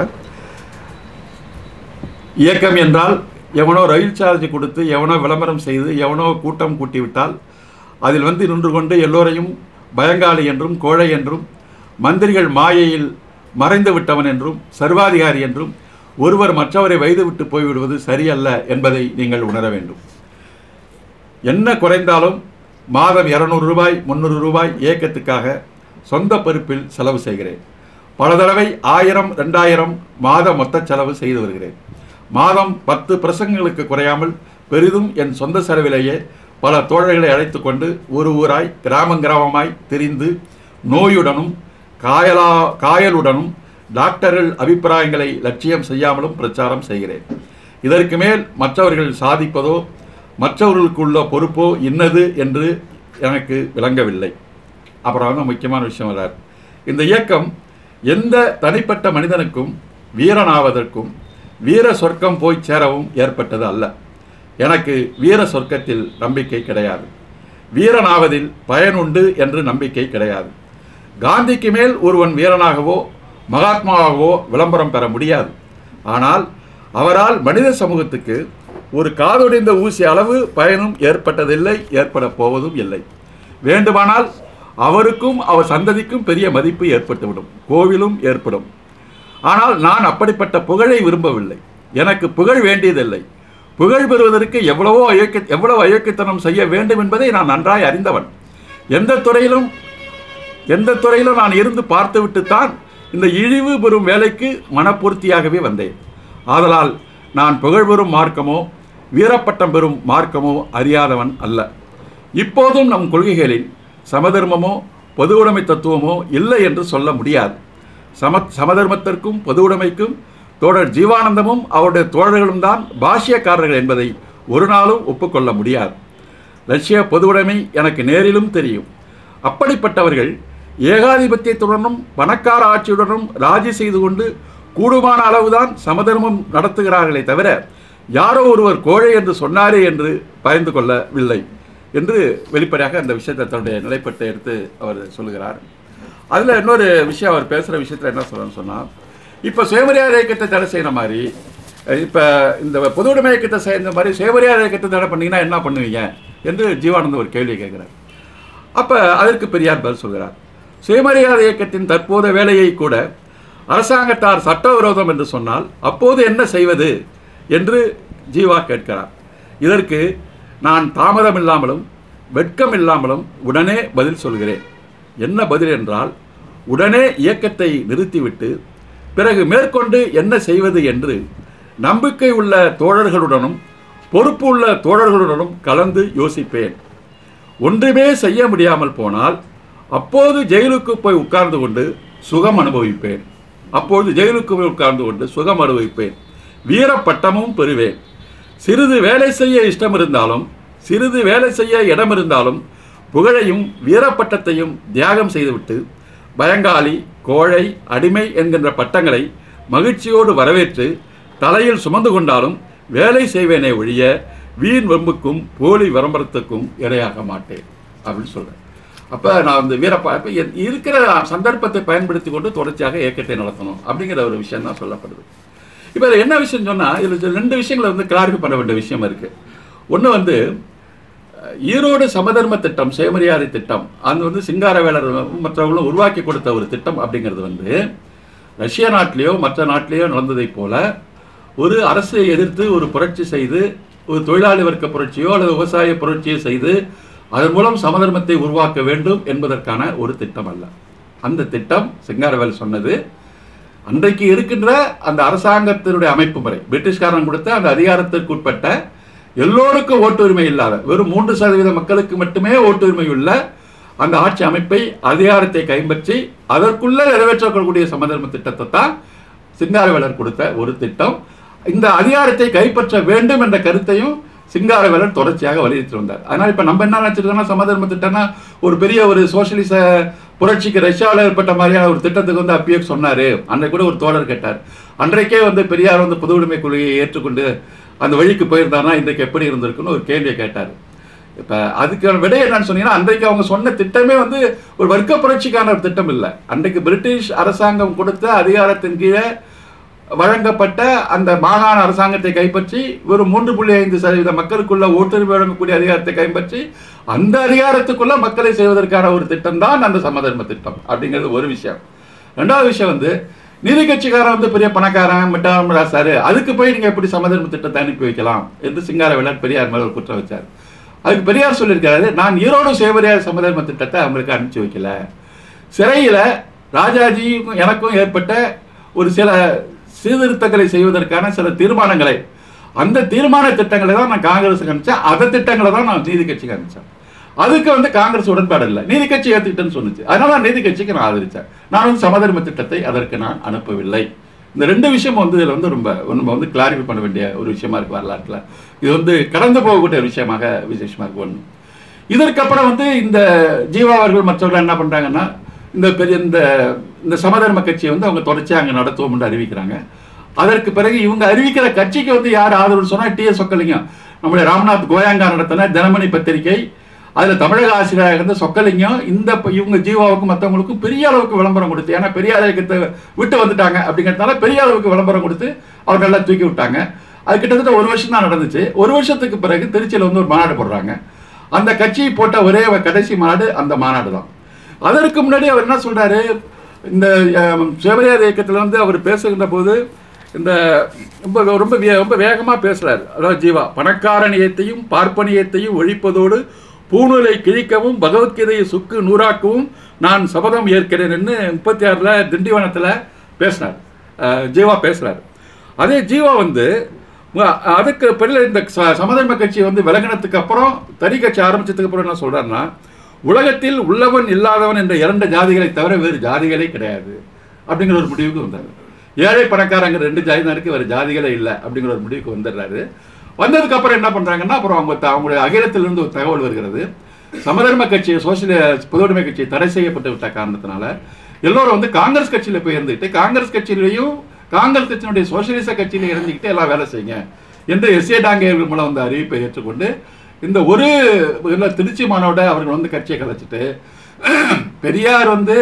இயக்கம் என்றால் எவனோ ரயில் சார்ஜ் கொடுத்து எவனோ விளம்பரம் செய்து எவனோ கூட்டம் கூட்டி விட்டால் அதில் வந்து நின்று கொண்டு எல்லோரையும் பயங்காளி என்றும் கோழை என்றும் மந்திரிகள் மாயையில் மறைந்து விட்டவன் என்றும் சர்வாதிகாரி என்றும் ஒருவர் மற்றவரை வைத்துவிட்டு போய்விடுவது சரியல்ல என்பதை நீங்கள் உணர வேண்டும் என்ன குறைந்தாலும் மாதம் இரநூறு ரூபாய் முந்நூறு ரூபாய் இயக்கத்துக்காக சொந்த பொறுப்பில் செலவு செய்கிறேன் பல தடவை ஆயிரம் ரெண்டாயிரம் மாத மொத்த செலவு செய்து வருகிறேன் மாதம் பத்து பிரசங்களுக்கு குறையாமல் பெரிதும் என் சொந்த செலவிலேயே பல தோழர்களை அழைத்து கொண்டு ஒரு ஊராய் கிராமம் கிராமமாய் திரிந்து நோயுடனும் காயலா காயலுடனும் டாக்டர்கள் அபிப்பிராயங்களை லட்சியம் செய்யாமலும் பிரச்சாரம் செய்கிறேன் இதற்கு மேல் மற்றவர்கள் சாதிப்பதோ மற்றவர்களுக்குள்ள பொறுப்போ இன்னது என்று எனக்கு விளங்கவில்லை அப்புறம் வந்து முக்கியமான விஷயம் வர்றார் இந்த இயக்கம் எந்த தனிப்பட்ட மனிதனுக்கும் வீரனாவதற்கும் வீர சொர்க்கம் போய் சேரவும் ஏற்பட்டது அல்ல எனக்கு வீர சொர்க்கத்தில் நம்பிக்கை கிடையாது வீரனாவதில் பயனுண்டு என்று நம்பிக்கை கிடையாது காந்திக்கு மேல் ஒருவன் வீரனாகவோ மகாத்மாவாகவோ விளம்பரம் பெற முடியாது ஆனால் அவரால் மனித சமூகத்துக்கு ஒரு காதொடிந்த ஊசி அளவு பயனும் ஏற்பட்டதில்லை ஏற்பட போவதும் இல்லை வேண்டுமானால் அவருக்கும் அவர் சந்ததிக்கும் பெரிய மதிப்பு ஏற்பட்டுவிடும் கோவிலும் ஏற்படும் ஆனால் நான் அப்படிப்பட்ட புகழை விரும்பவில்லை எனக்கு புகழ் வேண்டியதில்லை புகழ் பெறுவதற்கு எவ்வளவோ அயோக்கிய எவ்வளவு அயோக்கியத்தனம் செய்ய வேண்டும் என்பதை நான் நன்றாய் அறிந்தவன் எந்த துறையிலும் எந்த துறையிலும் நான் இருந்து பார்த்துவிட்டுத்தான் இந்த இழிவு பெறும் வேலைக்கு மனப்பூர்த்தியாகவே வந்தேன் ஆதலால் நான் புகழ் பெறும் மார்க்கமோ வீரப்பட்டம் பெறும் மார்க்கமோ அறியாதவன் அல்ல இப்போதும் நம் கொள்கைகளில் சமதர்மமோ பொது உடைமை தத்துவமோ இல்லை என்று சொல்ல முடியாது சம சமதர்மத்திற்கும் பொது உடைமைக்கும் தோழர் ஜீவானந்தமும் அவருடைய தோழர்களும் தான் பாஷ்யக்காரர்கள் என்பதை ஒரு நாளும் ஒப்புக்கொள்ள முடியாது ரஷ்ய பொதுவுடைமை எனக்கு நேரிலும் தெரியும் அப்படிப்பட்டவர்கள் ஏகாதிபத்தியத்துடனும் பணக்கார ஆட்சியுடனும் ராஜி செய்து கொண்டு கூடுமான அளவுதான் சமதர்மம் நடத்துகிறார்களே தவிர யாரோ ஒருவர் கோழை என்று சொன்னாரே என்று பயந்து கொள்ளவில்லை என்று வெளிப்படையாக அந்த விஷயத்தை தன்னுடைய நிலைப்பட்டை எடுத்து அவர் சொல்லுகிறார் அதில் இன்னொரு விஷயம் அவர் பேசுகிற விஷயத்தில் என்ன சொல்லணும்னு சொன்னால் இப்போ சுயமரியாதை இயக்கத்தை தடை செய்யற மாதிரி இப்போ இந்த பொது உடைமை இயக்கத்தை சேர்ந்த மாதிரி சுயமரியாதை இயக்கத்தை தடை பண்ணீங்கன்னா என்ன பண்ணுவீங்க என்று ஜீவானந்த் ஒரு கேள்வி கேட்குறார் அப்போ அதற்கு பெரியார் பதில் சொல்கிறார் சுயமரியாதை இயக்கத்தின் தற்போதைய வேலையை கூட அரசாங்கத்தார் சட்டவிரோதம் என்று சொன்னால் அப்போது என்ன செய்வது என்று ஜீவா கேட்கிறார் இதற்கு நான் தாமதம் இல்லாமலும் வெட்கம் இல்லாமலும் உடனே பதில் சொல்கிறேன் என்ன பதில் என்றால் உடனே இயக்கத்தை நிறுத்திவிட்டு பிறகு மேற்கொண்டு என்ன செய்வது என்று நம்பிக்கை உள்ள தோழர்களுடனும் பொறுப்பு உள்ள தோழர்களுடனும் கலந்து யோசிப்பேன் ஒன்றுமே செய்ய முடியாமல் போனால் அப்போது ஜெயிலுக்கு போய் உட்கார்ந்து கொண்டு சுகம் அனுபவிப்பேன் அப்போது ஜெயிலுக்கு போய் உட்கார்ந்து கொண்டு சுகம் அனுபவிப்பேன் வீர பட்டமும் பெறுவேன் சிறிது வேலை செய்ய இஷ்டம் இருந்தாலும் சிறிது வேலை செய்ய இடம் இருந்தாலும் புகழையும் வீரப்பட்டத்தையும் தியாகம் செய்துவிட்டு பயங்காளி கோழை அடிமை என்கின்ற பட்டங்களை மகிழ்ச்சியோடு வரவேற்று தலையில் சுமந்து கொண்டாலும் வேலை செய்வேனே ஒழிய வீண் வெம்புக்கும் போலி விளம்பரத்துக்கும் இரையாக மாட்டேன் அப்படின்னு சொல்றேன் அப்போ நான் வந்து வீரப்பா இப்போ இருக்கிற சந்தர்ப்பத்தை பயன்படுத்தி கொண்டு தொடர்ச்சியாக இயக்கத்தை நடத்தணும் அப்படிங்கிற ஒரு விஷயம் தான் சொல்லப்படுது இப்போ இதில் என்ன விஷயம் சொன்னால் இதில் ரெண்டு விஷயங்களை வந்து கிளாரிஃபை பண்ண வேண்டிய விஷயம் இருக்குது ஒன்று வந்து அஹ், ஈரோடு சமதர்ம திட்டம் சுயமரியாதை திட்டம் அது வந்து சிங்காரவேலர் மற்றவர்களும் உருவாக்கி கொடுத்த ஒரு திட்டம் அப்படிங்கிறது வந்து ரஷ்ய நாட்டிலேயோ மற்ற நாட்டிலேயோ நடந்ததைப் போல ஒரு அரசை எதிர்த்து ஒரு புரட்சி செய்து ஒரு தொழிலாளி வர்க்க புரட்சியோ அல்லது விவசாய புரட்சியோ செய்து அதன் மூலம் சமதர்மத்தை உருவாக்க வேண்டும் என்பதற்கான ஒரு திட்டம் அல்ல அந்த திட்டம் சிங்காரவேல் சொன்னது அன்றைக்கு இருக்கின்ற அந்த அரசாங்கத்தினுடைய அமைப்பு முறை பிரிட்டிஷ்காரன் கொடுத்த அந்த அதிகாரத்திற்கு உட்பட்ட எல்லோருக்கும் ஓட்டுரிமை இல்லாத வெறும் மூன்று சதவீத மக்களுக்கு மட்டுமே ஓட்டுரிமை உள்ள அந்த ஆட்சி அமைப்பை அதிகாரத்தை கைப்பற்றி அதற்குள்ள நிறைவேற்றக்கூடிய சமதர்ம திட்டத்தை தான் சிங்காரவேலர் கொடுத்த ஒரு திட்டம் இந்த அதிகாரத்தை கைப்பற்ற வேண்டும் என்ற கருத்தையும் சிங்காரவேலர் தொடர்ச்சியாக வலியுறுத்தி வந்தார் அதனால் இப்போ நம்ம என்ன நினச்சிருக்கோம்னா சமதர்ம திட்டம்னா ஒரு பெரிய ஒரு சோசியலிச புரட்சிக்கு ரஷ்யாவில் ஏற்பட்ட மாதிரியான ஒரு திட்டத்துக்கு வந்து அப்பயே சொன்னார் அன்றைக்கு கூட ஒரு தோழர் கேட்டார் அன்றைக்கே வந்து பெரியார் வந்து பொது உடைமை கொள்கையை ஏற்றுக்கொண்டு அந்த வழிக்கு போயிருந்தாருன்னா இன்றைக்கு எப்படி இருந்திருக்குன்னு ஒரு கேள்வியை கேட்டார் இப்போ அதுக்கான விடை என்னன்னு சொன்னீங்கன்னா அன்றைக்கு அவங்க சொன்ன திட்டமே வந்து ஒரு வர்க்க புரட்சிக்கான ஒரு திட்டம் இல்லை அன்றைக்கு பிரிட்டிஷ் அரசாங்கம் கொடுத்த அதிகாரத்தின் கீழே வழங்கப்பட்ட அந்த மாகாண அரசாங்கத்தை கைப்பற்றி வெறும் மூன்று புள்ளி ஐந்து சதவீத மக்களுக்குள்ள ஓட்டுரிமை வழங்கக்கூடிய அதிகாரத்தை கைப்பற்றி அந்த அதிகாரத்துக்குள்ள மக்களை செய்வதற்கான ஒரு திட்டம் தான் அந்த சமதர்ம திட்டம் அப்படிங்கிறது ஒரு விஷயம் ரெண்டாவது விஷயம் வந்து நீதி கட்சிக்காரன் வந்து பெரிய பணக்காரன் மிட்டாம ராசாரு அதுக்கு போய் நீங்க எப்படி சமதர்ம திட்டத்தை அனுப்பி வைக்கலாம் என்று சிங்கார வேளாண் பெரியார் மேல ஒரு குற்றம் வச்சார் அதுக்கு பெரியார் சொல்லியிருக்காரு நான் ஈரோடு சேவரியார் சமதர்ம திட்டத்தை அவங்களுக்கு அனுப்பிச்சு வைக்கல சிறையில ராஜாஜிக்கும் எனக்கும் ஏற்பட்ட ஒரு சில சீர்திருத்தங்களை செய்வதற்கான சில தீர்மானங்களை அந்த தீர்மான திட்டங்களை தான் நான் காங்கிரஸுக்கு அனுப்பிச்சேன் அந்த திட்டங்களை தான் நான் நீதி கட்சிக்கு அனுப்பிச்சேன் அதுக்கு வந்து காங்கிரஸ் உடன்பாடு இல்லை நீதி கட்சி ஏற்றுக்கிட்டேன்னு சொன்னுச்சு அதனால நான் நீதி கட்சிக்கு நான் ஆதரிச்சேன் நான் வந்து சமதர்ம திட்டத்தை அதற்கு நான் அனுப்பவில்லை இந்த ரெண்டு விஷயம் வந்து இதில் வந்து ரொம்ப நம்ம வந்து கிளாரிஃபை பண்ண வேண்டிய ஒரு விஷயமா இருக்கு வரலாற்றில் இது வந்து கடந்து போகக்கூடிய ஒரு விஷயமாக விசேஷமா இருக்கு ஒன்று இதற்கப்புறம் வந்து இந்த ஜீவா அவர்கள் மற்றவர்கள் என்ன பண்றாங்கன்னா இந்த பெரிய இந்த இந்த சமதர்ம கட்சியை வந்து அவங்க தொடர்ச்சியாக அங்கே நடத்துவோம் என்று அறிவிக்கிறாங்க அதற்கு பிறகு இவங்க அறிவிக்கிற கட்சிக்கு வந்து யார் ஆதரவு சொன்னா டி எஸ் சொக்கலிங்கம் நம்முடைய ராம்நாத் கோயாங்கா நடத்தின தினமணி பத்திரிகை அதுல தமிழக ஆசிரியராக இருந்த சொக்கலிங்கம் இந்த ப- இவங்க ஜீவாவுக்கும் மற்றவங்களுக்கும் பெரிய அளவுக்கு விளம்பரம் கொடுத்து ஏன்னா பெரியார் இயக்கத்தை விட்டு வந்துட்டாங்க அப்படிங்கிறதுனால பெரிய அளவுக்கு விளம்பரம் கொடுத்து அவர் நல்லா தூக்கி விட்டாங்க அது கிட்டத்தட்ட ஒரு வருஷம் தான் நடந்துச்சு ஒரு வருஷத்துக்கு பிறகு திருச்சியில் வந்து ஒரு மாநாடு போடுறாங்க அந்த கட்சி போட்ட ஒரே கடைசி மாநாடு அந்த மாநாடு தான் அதற்கு முன்னாடி அவர் என்ன சொல்றாரு இந்த அஹ், சுயமரியாதை இயக்கத்தில் வந்து அவர் பேசுகின்ற போது இந்த ரொம்ப ரொம்ப வே- ரொம்ப வேகமாக பேசுகிறார் அதாவது ஜீவா பணக்காரணியத்தையும் பார்ப்பனியத்தையும் ஒழிப்பதோடு பூநூலை கிழிக்கவும் பகவத்கீதையை சுக்கு நூறாக்கவும் நான் சபதம் ஏற்கிறேன்னு முப்பத்தி ஆறில் திண்டிவனத்தில் பேசினார் அஹ், ஜீவா பேசுகிறார் அதே ஜீவா வந்து ம- அதுக்கு பிறகு இந்த ச- சமதர்ம கட்சி வந்து விலகினத்துக்கு அப்புறம் தனி கட்சி ஆரம்பிச்சதுக்கு அப்புறம் என்ன சொல்றாருன்னா உலகத்தில் உள்ளவன் இல்லாதவன் என்ற இரண்டு ஜாதிகளை தவிர வேறு ஜாதிகளே கிடையாது அப்படிங்கிற ஒரு முடிவுக்கு வந்தார் ஏழை பணக்காரங்க ரெண்டு ஜாதி தான் இருக்கு வேறு ஜாதிகளே இல்லை அப்படிங்கிற ஒரு முடிவுக்கு வந்துடுறாரு வந்ததுக்கு அப்புறம் என்ன பண்றாங்கன்னா அப்புறம் அவங்க த- அவங்களுடைய அகிலத்திலிருந்து ஒரு தகவல் வருகிறது சமதர்ம கட்சி சோசியல பொதுவுடைமை கட்சி தடை செய்யப்பட்டு விட்ட காரணத்தினால எல்லோரும் வந்து காங்கிரஸ் கட்சியில போய் இருந்துக்கிட்டு காங்கிரஸ் கட்சியிலையும் காங்கிரஸ் கட்சியினுடைய சோசியலிச கட்சியில இருந்துக்கிட்டு எல்லாம் வேலை செய்யுங்க என்று எஸ் ஏ டாங்கேயர்கள் மூலம் வந்து அறிவிப்பை ஏற்றுக்கொண்டு இந்த ஒரு இல்ல திருச்சி மாணவட அவர்கள் வந்து கட்சியை கலைச்சிட்டு பெரியார் வந்து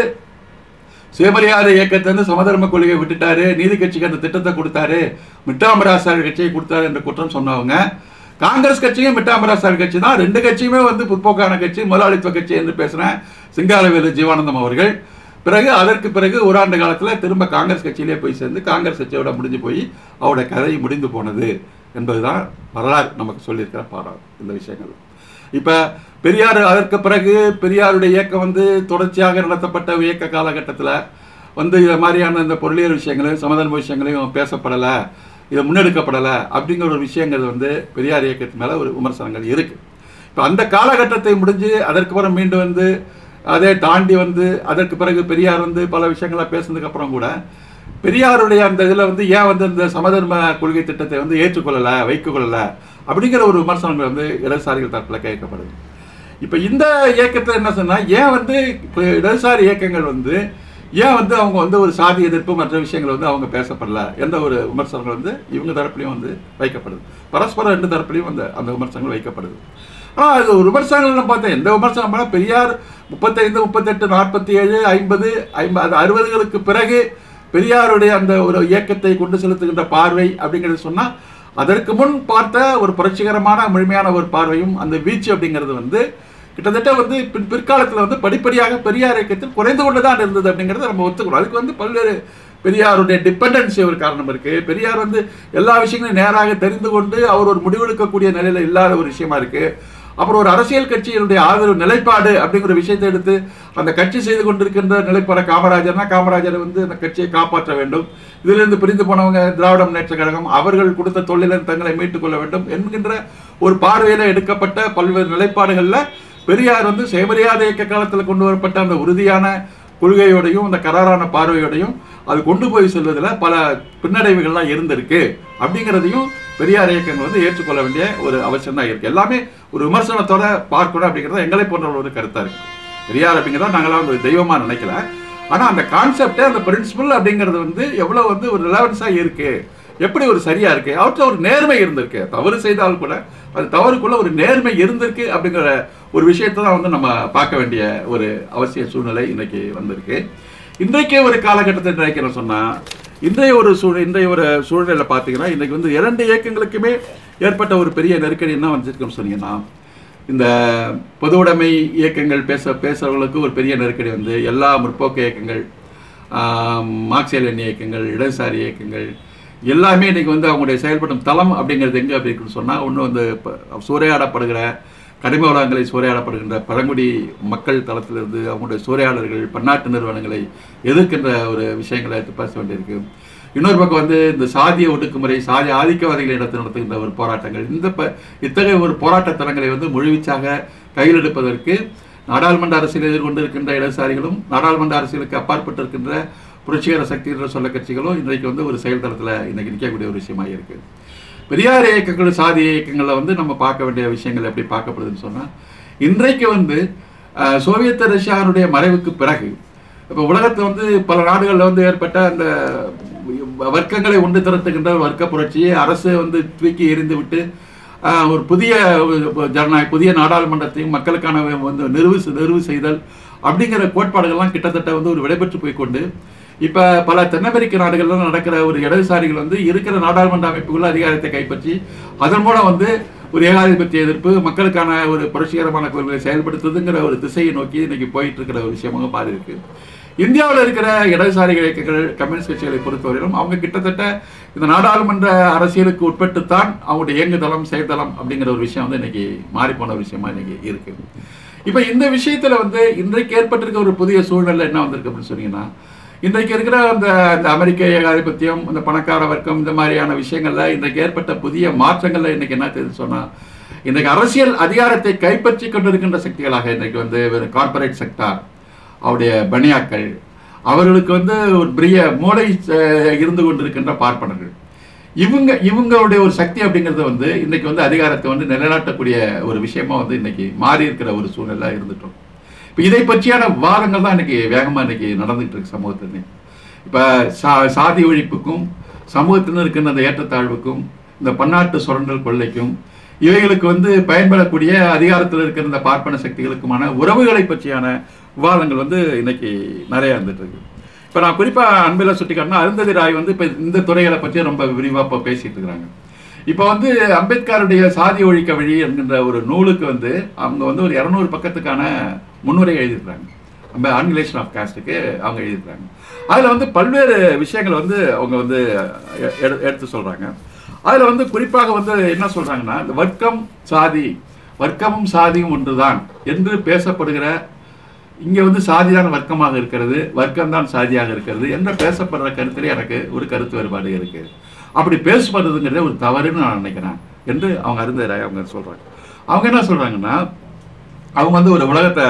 சுயமரியாதை இயக்கத்தை வந்து சமதர்ம கொள்கையை விட்டுட்டாரு நீதி கட்சிக்கு அந்த திட்டத்தை கொடுத்தாரு மிட்டாமராசாரி கட்சியை கொடுத்தாரு என்ற குற்றம் சொன்னவங்க காங்கிரஸ் கட்சியும் மிட்டாமராசாரி கட்சி தான் ரெண்டு கட்சியுமே வந்து பிற்போக்கான கட்சி முதலாளித்துவ கட்சி என்று பேசின சிங்காரவேலு ஜீவானந்தம் அவர்கள் பிறகு அதற்கு பிறகு ஒரு ஆண்டு காலத்தில் திரும்ப காங்கிரஸ் கட்சியிலே போய் சேர்ந்து காங்கிரஸ் கட்சியோட முடிஞ்சு போய் அவருடைய கதை முடிந்து போனது என்பதுதான் வரலாறு நமக்கு சொல்லியிருக்கிற பாடம் இந்த விஷயங்கள் இப்ப பெரியார் அதற்கு பிறகு பெரியாருடைய இயக்கம் வந்து தொடர்ச்சியாக நடத்தப்பட்ட இயக்க காலகட்டத்தில் வந்து இது மாதிரியான இந்த பொருளியல் விஷயங்களையும் சமதர்ம விஷயங்களையும் பேசப்படலை இது முன்னெடுக்கப்படலை அப்படிங்கிற ஒரு விஷயங்கள் வந்து பெரியார் இயக்கத்து மேலே ஒரு விமர்சனங்கள் இருக்கு இப்போ அந்த காலகட்டத்தை முடிஞ்சு அதற்கு அப்புறம் மீண்டும் வந்து அதை தாண்டி வந்து அதற்கு பிறகு பெரியார் வந்து பல விஷயங்களை பேசுனதுக்கு அப்புறம் கூட பெரியாருடைய அந்த இதில் வந்து ஏன் வந்து இந்த சமதர்ம கொள்கை திட்டத்தை வந்து ஏற்றுக்கொள்ளலை வைக்கொள்ளலை அப்படிங்கிற ஒரு விமர்சனங்கள் வந்து இடதுசாரிகள் தரப்பில் கேட்கப்படுது இப்போ இந்த இயக்கத்தில் என்ன சொன்னா ஏன் வந்து இப்போ இடதுசாரி இயக்கங்கள் வந்து ஏன் வந்து அவங்க வந்து ஒரு சாதி எதிர்ப்பு மற்ற விஷயங்கள் வந்து அவங்க பேசப்படல என்ற ஒரு விமர்சனங்கள் வந்து இவங்க தரப்புலையும் வந்து வைக்கப்படுது பரஸ்பரம் ரெண்டு தரப்புலையும் அந்த அந்த விமர்சனங்கள் வைக்கப்படுது ஆனால் அது ஒரு விமர்சனங்கள் பார்த்தேன் எந்த விமர்சனம் பண்ணால் பெரியார் முப்பத்தைந்து முப்பத்தெட்டு நாற்பத்தி ஏழு ஐம்பது ஐம்பது அறுபதுகளுக்கு பிறகு பெரியாருடைய அந்த ஒரு இயக்கத்தை கொண்டு செலுத்துகின்ற பார்வை அப்படிங்கிறது சொன்னால் அதற்கு முன் பார்த்த ஒரு புரட்சிகரமான முழுமையான ஒரு பார்வையும் அந்த வீச்சு அப்படிங்கிறது வந்து கிட்டத்தட்ட வந்து பின் பிற்காலத்தில் வந்து படிப்படியாக பெரியார் இயக்கத்தில் குறைந்து கொண்டு தான் இருந்தது அப்படிங்கிறத நம்ம ஒத்துக்கணும் அதுக்கு வந்து பல்வேறு பெரியாருடைய டிபெண்டன்சி ஒரு காரணம் இருக்கு பெரியார் வந்து எல்லா விஷயங்களையும் நேராக தெரிந்து கொண்டு அவர் ஒரு முடிவெடுக்கக்கூடிய நிலையில இல்லாத ஒரு விஷயமா இருக்கு அப்புறம் ஒரு அரசியல் கட்சியினுடைய ஆதரவு நிலைப்பாடு அப்படிங்கிற விஷயத்தை எடுத்து அந்த கட்சி செய்து கொண்டிருக்கின்ற நிலைப்பாடு காமராஜர்னா காமராஜர் வந்து அந்த கட்சியை காப்பாற்ற வேண்டும் இதிலிருந்து பிரிந்து போனவங்க திராவிட முன்னேற்ற கழகம் அவர்கள் கொடுத்த தொழிலில் தங்களை மீட்டுக் கொள்ள வேண்டும் என்கின்ற ஒரு பார்வையில எடுக்கப்பட்ட பல்வேறு நிலைப்பாடுகள்ல பெரியார் வந்து சுயமரியாதை இயக்க காலத்தில் கொண்டு வரப்பட்ட அந்த உறுதியான கொள்கையோடையும் அந்த கராரான பார்வையோடையும் அது கொண்டு போய் செல்வதில் பல பின்னடைவுகள்லாம் இருந்திருக்கு அப்படிங்கிறதையும் பெரியார் இயக்கங்கள் வந்து ஏற்றுக்கொள்ள வேண்டிய ஒரு அவசியம் தான் இருக்கு எல்லாமே ஒரு விமர்சனத்தோட பார்க்கணும் அப்படிங்கிறது எங்களை போன்றவர்கள் ஒரு கருத்தா இருக்கு பெரியார் அப்படிங்கிறத நாங்களாம் ஒரு தெய்வமா நினைக்கல ஆனா அந்த கான்செப்டே அந்த பிரின்சிபல் அப்படிங்கிறது வந்து எவ்வளவு வந்து ஒரு ரிலவன்ஸா இருக்கு எப்படி ஒரு சரியா இருக்கு அவற்றை ஒரு நேர்மை இருந்திருக்கு தவறு செய்தால் கூட அது தவறுக்குள்ள ஒரு நேர்மை இருந்திருக்கு அப்படிங்கிற ஒரு விஷயத்தை தான் வந்து நம்ம பார்க்க வேண்டிய ஒரு அவசிய சூழ்நிலை இன்னைக்கு வந்திருக்கு இன்றைக்கே ஒரு காலகட்டத்தை நினைக்கிறேன் சொன்னா இன்றைய ஒரு சூழ் இன்றைய ஒரு சூழ்நிலை பார்த்தீங்கன்னா இன்னைக்கு வந்து இரண்டு இயக்கங்களுக்குமே ஏற்பட்ட ஒரு பெரிய நெருக்கடி என்ன வந்துருக்குன்னு சொன்னீங்கன்னா இந்த பொது உடைமை இயக்கங்கள் பேச பேசுறவங்களுக்கு ஒரு பெரிய நெருக்கடி வந்து எல்லா முற்போக்கு இயக்கங்கள் ஆம், மார்க்சியலின் இயக்கங்கள் இடதுசாரி இயக்கங்கள் எல்லாமே இன்னைக்கு வந்து அவங்களுடைய செயல்படும் தளம் அப்படிங்கிறது எங்கே அப்படி இருக்குன்னு சொன்னால் ஒன்று வந்து இப்ப சூறையாடப்படுகிற கனிம வளங்களை சூறையாடப்படுகின்ற பழங்குடி மக்கள் தளத்திலிருந்து அவங்களுடைய சூறையாடல்கள் பன்னாட்டு நிறுவனங்களை எதிர்க்கின்ற ஒரு விஷயங்களை எடுத்து பேச வேண்டியிருக்கு இன்னொரு பக்கம் வந்து இந்த சாதிய ஒடுக்குமுறை சாதி ஆதிக்கவாதிகளை எடுத்து நடத்துகின்ற ஒரு போராட்டங்கள் இந்த ப இத்தகைய ஒரு போராட்ட தளங்களை வந்து முழுவீச்சாக கையில் எடுப்பதற்கு நாடாளுமன்ற அரசியல் எதிர்கொண்டிருக்கின்ற இடதுசாரிகளும் நாடாளுமன்ற அரசியலுக்கு அப்பாற்பட்டு இருக்கின்ற புரட்சிகர சக்தி என்ற சொல்ல கட்சிகளும் இன்றைக்கு வந்து ஒரு செயல்தளத்தில் இன்னைக்கு நிற்கக்கூடிய ஒரு விஷயமா இருக்கு பெரியார் இயக்கங்கள் சாதி இயக்கங்களில் வந்து நம்ம பார்க்க வேண்டிய விஷயங்கள் எப்படி பார்க்கப்படுதுன்னு சொன்னால் இன்றைக்கு வந்து அஹ், சோவியத் ரஷ்யாவுடைய மறைவுக்கு பிறகு இப்போ உலகத்தில் வந்து பல நாடுகளில் வந்து ஏற்பட்ட அந்த வர்க்கங்களை ஒன்று திரட்டுகின்ற வர்க்க புரட்சியை அரசு வந்து தூக்கி எறிந்து விட்டு ஆஹ், ஒரு புதிய ஒரு ஜனநாயக புதிய நாடாளுமன்றத்தையும் மக்களுக்கான வந்து நிறுவு நிறுவு செய்தல் அப்படிங்கிற கோட்பாடுகள்லாம் கிட்டத்தட்ட வந்து ஒரு விடைபெற்று போய்க்கொண்டு இப்போ பல தென் அமெரிக்க நாடுகள்ல நடக்கிற ஒரு இடதுசாரிகள் வந்து இருக்கிற நாடாளுமன்ற அமைப்புக்குள்ள அதிகாரத்தை கைப்பற்றி அதன் மூலம் வந்து ஒரு ஏகாதிபத்திய எதிர்ப்பு மக்களுக்கான ஒரு புரட்சிகரமான கொள்கைகளை செயல்படுத்துதுங்கிற ஒரு திசையை நோக்கி இன்னைக்கு போயிட்டு இருக்கிற ஒரு விஷயமாக மாறி இருக்கு இந்தியாவில் இருக்கிற இடதுசாரி இயக்கங்கள் கம்யூனிஸ்ட் கட்சிகளை பொறுத்தவரையிலும் அவங்க கிட்டத்தட்ட இந்த நாடாளுமன்ற அரசியலுக்கு உட்பட்டுத்தான் அவங்களுடைய இயங்குதளம் செயல்தளம் அப்படிங்கிற ஒரு விஷயம் வந்து இன்னைக்கு மாறிப்போன ஒரு விஷயமா இன்னைக்கு இருக்கு இப்போ இந்த விஷயத்துல வந்து இன்றைக்கு ஏற்பட்டிருக்க ஒரு புதிய சூழ்நிலை என்ன வந்திருக்கு அப்படின்னு சொன்னீங்கன்னா இன்றைக்கு இருக்கிற அந்த இந்த அமெரிக்க ஏகாதிபத்தியம் இந்த பணக்கார வர்க்கம் இந்த மாதிரியான விஷயங்கள்ல இன்றைக்கு ஏற்பட்ட புதிய மாற்றங்கள்ல இன்னைக்கு என்ன தெரியுது சொன்னா இன்றைக்கு அரசியல் அதிகாரத்தை கைப்பற்றி கொண்டிருக்கின்ற சக்திகளாக இன்றைக்கு வந்து கார்ப்பரேட் செக்டார் அவருடைய பனியாக்கள் அவர்களுக்கு வந்து ஒரு பெரிய மூளை அஹ், இருந்து கொண்டிருக்கின்ற பார்ப்பனர்கள் இவங்க இவங்களுடைய ஒரு சக்தி அப்படிங்கிறது வந்து இன்னைக்கு வந்து அதிகாரத்தை வந்து நிலைநாட்டக்கூடிய ஒரு விஷயமா வந்து இன்னைக்கு மாறி இருக்கிற ஒரு சூழ்நிலை இருந்துட்டோம் இப்போ இதை பற்றியான வாதங்கள் தான் இன்னைக்கு வேகமாக இன்னைக்கு நடந்துகிட்டு இருக்கு சமூகத்தில் இன்னைக்கு. இப்போ சா சாதி ஒழிப்புக்கும் சமூகத்தில் இருக்கின்ற அந்த ஏற்றத்தாழ்வுக்கும் இந்த பன்னாட்டு சுரண்டல் கொள்ளைக்கும் இவைகளுக்கு வந்து பயன்படக்கூடிய அதிகாரத்தில் இருக்கிற இந்த பார்ப்பன சக்திகளுக்குமான உறவுகளை பற்றியான விவாதங்கள் வந்து இன்னைக்கு நிறைய இருந்துட்டு இருக்கு இப்போ நான் குறிப்பாக அன்பில் சுட்டிக்காட்டினா அருந்ததி ராய் வந்து இப்போ இந்த துறைகளை பற்றி ரொம்ப விரிவாக இப்போ பேசிட்டு இருக்கிறாங்க இப்போ வந்து அம்பேத்கருடைய சாதி ஒழிக்க வழி என்கின்ற ஒரு நூலுக்கு வந்து அவங்க வந்து ஒரு இரநூறு பக்கத்துக்கான முன்னுரை எழுதியிருக்கிறாங்க நம்ம ஆன்குலேஷன் ஆஃப் காஸ்ட்டுக்கு அவங்க எழுதியிருக்கிறாங்க அதில் வந்து பல்வேறு விஷயங்கள் வந்து அவங்க வந்து எ- எடு- எடுத்து சொல்கிறாங்க அதில் வந்து குறிப்பாக வந்து என்ன சொல்கிறாங்கன்னா இந்த வர்க்கம் சாதி வர்க்கமும் சாதியும் ஒன்றுதான் என்று பேசப்படுகிற இங்கே வந்து சாதிதான் வர்க்கமாக இருக்கிறது வர்க்கம்தான் சாதியாக இருக்கிறது என்ற பேசப்படுற கருத்திலே எனக்கு ஒரு கருத்து வேறுபாடு இருக்கு அப்படி பேசப்படுறதுங்கிறதே ஒரு தவறுன்னு நான் நினைக்கிறேன் என்று அவங்க அருந்தராய் அவங்க சொல்றாங்க அவங்க என்ன சொல்றாங்கன்னா அவங்க வந்து ஒரு உலகத்தை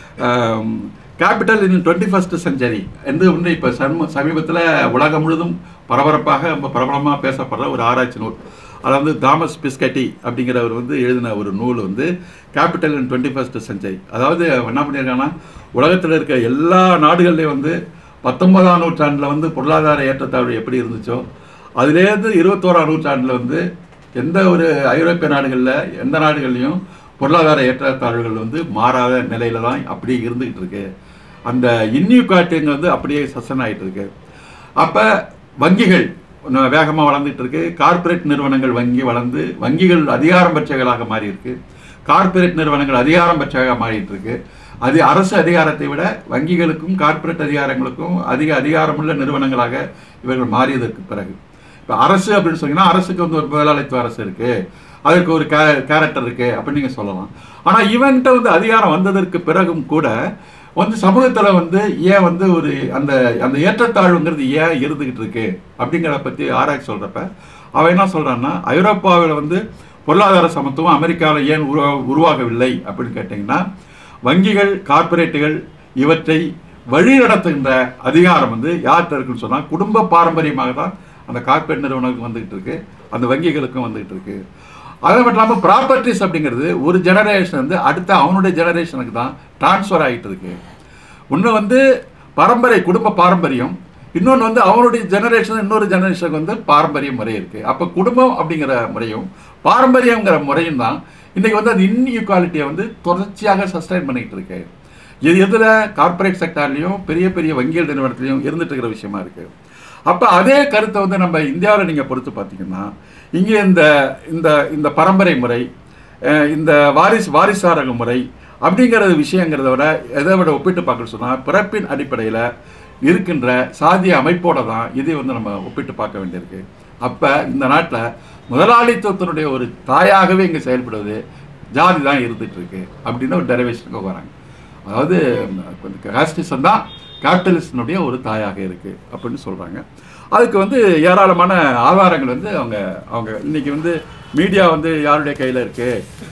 capital in twenty first century என்று வந்து இப்போ சம சமீபத்தில் உலகம் முழுதும் பரபரப்பாக ரொம்ப பிரபலமாக பேசப்படுற ஒரு ஆராய்ச்சி நூல் அதில் வந்து தாமஸ் பிஸ்கட்டி அப்படிங்கிறவர் வந்து எழுதின ஒரு நூல் வந்து capital in twenty first century அதாவது அவன் என்ன பண்ணியிருக்காங்கன்னா உலகத்தில் இருக்க எல்லா நாடுகள்லையும் வந்து பத்தொன்பதாம் நூற்றாண்டில் வந்து பொருளாதார ஏற்றத்தாழ்வு எப்படி இருந்துச்சோ அதுலேருந்து இருபத்தோராம் நூற்றாண்டில் வந்து எந்த ஒரு ஐரோப்பிய நாடுகளில் எந்த நாடுகள்லையும் பொருளாதார ஏற்றத்தாழ்வுகள் வந்து மாறாத நிலையில தான் அப்படியே இருந்துகிட்டு இருக்கு அந்த இன்னியூகாட்டுங்க வந்து அப்படியே சசன் ஆயிட்டு இருக்கு அப்போ வங்கிகள் இன்னும் வேகமாக வளர்ந்துட்டு இருக்கு கார்ப்பரேட் நிறுவனங்கள் வங்கி வளர்ந்து வங்கிகள் அதிகாரம் பெற்றவைகளாக மாறி இருக்கு கார்ப்பரேட் நிறுவனங்கள் அதிகாரம் பெற்றவையாக மாறிட்டு இருக்கு அது அரசு அதிகாரத்தை விட வங்கிகளுக்கும் கார்ப்பரேட் அதிகாரங்களுக்கும் அதிக அதிகாரமுள்ள நிறுவனங்களாக இவர்கள் மாறியதற்கு பிறகு இப்போ அரசு அப்படின்னு சொன்னீங்கன்னா அரசுக்கு வந்து ஒரு முதலாளித்துவ அரசு இருக்கு அதற்கு ஒரு கே கேரக்டர் இருக்கு அப்படின்னு நீங்க சொல்லலாம் ஆனா இவன்கிட்ட வந்து அதிகாரம் வந்ததற்கு பிறகும் கூட வந்து சமூகத்துல வந்து ஏன் வந்து ஒரு அந்த அந்த ஏற்றத்தாழ்வுங்கிறது ஏன் இருந்துகிட்டு இருக்கு அப்படிங்கிறத பத்தி ஆராய்ச்சி சொல்றப்ப அவன் என்ன சொல்றான்னா ஐரோப்பாவில் வந்து பொருளாதார சமத்துவம் அமெரிக்காவில் ஏன் உருவா உருவாகவில்லை அப்படின்னு கேட்டிங்கன்னா வங்கிகள் கார்ப்பரேட்டுகள் இவற்றை வழி நடத்துகின்ற அதிகாரம் வந்து யார்கிட்ட இருக்குன்னு சொன்னா குடும்ப பாரம்பரியமாக தான் அந்த கார்ப்பரேட் நிறுவனங்களுக்கு வந்துகிட்டு இருக்கு அந்த வங்கிகளுக்கும் வந்துகிட்டு இருக்கு அது மட்டும் இல்லாமல் ப்ராப்பர்ட்டிஸ் அப்படிங்கிறது ஒரு ஜெனரேஷன் வந்து அடுத்த அவனுடைய ஜெனரேஷனுக்கு தான் ட்ரான்ஸ்ஃபர் ஆகிட்டு இருக்கு ஒன்று வந்து பரம்பரை குடும்ப பாரம்பரியம் இன்னொன்று வந்து அவனுடைய ஜெனரேஷன் இன்னொரு ஜெனரேஷனுக்கு வந்து பாரம்பரிய முறை இருக்கு அப்போ குடும்பம் அப்படிங்கிற முறையும் பாரம்பரியங்கிற முறையும் தான் இன்னைக்கு வந்து அந்த இன்இக்வாலிட்டியை வந்து தொடர்ச்சியாக சஸ்டைன் பண்ணிக்கிட்டு இருக்கு இது எதில் கார்ப்பரேட் செக்டார்லையும் பெரிய பெரிய வங்கியல் நிறுவனத்திலையும் இருந்துட்டு இருக்கிற விஷயமா இருக்கு அப்போ அதே கருத்தை வந்து நம்ம இந்தியாவில் நீங்கள் பொறுத்து பார்த்தீங்கன்னா இங்கே இந்த இந்த இந்த பரம்பரை முறை அஹ் இந்த வாரிசு வாரிசாரக முறை அப்படிங்கிற விஷயங்கிறத விட எதை விட ஒப்பிட்டு பார்க்க சொன்னால் பிறப்பின் அடிப்படையில் இருக்கின்ற சாதிய அமைப்போட தான் இதை வந்து நம்ம ஒப்பிட்டு பார்க்க வேண்டியிருக்கு அப்போ இந்த நாட்டில் முதலாளித்துவத்தினுடைய ஒரு தாயாகவே இங்கே செயல்படுவது ஜாதி தான் இருந்துட்டு இருக்கு அப்படின்னு ஒரு டெரிவேஷனுக்கு வராங்க அதாவது காஸ்டிசம் தான் கேபிட்டலிஸ்டினுடைய ஒரு தாயாக இருக்கு அப்படின்னு சொல்றாங்க அதுக்கு வந்து ஏராளமான ஆதாரங்கள் வந்து அவங்க அவங்க இன்னைக்கு வந்து மீடியா வந்து யாருடைய கையில் இருக்கு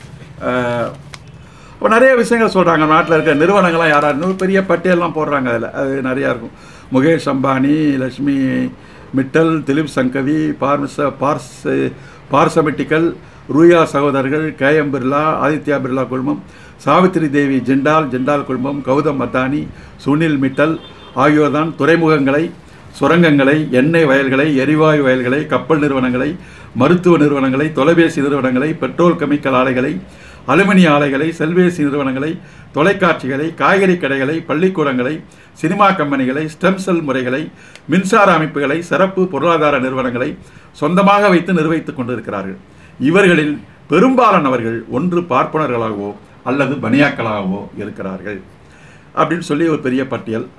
அஹ், இப்போ நிறைய விஷயங்கள் சொல்றாங்க நாட்டில் இருக்க நிறுவனங்கள்லாம் யாராரு பெரிய பட்டியல்லாம் போடுறாங்க அதில் அது நிறையா இருக்கும் முகேஷ் அம்பானி லட்சுமி மிட்டல் திலீப் சங்கவி பார்மச பார்ஸ் பார்சமெட்டிக்கல் ரூயா சகோதரர்கள் கேஎம் பிர்லா ஆதித்யா பிர்லா குழுமம் சாவித்திரி தேவி ஜெண்டால் ஜெண்டால் குழுமம் கௌதம் அத்தானி சுனில் மிட்டல் ஆகியோர்தான் துறைமுகங்களை சுரங்கங்களை எண்ணெய் வயல்களை எரிவாயு வயல்களை கப்பல் நிறுவனங்களை மருத்துவ நிறுவனங்களை தொலைபேசி நிறுவனங்களை பெட்ரோல் கெமிக்கல் ஆலைகளை அலுமினிய ஆலைகளை செல்பேசி நிறுவனங்களை தொலைக்காட்சிகளை காய்கறி கடைகளை பள்ளிக்கூடங்களை சினிமா கம்பெனிகளை ஸ்டெம் செல் முறைகளை மின்சார அமைப்புகளை சிறப்பு பொருளாதார நிறுவனங்களை சொந்தமாக வைத்து நிர்வகித்துக் கொண்டிருக்கிறார்கள் இவர்களில் பெரும்பாலானவர்கள் ஒன்று பார்ப்பனர்களாகவோ அல்லது பனியாக்களாகவோ இருக்கிறார்கள் அப்படின்னு சொல்லி ஒரு பெரிய பட்டியல்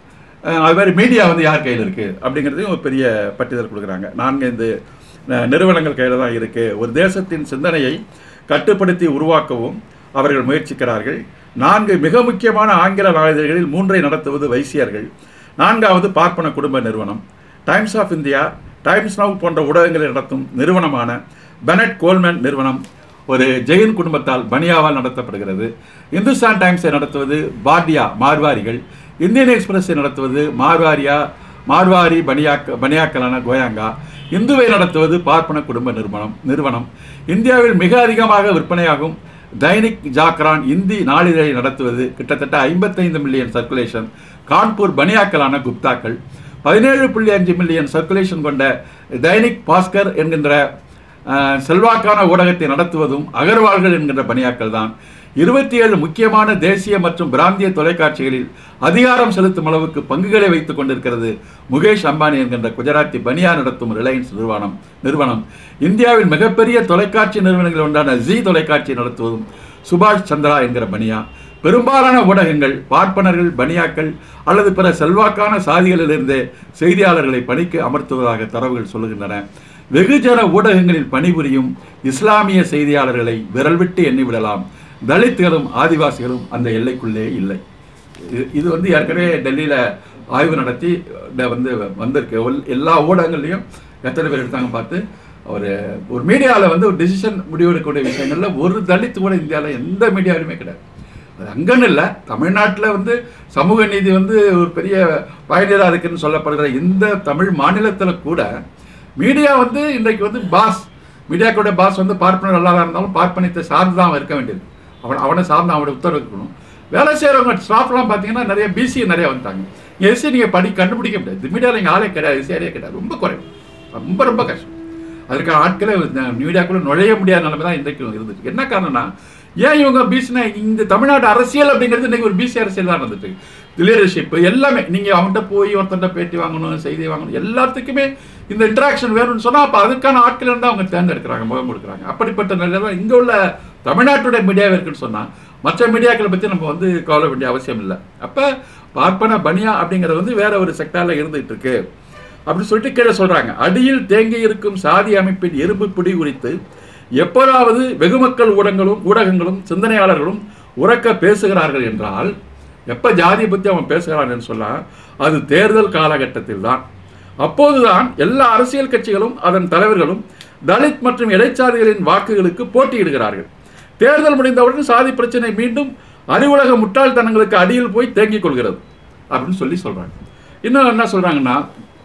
அஹ், அது மாதிரி மீடியா வந்து யார் கையில் இருக்குது அப்படிங்கிறதையும் ஒரு பெரிய பட்டியல் கொடுக்குறாங்க நான்கு இந்த அஹ், நிறுவனங்கள் கையில் தான் இருக்குது ஒரு தேசத்தின் சிந்தனையை கட்டுப்படுத்தி உருவாக்கவும் அவர்கள் முயற்சிக்கிறார்கள் நான்கு மிக முக்கியமான ஆங்கில நாளிதழ்களில் மூன்றை நடத்துவது வைசியர்கள் நான்காவது பார்ப்பன குடும்ப நிறுவனம் Times of India Times Now போன்ற ஊடகங்களை நடத்தும் நிறுவனமான பெனட் கோல்மேன் நிறுவனம் ஒரு ஜெயின் குடும்பத்தால் பனியாவால் நடத்தப்படுகிறது இந்துஸ்தான் டைம்ஸை நடத்துவது பாட்டியா மார்வாரிகள் இந்தியன் எக்ஸ்பிரஸை நடத்துவது மார்வாரியா மார்வாரி பனியாக்க பனியாக்கலான கோயாங்கா இந்துவை நடத்துவது பார்ப்பன குடும்ப நிறுவனம் நிறுவனம் இந்தியாவில் மிக அதிகமாக விற்பனையாகும் தைனிக் ஜாக்ரான் இந்தி நாளிதழை நடத்துவது கிட்டத்தட்ட ஐம்பத்தைந்து மில்லியன் சர்க்குலேஷன் கான்பூர் பனியாக்கலான குப்தாக்கள் பதினேழு புள்ளி அஞ்சு மில்லியன் சர்க்குலேஷன் கொண்ட தைனிக் பாஸ்கர் என்கின்ற அஹ், செல்வாக்கான ஊடகத்தை நடத்துவதும் அகர்வால்கள் என்கின்ற பணியாக்கள் தான் இருபத்தி ஏழு முக்கியமான தேசிய மற்றும் பிராந்திய தொலைக்காட்சிகளில் அதிகாரம் செலுத்தும் அளவுக்கு பங்குகளை வைத்துக் கொண்டிருக்கிறது முகேஷ் அம்பானி என்கின்ற குஜராத்தி பனியா நடத்தும் ரிலையன்ஸ் நிறுவனம் நிறுவனம் இந்தியாவின் மிகப்பெரிய தொலைக்காட்சி நிறுவனங்கள் ஒன்றான ஜி தொலைக்காட்சி நடத்துவதும் சுபாஷ் சந்திரா என்கிற பனியா பெரும்பாலான ஊடகங்கள் பார்ப்பனர்கள் பனியாக்கள் அல்லது பிற செல்வாக்கான சாதிகளிலிருந்தே செய்தியாளர்களை பணிக்கு அமர்த்துவதாக தரவுகள் சொல்லுகின்றன வெகுஜன ஊடகங்களில் பணிபுரியும் இஸ்லாமிய செய்தியாளர்களை விரல் விட்டு எண்ணிவிடலாம் தலித்துகளும் ஆதிவாசிகளும் அந்த எல்லைக்குள்ளே இல்லை இது- இது வந்து ஏற்கனவே டெல்லியில் ஆய்வு நடத்தி இத வந்து வந்திருக்கு ஒல்- எல்லா ஊடகங்கள்லையும் எத்தனை பேர் எடுத்தாங்க பார்த்து ஒரு ஒரு மீடியாவில் வந்து ஒரு டிசிஷன் முடிவெடுக்கக்கூடிய விஷயங்கள்ல ஒரு தலித்து கூட இந்தியாவில் எந்த மீடியாவிலுமே கிடையாது அது அங்கன்னு இல்லை தமிழ்நாட்டில் வந்து சமூக நீதி வந்து ஒரு பெரிய பயனியராக இருக்குன்னு சொல்லப்படுகிற இந்த தமிழ் மாநிலத்தில் கூட மீடியா வந்து இன்றைக்கு வந்து பாஸ் மீடியாக்களுடைய பாஸ் வந்து பார்ப்பனர் அல்லாத இருந்தாலும் பார்ப்பனியத்தை சார்ந்து தான் அவன் இருக்க வேண்டியது அவன் அவனை சார்ந்து அவனுடைய உத்தரவு இருக்கணும் வேலை செய்கிறவங்க ஸ்டாஃப்லாம் பார்த்தீங்கன்னா நிறைய பிசி நிறைய வந்துட்டாங்க எஸ்சி நீங்கள் படி கண்டுபிடிக்க முடியாது மீடியாவில் இங்கே ஆளே கிடையாது எஸ்சி ஆளே கிடையாது ரொம்ப குறைவு ரொம்ப ரொம்ப கஷ்டம் அதற்கான ஆட்களே மீடியாக்குள்ளே நுழைய முடியாத நிலைமை தான் இன்றைக்கு இருந்துச்சு என்ன காரணம்னா ஏன் இவங்க பிசினா இந்த தமிழ்நாட்டு அரசியல் அப்படிங்கிறது இன்னைக்கு ஒரு பிசி அரசியல் தான் நடந்துட்டு லீடர்ஷிப் எல்லாமே நீங்கள் அவன்கிட்ட போய் ஒருத்தன்ட்ட பேட்டி வாங்கணும் செய்தி வாங்கணும் எல்லாத்துக்குமே இந்த இன்ட்ராக்ஷன் வேணும்னு சொன்னால் அப்போ அதுக்கான ஆட்கள் இருந்தால் அவங்க தேர்ந்தெடுக்கிறாங்க முகம் கொடுக்குறாங்க அப்படிப்பட்ட நிலையில தான் இங்கே உள்ள தமிழ்நாட்டுடைய மீடியாவே இருக்குன்னு சொன்னால் மற்ற மீடியாக்களை பற்றி நம்ம வந்து கவலை வேண்டிய அவசியம் இல்லை அப்போ பார்ப்பன பனியா அப்படிங்கிறது வந்து வேற ஒரு செக்டாரில் இருந்துகிட்டு இருக்கு அப்படின்னு சொல்லிட்டு கீழே சொல்றாங்க அடியில் தேங்கி இருக்கும் சாதி அமைப்பின் எறும்பு பிடி குறித்து எப்போதாவது வெகுமக்கள் ஊடகங்களும் ஊடகங்களும் சிந்தனையாளர்களும் உறக்க பேசுகிறார்கள் என்றால் எப்ப ஜாதியை பத்தி அவன் பேசுகிறான் என்று சொன்னா அது தேர்தல் காலகட்டத்தில் தான் அப்போதுதான் எல்லா அரசியல் கட்சிகளும் அதன் தலைவர்களும் தலித் மற்றும் இடைச்சாதிகளின் வாக்குகளுக்கு போட்டியிடுகிறார்கள் தேர்தல் முடிந்தவுடன் சாதி பிரச்சனை மீண்டும் அறிவுலக முட்டாள்தனங்களுக்கு அடியில் போய் தேங்கிக் கொள்கிறது அப்படின்னு சொல்லி சொல்றாங்க இன்னும் என்ன சொல்றாங்கன்னா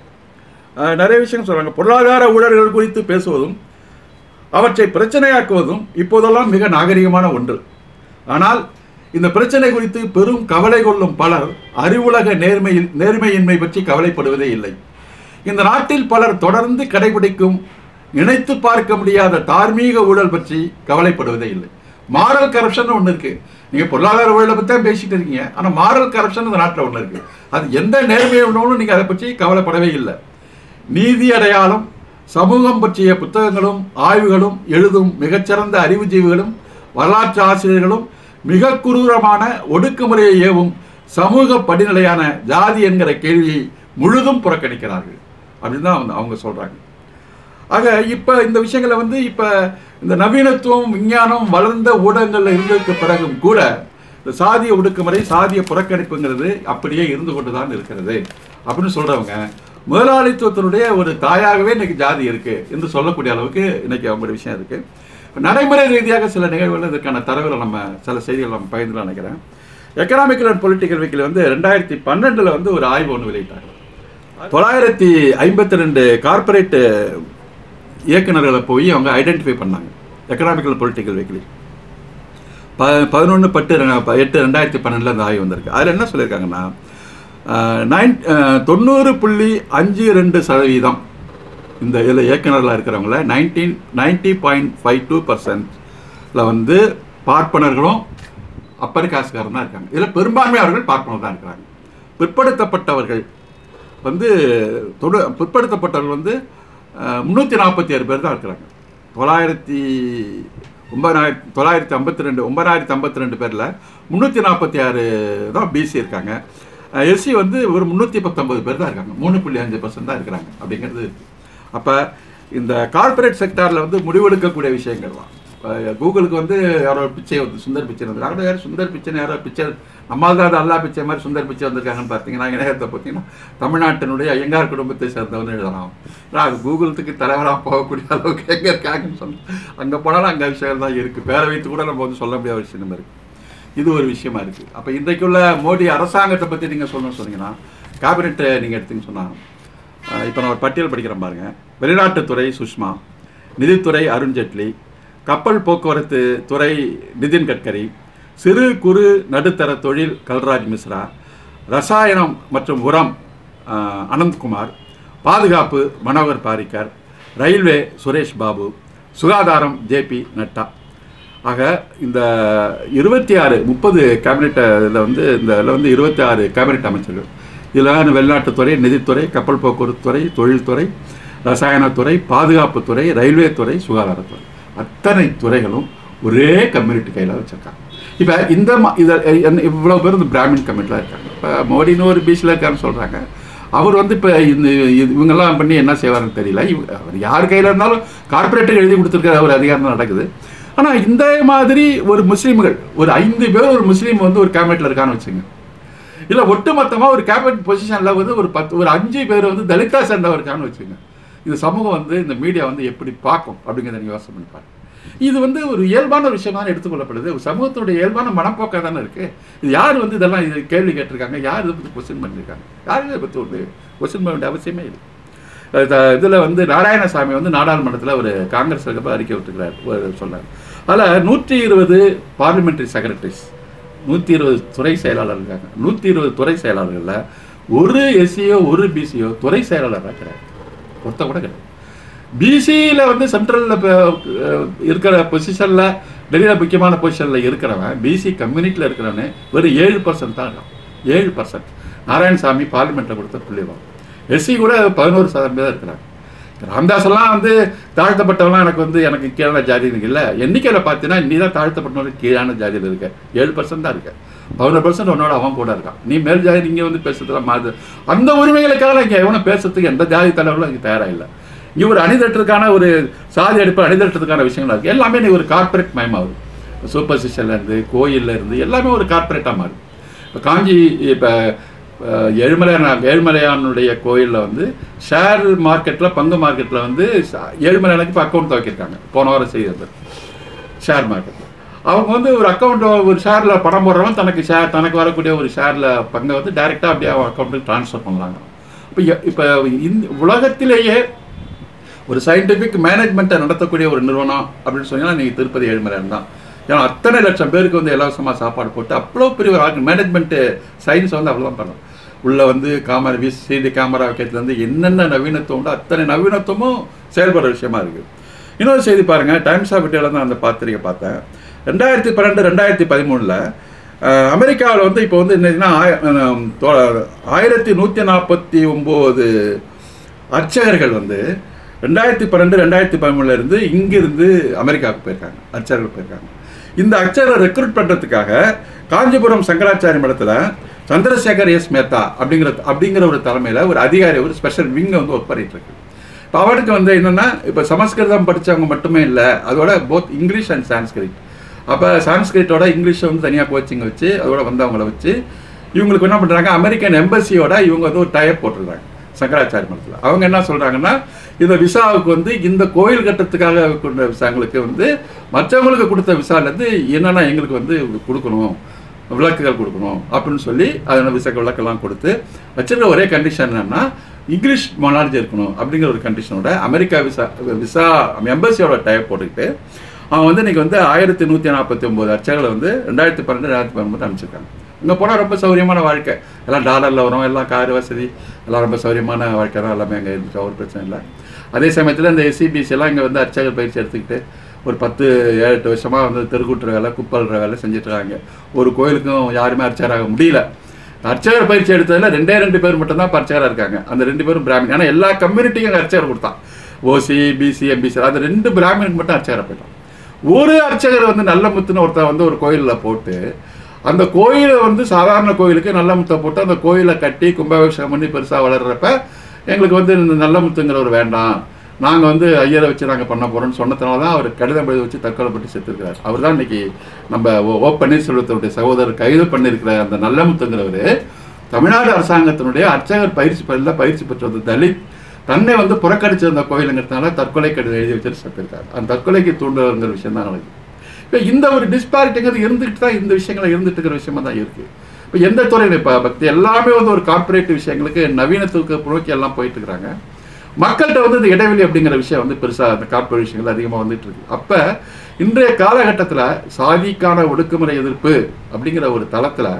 அஹ், நிறைய விஷயம் சொல்றாங்க பொருளாதார ஊழல்கள் குறித்து பேசுவதும் அவற்றை பிரச்சனையாக்குவதும் இப்போதெல்லாம் மிக நாகரிகமான ஒன்று ஆனால் இந்த பிரச்சனை குறித்து பெரும் கவலை கொள்ளும் பலர் அறிவுலக நேர்மையில் நேர்மையின்மை பற்றி கவலைப்படுவதே இல்லை இந்த நாட்டில் பலர் தொடர்ந்து கடைபிடிக்கும் நினைத்து பார்க்க முடியாத தார்மீக ஊழல் பற்றி கவலைப்படுவதே இல்லை மாரல் கரப்ஷன் ஒன்று இருக்கு நீங்க பொருளாதார ஊழலை பற்றி தான் பேசிட்டு இருக்கீங்க ஆனால் மாரல் கரப்ஷன் இந்த நாட்டில் ஒன்று இருக்கு அது எந்த நேர்மையை உணவும் நீங்க அதை பற்றி கவலைப்படவே இல்லை நீதி அடையாளம் சமூகம் பற்றிய புத்தகங்களும் ஆய்வுகளும் எழுதும் மிகச்சிறந்த அறிவுஜீவிகளும் வரலாற்று ஆசிரியர்களும் மிக குரூரமான ஒடுக்குமுறையை ஏவும் சமூக படிநிலையான ஜாதி என்கிற கேள்வியை முழுதும் புறக்கணிக்கிறார்கள் அப்படின்னு தான் அவங்க- அவங்க சொல்றாங்க ஆக இப்போ இந்த விஷயங்களை வந்து இப்போ இந்த நவீனத்துவம் விஞ்ஞானம் வளர்ந்த ஊடகங்கள்ல இருந்ததுக்கு பிறகும் கூட இந்த சாதிய ஒடுக்குமுறை சாதிய புறக்கணிப்புங்கிறது அப்படியே இருந்து கொண்டு தான் இருக்கிறது அப்படின்னு சொல்றவங்க முதலாளித்துவத்தினுடைய ஒரு தாயாகவே இன்னைக்கு ஜாதி இருக்கு என்று சொல்லக்கூடிய அளவுக்கு இன்னைக்கு அவங்களுடைய விஷயம் இருக்கு இப்ப நடைமுறை ரீதியாக சில நிகழ்வுகள் இதற்கான தரவுகளை நம்ம சில செய்திகள் நம்ம பகிர்ந்து நினைக்கிறேன் எக்கனாமிக்கல் அண்ட் பொலிட்டிக்கல் வீக்கில் வந்து ரெண்டாயிரத்தி பன்னெண்டுல வந்து ஒரு ஆய்வு ஒன்று வெளியிட்டாங்க தொள்ளாயிரத்தி ஐம்பத்தி ரெண்டு கார்பரேட் இயக்குநர்களை போய் அவங்க ஐடென்டிஃபை பண்ணாங்க எக்கனாமிக்கல் பொலிட்டிக்கல் வீக்லி ப பதினொன்று பட்டு ரெ- ப- எட்டு ரெண்டாயிரத்தி பன்னெண்டில் அந்த ஆய்வு வந்திருக்கு அதில் என்ன சொல்லியிருக்காங்கன்னா நைன் தொண்ணூறு புள்ளி அஞ்சு ரெண்டு சதவீதம் இந்த இதில் இயக்குனர்களாக இருக்கிறவங்கள nineteen ninety point five two பர்சன்ட்ல வந்து பார்ப்பனர்களும் அப்பர் காசுக்காரன் தான் இருக்காங்க இதில் பெரும்பான்மையாளர்கள் பார்ப்பனர் தான் இருக்கிறாங்க பிற்படுத்தப்பட்டவர்கள் வந்து தொடு பிற்படுத்தப்பட்டவர்கள் வந்து முந்நூற்றி நாற்பத்தி ஆறு பேர் தான் இருக்கிறாங்க தொள்ளாயிரத்தி ஒன்பதாயிரத்தி தொள்ளாயிரத்தி ஐம்பத்தி ரெண்டு ஒன்பதாயிரத்தி ஐம்பத்தி ரெண்டு பேரில் முந்நூற்றி நாற்பத்தி ஆறு தான் பிசி இருக்காங்க எஸ்சி வந்து ஒரு முந்நூற்றி பத்தொன்பது பேர் தான் இருக்காங்க மூணு புள்ளி அஞ்சு பர்சன்ட் தான் இருக்கிறாங்க அப்படிங்கிறது இருக்கு அப்போ இந்த கார்ப்பரேட் செக்டாரில் வந்து முடிவெடுக்கக்கூடிய விஷயங்கள் தான் இப்ப கூகுளுக்கு வந்து யாரோ ஒரு பிச்சை வந்து சுந்தர் பிச்சை வந்து அங்கே யாரும் சுந்தர் பிச்சைன்னு யாரோ பிச்சை நம்மளால் தான் அது அல்லா பிச்சை மாதிரி சுந்தர் பிச்சை வந்திருக்காங்கன்னு பார்த்தீங்கன்னா இணையத்தை பார்த்தீங்கன்னா தமிழ்நாட்டினுடைய ஐயங்கார் குடும்பத்தை சேர்ந்தவன்னு எழுதலாம் ஆனால் அது கூகுளுக்கு தலைவராக போகக்கூடிய அளவுக்கு எங்கே இருக்காங்கன்னு சொல்லி அங்கே போனாலும் அங்கே விஷயங்கள் தான் இருக்குது பேரை வைத்து கூட நம்ம வந்து சொல்ல முடியாத விஷயம் இருக்குது இது ஒரு விஷயமா இருக்கு அப்ப இன்றைக்குள்ள மோடி அரசாங்கத்தை பத்தி நீங்க சொல்லணும்னு சொன்னீங்கன்னா கேபினெட் நீங்க எடுத்தீங்கன்னு சொன்னாங்க அஹ் இப்ப நான் ஒரு பட்டியல் படிக்கிறேன் பாருங்க வெளிநாட்டுத்துறை சுஷ்மா நிதித்துறை அருண்ஜேட்லி கப்பல் போக்குவரத்து துறை நிதின் கட்கரி சிறு குறு நடுத்தர தொழில் கல்ராஜ் மிஸ்ரா ரசாயனம் மற்றும் உரம் அஹ், அனந்த்குமார் பாதுகாப்பு மனோகர் பாரிக்கர் ரயில்வே சுரேஷ் பாபு சுகாதாரம் ஜேபி நட்டா ஆக இந்த இருபத்தி ஆறு முப்பது கேபினெட் இதில் வந்து இந்த இதில் வந்து இருபத்தி ஆறு கேபினெட் அமைச்சர்கள் இதில் வெளிநாட்டுத்துறை நிதித்துறை கப்பல் போக்குவரத்து துறை தொழில்துறை ரசாயனத்துறை பாதுகாப்புத்துறை ரயில்வே துறை சுகாதாரத்துறை அத்தனை துறைகளும் ஒரே கம்யூனிட்டி கையில் வச்சுருக்காங்க இப்போ இந்த மா இதை இவ்வளோ பேர் இந்த பிராமின் கம்யூனிட்டியில் இருக்காங்க இப்போ மோடின்னு ஒரு பீச்சில் இருக்காருன்னு சொல்கிறாங்க அவர் வந்து இப்போ இந்த இது- இவங்கெல்லாம் பண்ணி என்ன செய்வாருன்னு தெரியல இவ- அவர் யார் கையில் இருந்தாலும் கார்ப்பரேட்டுக்கு எழுதி கொடுத்துருக்க ஒரு அதிகாரம் தான் நடக்குது ஆனால் இந்த மாதிரி ஒரு முஸ்லீம்கள் ஒரு ஐந்து பேர் ஒரு முஸ்லீம் வந்து ஒரு கேபினெட்டில் இருக்கான்னு வச்சுங்க இல்லை ஒட்டுமொத்தமாக ஒரு கேபினட் பொசிஷனில் வந்து ஒரு பத்து ஒரு அஞ்சு பேர் வந்து தலிதா சேர்ந்தவர் இருக்கான்னு வச்சுங்க இந்த சமூகம் வந்து இந்த மீடியா வந்து எப்படி பார்க்கும் அப்படிங்கிறத நீங்கள் யோசனை பண்ணி பாருங்க இது வந்து ஒரு இயல்பான ஒரு விஷயம் தான் எடுத்துக்கொள்ளப்படுது ஒரு சமூகத்தினுடைய இயல்பான மனப்போக்காக தானே இருக்கு இது யார் வந்து இதெல்லாம் இது கேள்வி கேட்டிருக்காங்க யார் இதை பற்றி கொஸ்டின் பண்ணியிருக்காங்க யாரும் இதை பற்றி ஒரு கொஸ்டின் பண்ண வேண்டிய அவசியமே இல்லை இதில் வந்து நாராயணசாமி வந்து நாடாளுமன்றத்தில் ஒரு காங்கிரஸ் இருக்கப்ப அறிக்கை விட்டுக்கிறார் ஒரு சொன்னார் அதில் நூற்றி இருபது பார்லிமெண்ட்ரி செக்ரட்டரிஸ் நூற்றி இருபது துறை செயலாளர் இருக்காங்க நூற்றி இருபது துறை செயலாளர்களில் ஒரு எஸ்சியோ ஒரு பிசியோ துறை செயலாளராக கிடையாது ஒருத்த கூட கிடையாது பிசியில் வந்து சென்ட்ரலில் இருக்கிற பொசிஷனில் டெல்லியில் முக்கியமான பொசிஷனில் இருக்கிறவன் பிசி கம்யூனிட்டியில் இருக்கிறவனே வெறும் ஏழு பர்சன்ட் தான் இருக்கான் ஏழு பர்சன்ட் நாராயணசாமி பார்லிமெண்ட்டில் கொடுத்த புள்ளிவம் எஸ்சி கூட பதினோரு சதவீதம் இருக்கிறாங்க ராம்தாஸ் எல்லாம் வந்து தாழ்த்தப்பட்டவங்களாம் எனக்கு வந்து எனக்கு கீழான ஜாதி இல்லை எண்ணிக்கையில் பார்த்தீங்கன்னா நீ தான் தாழ்த்தப்பட்டவனுக்கு கீழான ஜாதியில் இருக்க ஏழு பர்சன்ட் தான் இருக்க பதினோரு பர்சன்ட் உன்னோட அவன் கூட இருக்கான் நீ மேல் ஜாதி இங்கே வந்து பேசுறதுலாம் மாது அந்த உரிமைகளுக்காக இங்கே எவனும் பேசுறதுக்கு எந்த ஜாதி தலைவர்களும் இங்கே தயாராக இல்லை இங்கே ஒரு அணிதட்டுறதுக்கான ஒரு சாதி அடிப்பு அணிதட்டுறதுக்கான விஷயங்கள் இருக்குது எல்லாமே நீ ஒரு கார்ப்பரேட் மயமாகுது சூப்பர்சிஷன்ல இருந்து கோயில்ல இருந்து எல்லாமே ஒரு கார்ப்பரேட்டாக மாறுது இப்போ காஞ்சி இப்போ ஏழுமலையான் ஏழுமலையானுடைய கோயிலில் வந்து ஷேர் மார்க்கெட்டில் பங்கு மார்க்கெட்டில் வந்து ச- ஏழுமலையானுக்கு இப்போ அக்கௌண்ட் துவக்கியிருக்காங்க போன வாரம் செய்தது ஷேர் மார்க்கெட்டில் அவங்க வந்து ஒரு அக்கௌண்ட் ஒரு ஷேரில் பணம் போடுறவன் தனக்கு ஷேர் தனக்கு வரக்கூடிய ஒரு ஷேரில் பங்கை வந்து டைரெக்டாக அப்படியே அவன் அக்கௌண்ட்டுக்கு ட்ரான்ஸ்ஃபர் பண்ணலாங்க இப்போ இப்போ இந்த உலகத்திலேயே ஒரு சயின்டிஃபிக் மேனேஜ்மெண்ட்டை நடத்தக்கூடிய ஒரு நிறுவனம் அப்படின்னு சொன்னீங்கன்னா நீங்கள் திருப்பதி ஏழுமலையான் தான் ஏன்னா அத்தனை லட்சம் பேருக்கு வந்து இலவசமாக சாப்பாடு போட்டு அவ்வளோ பெரிய ஒரு மேனேஜ்மெண்ட்டு சயின்ஸ் வந்து அவ்வளோ பண்ணலாம் உள்ள வந்து காமரா விசிடி கேமரா வைக்கிறதுலேருந்து என்னென்ன நவீனத்துவம் உண்டோ அத்தனை நவீனத்துவமும் செயல்படுற விஷயமா இருக்குது இன்னொரு செய்தி பாருங்க டைம்ஸ் ஆஃப் இந்தியாவில் தான் அந்த பத்திரிக்கை பார்த்தேன் ரெண்டாயிரத்தி பன்னெண்டு ரெண்டாயிரத்தி பதிமூணில் அமெரிக்காவில் வந்து இப்போ வந்து என்னதுன்னா ஆய- அஹ், தொ- ஆயிரத்தி நூற்றி நாற்பத்தி ஒம்பது அர்ச்சகர்கள் வந்து ரெண்டாயிரத்தி பன்னெண்டு ரெண்டாயிரத்தி பதிமூணுல இருந்து இங்கிருந்து அமெரிக்காவுக்கு போயிருக்காங்க அர்ச்சகர்கள் போயிருக்காங்க இந்த அர்ச்சகரை ரெக்ரூட் பண்ணுறதுக்காக காஞ்சிபுரம் சங்கராச்சாரிய மடத்தில் சந்திரசேகர் எஸ் மேத்தா அப்படிங்கிற அப்படிங்கிற ஒரு தலைமையில் ஒரு அதிகாரி ஒரு ஸ்பெஷல் விங்கை வந்து ஒர்க் பண்ணிட்டு இருக்கு இப்போ அவனுக்கு வந்து என்னன்னா இப்போ சமஸ்கிருதம் படிச்சவங்க மட்டுமே இல்லை அதோட போத் இங்கிலீஷ் அண்ட் சான்ஸ்கிரிட் அப்போ சான்ஸ்கிரிட்டோட இங்கிலீஷை வந்து தனியாக கோச்சிங் வச்சு அதோட வந்தவங்கள வச்சு இவங்களுக்கு என்ன பண்ணுறாங்க அமெரிக்கன் எம்பசியோட இவங்க வந்து ஒரு டயப் போட்டிருக்காங்க சங்கராச்சாரிய மடத்தில் அவங்க என்ன சொல்கிறாங்கன்னா இந்த விசாவுக்கு வந்து இந்த கோயில் கட்டத்துக்காக கொண்ட விசாங்களுக்கு வந்து மற்றவங்களுக்கு கொடுத்த விசாலேருந்து என்னென்ன எங்களுக்கு வந்து கொடுக்கணும் விளக்குகள் கொடுக்கணும் அப்படின்னு சொல்லி அதன விசா விளக்கெல்லாம் கொடுத்து வச்சிருக்க ஒரே கண்டிஷன் என்னன்னா இங்கிலீஷ் நாலேஜ் இருக்கணும் அப்படிங்கிற ஒரு கண்டிஷனோட அமெரிக்கா விசா விசா எம்பசியோட டைப் போட்டுக்கிட்டு அவன் வந்து இன்னைக்கு வந்து ஆயிரத்தி நூற்றி நாற்பத்தி ஒம்பது அர்ச்சகளை வந்து ரெண்டாயிரத்தி பன்னெண்டு ரெண்டாயிரத்தி பன்னெண்டு அமைச்சிருக்காங்க இங்கே போனால் ரொம்ப சௌரியமான வாழ்க்கை எல்லாம் டாலரில் வரும் எல்லாம் கார் வசதி எல்லாம் ரொம்ப சௌரியமான வாழ்க்கை தான் எல்லாமே அங்கே இருந்துச்சு ஒரு பிரச்சனை இல்லை அதே சமயத்தில் இந்த எஸ்சிபிசி எல்லாம் இங்கே வந்து அர்ச்சகர் பயிற்சி எடுத்துக்கிட்டு ஒரு பத்து ஏழு எட்டு வருஷமாக வந்து தெருக்கூட்டுற வேலை குப்பல்ற வேலை செஞ்சுட்டு இருக்காங்க ஒரு கோயிலுக்கும் யாருமே அர்ச்சகராக முடியல அர்ச்சகர் பயிற்சி எடுத்ததில் ரெண்டே ரெண்டு பேர் மட்டும்தான் இப்போ அர்ச்சகராக இருக்காங்க அந்த ரெண்டு பேரும் பிராமின் ஏன்னா எல்லா கம்யூனிட்டிக்கும் அங்கே அர்ச்சகர் கொடுத்தான் ஓசி பிசி எம்பிசி அந்த ரெண்டு பிராமினுக்கு மட்டும் அர்ச்சகரை போயிட்டான் ஒரு அர்ச்சகர் வந்து நல்ல முத்துன்னு ஒருத்தர் வந்து ஒரு கோயிலில் போட்டு அந்த கோயிலை வந்து சாதாரண கோயிலுக்கு நல்ல முத்தை போட்டு அந்த கோயிலை கட்டி கும்பாபிஷேகம் பண்ணி பெருசாக வளர்றப்ப எங்களுக்கு வந்து இந்த நல்ல முத்துங்கிறவர் வேண்டாம் நாங்கள் வந்து ஐயரை வச்சு நாங்கள் பண்ண போகிறோம்னு சொன்னதுனால தான் அவர் கடிதம் எழுதி வச்சு தற்கொலை பட்டு செத்துருக்கிறார் அவர் தான் இன்னைக்கு நம்ம ஓ ஓ பன்னீர்செல்வத்தினுடைய சகோதரர் கைது பண்ணியிருக்கிற அந்த நல்ல முத்துங்கிறவர் தமிழ்நாடு அரசாங்கத்தினுடைய அர்ச்சகர் பயிற்சி பள்ளியில் பயிற்சி பெற்ற ஒரு தலித் தன்னை வந்து புறக்கணிச்சிருந்த கோயிலுங்கிறதுனால தற்கொலை கடிதம் எழுதி வச்சுட்டு செத்துருக்காரு அந்த தற்கொலைக்கு தூண்டுறங்கிற விஷயம் தான் நடக்குது இப்போ இந்த ஒரு டிஸ்பாரிட்டிங்கிறது இருந்துகிட்டு தான் இந்த விஷயங்கள் இருந்துட்டு இருக்கிற விஷயமா தான் இருக்கு இப்போ எந்த துறையில் இப்போ பக்தி எல்லாமே வந்து ஒரு கார்ப்பரேட் விஷயங்களுக்கு நவீனத்துக்கு நோக்கி எல்லாம் போயிட்டு இருக்கிறாங்க மக்கள்கிட்ட வந்து இந்த இடைவெளி அப்படிங்கிற விஷயம் வந்து பெருசாக அந்த கார்ப்பரேட் விஷயங்கள் அதிகமாக வந்துட்டு இருக்கு அப்போ இன்றைய காலகட்டத்தில் சாதிக்கான ஒடுக்குமுறை எதிர்ப்பு அப்படிங்கிற ஒரு தளத்தில்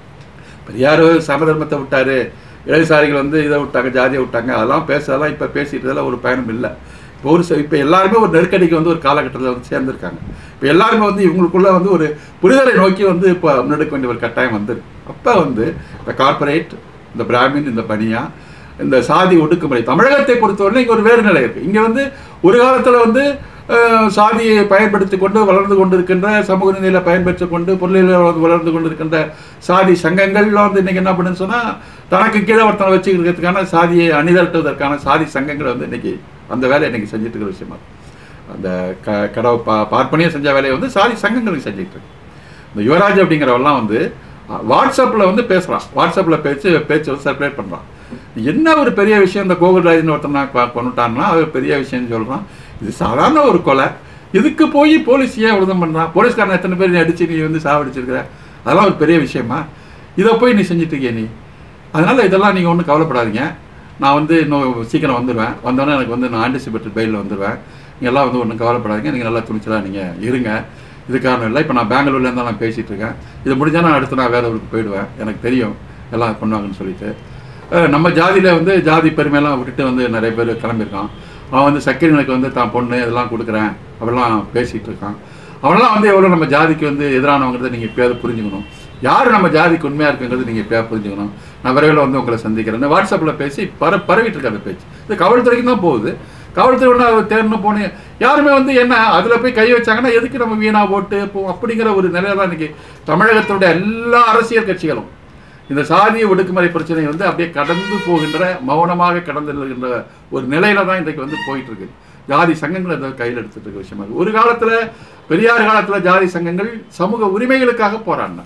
பெரியார் சமதர்மத்தை விட்டாரு இடதுசாரிகள் வந்து இதை விட்டாங்க ஜாதியை விட்டாங்க அதெல்லாம் பேசலாம் இப்போ பேசிட்டதில் ஒரு பயனும் இல்லை இப்போ ஒரு இப்போ எல்லாருமே ஒரு நெருக்கடிக்கு வந்து ஒரு காலகட்டத்தில் வந்து சேர்ந்துருக்காங்க இப்போ எல்லாருமே வந்து இவங்களுக்குள்ள வந்து ஒரு புரிதலை நோக்கி வந்து இப்போ முன்னெடுக்க வேண்டிய ஒரு கட்டாயம் வந்துருக்கு அப்போ வந்து இந்த கார்ப்பரேட் இந்த பிராமின் இந்த பனியா இந்த சாதி ஒடுக்குமுறை தமிழகத்தை பொறுத்தவரை இங்கே ஒரு வேறு நிலை இருக்குது இங்கே வந்து ஒரு காலத்தில் வந்து அஹ், சாதியை பயன்படுத்தி கொண்டு வளர்ந்து கொண்டிருக்கின்ற சமூக நிலையில் பயன்பெற்று கொண்டு பொருளியல் வளர்ந்து கொண்டிருக்கின்ற சாதி சங்கங்கள்லாம் வந்து இன்னைக்கு என்ன பண்ணுன்னு சொன்னால் தனக்கு கீழே ஒருத்தனை வச்சுக்கிறதுக்கான சாதியை அணிதிரட்டுவதற்கான சாதி சங்கங்களை வந்து இன்னைக்கு அந்த வேலையை இன்னைக்கு செஞ்சுட்டு இருக்கிற விஷயமா இருக்கு. அந்த க கடவு பா பார்ப்பனியம் செஞ்ச வேலையை வந்து சாதி சங்கங்களுக்கு செஞ்சுட்டு இருக்கு இந்த யுவராஜ் அப்படிங்கிறவெல்லாம் வந்து வாட்ஸ்அப்பில் வந்து பேசுகிறான் வாட்ஸ்அப்பில் பேச்சு பேச்சு வந்து சர்க்குலேட் பண்ணுறான் என்ன ஒரு பெரிய விஷயம் இந்த கோகுல்ராஜ்னு ஒருத்தனை கொ- கொன்னுட்டான்னா அது ஒரு பெரிய விஷயம்னு சொல்கிறான் இது சாதாரண ஒரு கொலை இதுக்கு போய் போலீஸ் ஏன் விரதம் பண்ணுறான் போலீஸ்காரன் எத்தனை பேர் நீ அடிச்சு நீ வந்து சாவடிச்சிருக்கிற அதெல்லாம் ஒரு பெரிய விஷயமா இதை போய் நீ செஞ்சுட்டு இருக்கிய நீ அதனால் இதெல்லாம் நீங்கள் ஒன்றும் கவலைப்படாதீங்க நான் வந்து இன்னும் சீக்கிரம் வந்துடுவேன் வந்தோடனே எனக்கு வந்து நான் ஆன்டிசிபேட்டட் பெயிலில் வந்துடுவேன் நீங்கள் எல்லாம் வந்து ஒன்றும் கவலைப்படாதீங்க நீங்கள் நல்லா துணிச்சலாக நீங்கள் இருங்க இது காரணம் இல்லை இப்போ நான் பெங்களூர்லேருந்து நான் பேசிகிட்டு இருக்கேன் இது முடிஞ்சால் நான் அடுத்து நான் வேற ஊருக்கு போயிடுவேன் எனக்கு தெரியும் எல்லாம் பண்ணுவாங்கன்னு சொல்லிட்டு அஹ் நம்ம ஜாதியில் வந்து ஜாதி பெருமையெல்லாம் விட்டுட்டு வந்து நிறைய பேர் கிளம்பியிருக்கான் அவன் வந்து சக்கரனுக்கு வந்து தான் பொண்ணு இதெல்லாம் கொடுக்குறேன் அப்படிலாம் பேசிகிட்டு இருக்கான் அவனெல்லாம் வந்து எவ்வளோ நம்ம ஜாதிக்கு வந்து எதிரானவங்கிறத நீங்கள் எப்பயாவது புரிஞ்சுக்கணும் யார் நம்ம ஜாதிக்கு உண்மையாக இருக்குங்கிறது நீங்கள் எப்பயாவது புரிஞ்சுக்கணும் நான் விரைவில் வந்து உங்களை சந்திக்கிறேன் வாட்ஸ்அப்பில் பேசி பர பரவிட்டு இருக்க அந்த பேச்சு இது காவல்துறைக்கு தான் போகுது காவல்துறை ஒன்று தேர்ந்து போனேன் யாருமே வந்து என்ன அதில் போய் கை வச்சாங்கன்னா எதுக்கு நம்ம வீணா ஓட்டு போ அப்படிங்கிற ஒரு நிலையில தான் இன்னைக்கு தமிழகத்துடைய எல்லா அரசியல் கட்சிகளும் இந்த சாதிய ஒடுக்குமுறை பிரச்சனை வந்து அப்படியே கடந்து போகின்ற மௌனமாக கடந்து நிற்கின்ற ஒரு நிலையில தான் இன்றைக்கு வந்து போயிட்டு இருக்கு ஜாதி சங்கங்கள் அதை கையில் எடுத்துட்டு இருக்க விஷயமா இருக்கு ஒரு காலத்துல பெரியார் காலத்துல ஜாதி சங்கங்கள் சமூக உரிமைகளுக்காக போராடின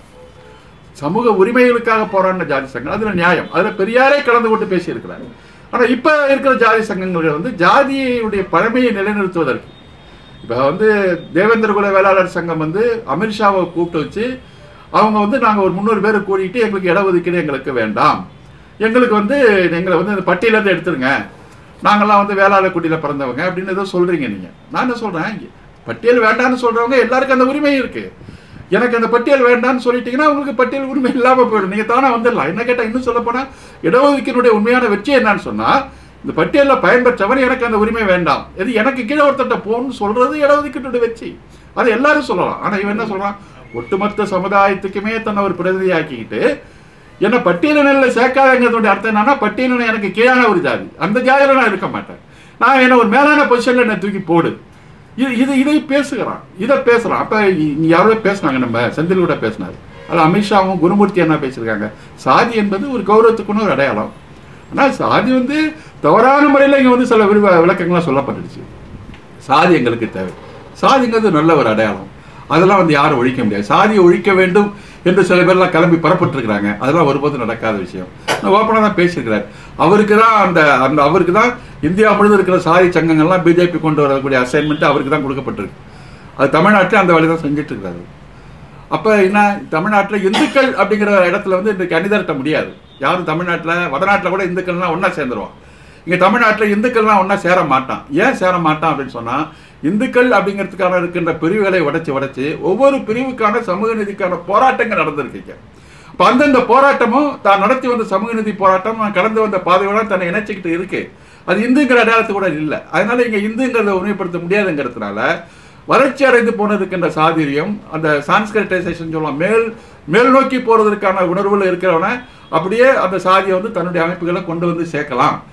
சமூக உரிமைகளுக்காக போராடின ஜாதி சங்கம் அதுல நியாயம் அதுல பெரியாரே கலந்து கொண்டு பேசியிருக்கிறாரு ஆனா இப்ப இருக்கிற ஜாதி சங்கங்கள் வந்து ஜாதியுடைய பழமையை நிலைநிறுத்துவதற்கு இப்போ வந்து தேவேந்திர குல வேளாளர் சங்கம் வந்து அமித்ஷாவை கூப்பிட்டு வச்சு அவங்க வந்து நாங்கள் ஒரு முந்நூறு பேரை கூட்டிகிட்டு எங்களுக்கு இடஒதுக்கீடு எங்களுக்கு வேண்டாம் எங்களுக்கு வந்து எங்களை வந்து இந்த பட்டியலேருந்து எடுத்துருங்க நாங்கள்லாம் வந்து வேளாளர் குடியில் பிறந்தவங்க அப்படின்னு ஏதோ சொல்கிறீங்க நீங்கள் நான் என்ன சொல்கிறேன் பட்டியல் வேண்டாம்னு சொல்கிறவங்க எல்லாருக்கும் அந்த உரிமை இருக்குது எனக்கு அந்த பட்டியல் வேண்டாம்னு சொல்லிட்டீங்கன்னா உங்களுக்கு பட்டியல் உரிமை இல்லாமல் போயிடும் நீங்கள் தானே வந்துடலாம் என்ன கேட்டால் இன்னும் சொல்ல போனால் இடஒதுக்கீடுடைய உண்மையான வெற்றி என்னன்னு சொன்னால் இந்த பட்டியலில் பயன்பெற்றவன் எனக்கு அந்த உரிமை வேண்டாம் இது எனக்கு கீழே ஒருத்தட்ட போகணும்னு சொல்றது இடஒதுக்கீட்டுடைய வெற்றி அது எல்லாரும் சொல்லலாம் ஆனால் இவன் என்ன சொல்றான் ஒட்டுமொத்த சமுதாயத்துக்குமே தன்னை ஒரு பிரதிநிதியாக்கிக்கிட்டு என்ன பட்டியலினில் சேர்க்காதங்கிறதுடைய அர்த்தம் என்னன்னா பட்டியலின எனக்கு கீழான ஒரு ஜாதி அந்த ஜாதியில நான் இருக்க மாட்டேன் நான் என்ன ஒரு மேலான பொசிஷன்ல என்ன தூக்கி போடு இது இது இதை பேசுகிறான் இதை பேசுறான் அப்ப இங்க யாரோ பேசுனாங்க நம்ம செந்தில் கூட பேசினாரு அது அமித்ஷாவும் குருமூர்த்தி என்ன பேசியிருக்காங்க சாதி என்பது ஒரு கௌரவத்துக்குன்னு ஒரு அடையாளம் ஆனால் சாதி வந்து தவறான முறையில் இங்கே வந்து சில விரிவ விளக்கங்கள்லாம் சொல்லப்பட்டுடுச்சு சாதி எங்களுக்கு தேவை சாதிங்கிறது நல்ல ஒரு அடையாளம் அதெல்லாம் வந்து யாரும் ஒழிக்க முடியாது சாதியை ஒழிக்க வேண்டும் என்று சில பேர்லாம் கிளம்பி புறப்பட்டுருக்கிறாங்க அதெல்லாம் ஒருபோதும் நடக்காத விஷயம் ஓப்பனாக தான் பேசியிருக்கிறார் அவருக்கு தான் அந்த அந்த அவருக்கு தான் இந்தியா முழுவதும் இருக்கிற சாதி சங்கங்கள்லாம் பிஜேபி கொண்டு வரக்கூடிய அசைன்மெண்ட் அவருக்கு தான் கொடுக்கப்பட்டிருக்கு அது தமிழ்நாட்டில் அந்த வேலை தான் செஞ்சுட்டு இருக்கிறாரு அப்போ என்ன தமிழ்நாட்டில் இந்துக்கள் அப்படிங்கிற இடத்துல வந்து இன்றைக்கு அணிதிரட்ட முடியாது யாரும் தமிழ்நாட்டில் வடநாட்டில் கூட இந்துக்கள்லாம் ஒன்றா சேர்ந்துருவான் இங்கே தமிழ்நாட்டில் இந்துக்கள்லாம் ஒன்றா சேர மாட்டான் ஏன் சேர மாட்டான் அப்படின்னு சொன்னால் இந்துக்கள் அப்படிங்கிறதுக்கான இருக்கின்ற பிரிவுகளை உடைச்சு உடைச்சு ஒவ்வொரு பிரிவுக்கான சமூக நீதிக்கான போராட்டங்கள் நடந்திருக்கீங்க இப்போ அந்தந்த போராட்டமும் தான் நடத்தி வந்த சமூக நீதி போராட்டம் நான் கடந்து வந்த பாதையோட தன்னை இணைச்சிக்கிட்டு இருக்கு அது இந்துங்கிற அடையாளத்து கூட இல்லை அதனால இங்கே இந்துங்கிறத உண்மைப்படுத்த முடியாதுங்கிறதுனால வளர்ச்சி அடைந்து போனதுக்கின்ற சாதுரியம் அந்த சான்ஸ்கிரிட்டைசேஷன் சொல்லலாம் மேல் மேல் நோக்கி போறதற்கான உணர்வுல இருக்கிறவன அப்படியே அந்த சாதியை வந்து தன்னுடைய அமைப்புகளை கொண்டு வந்து சேர்க்கலாம்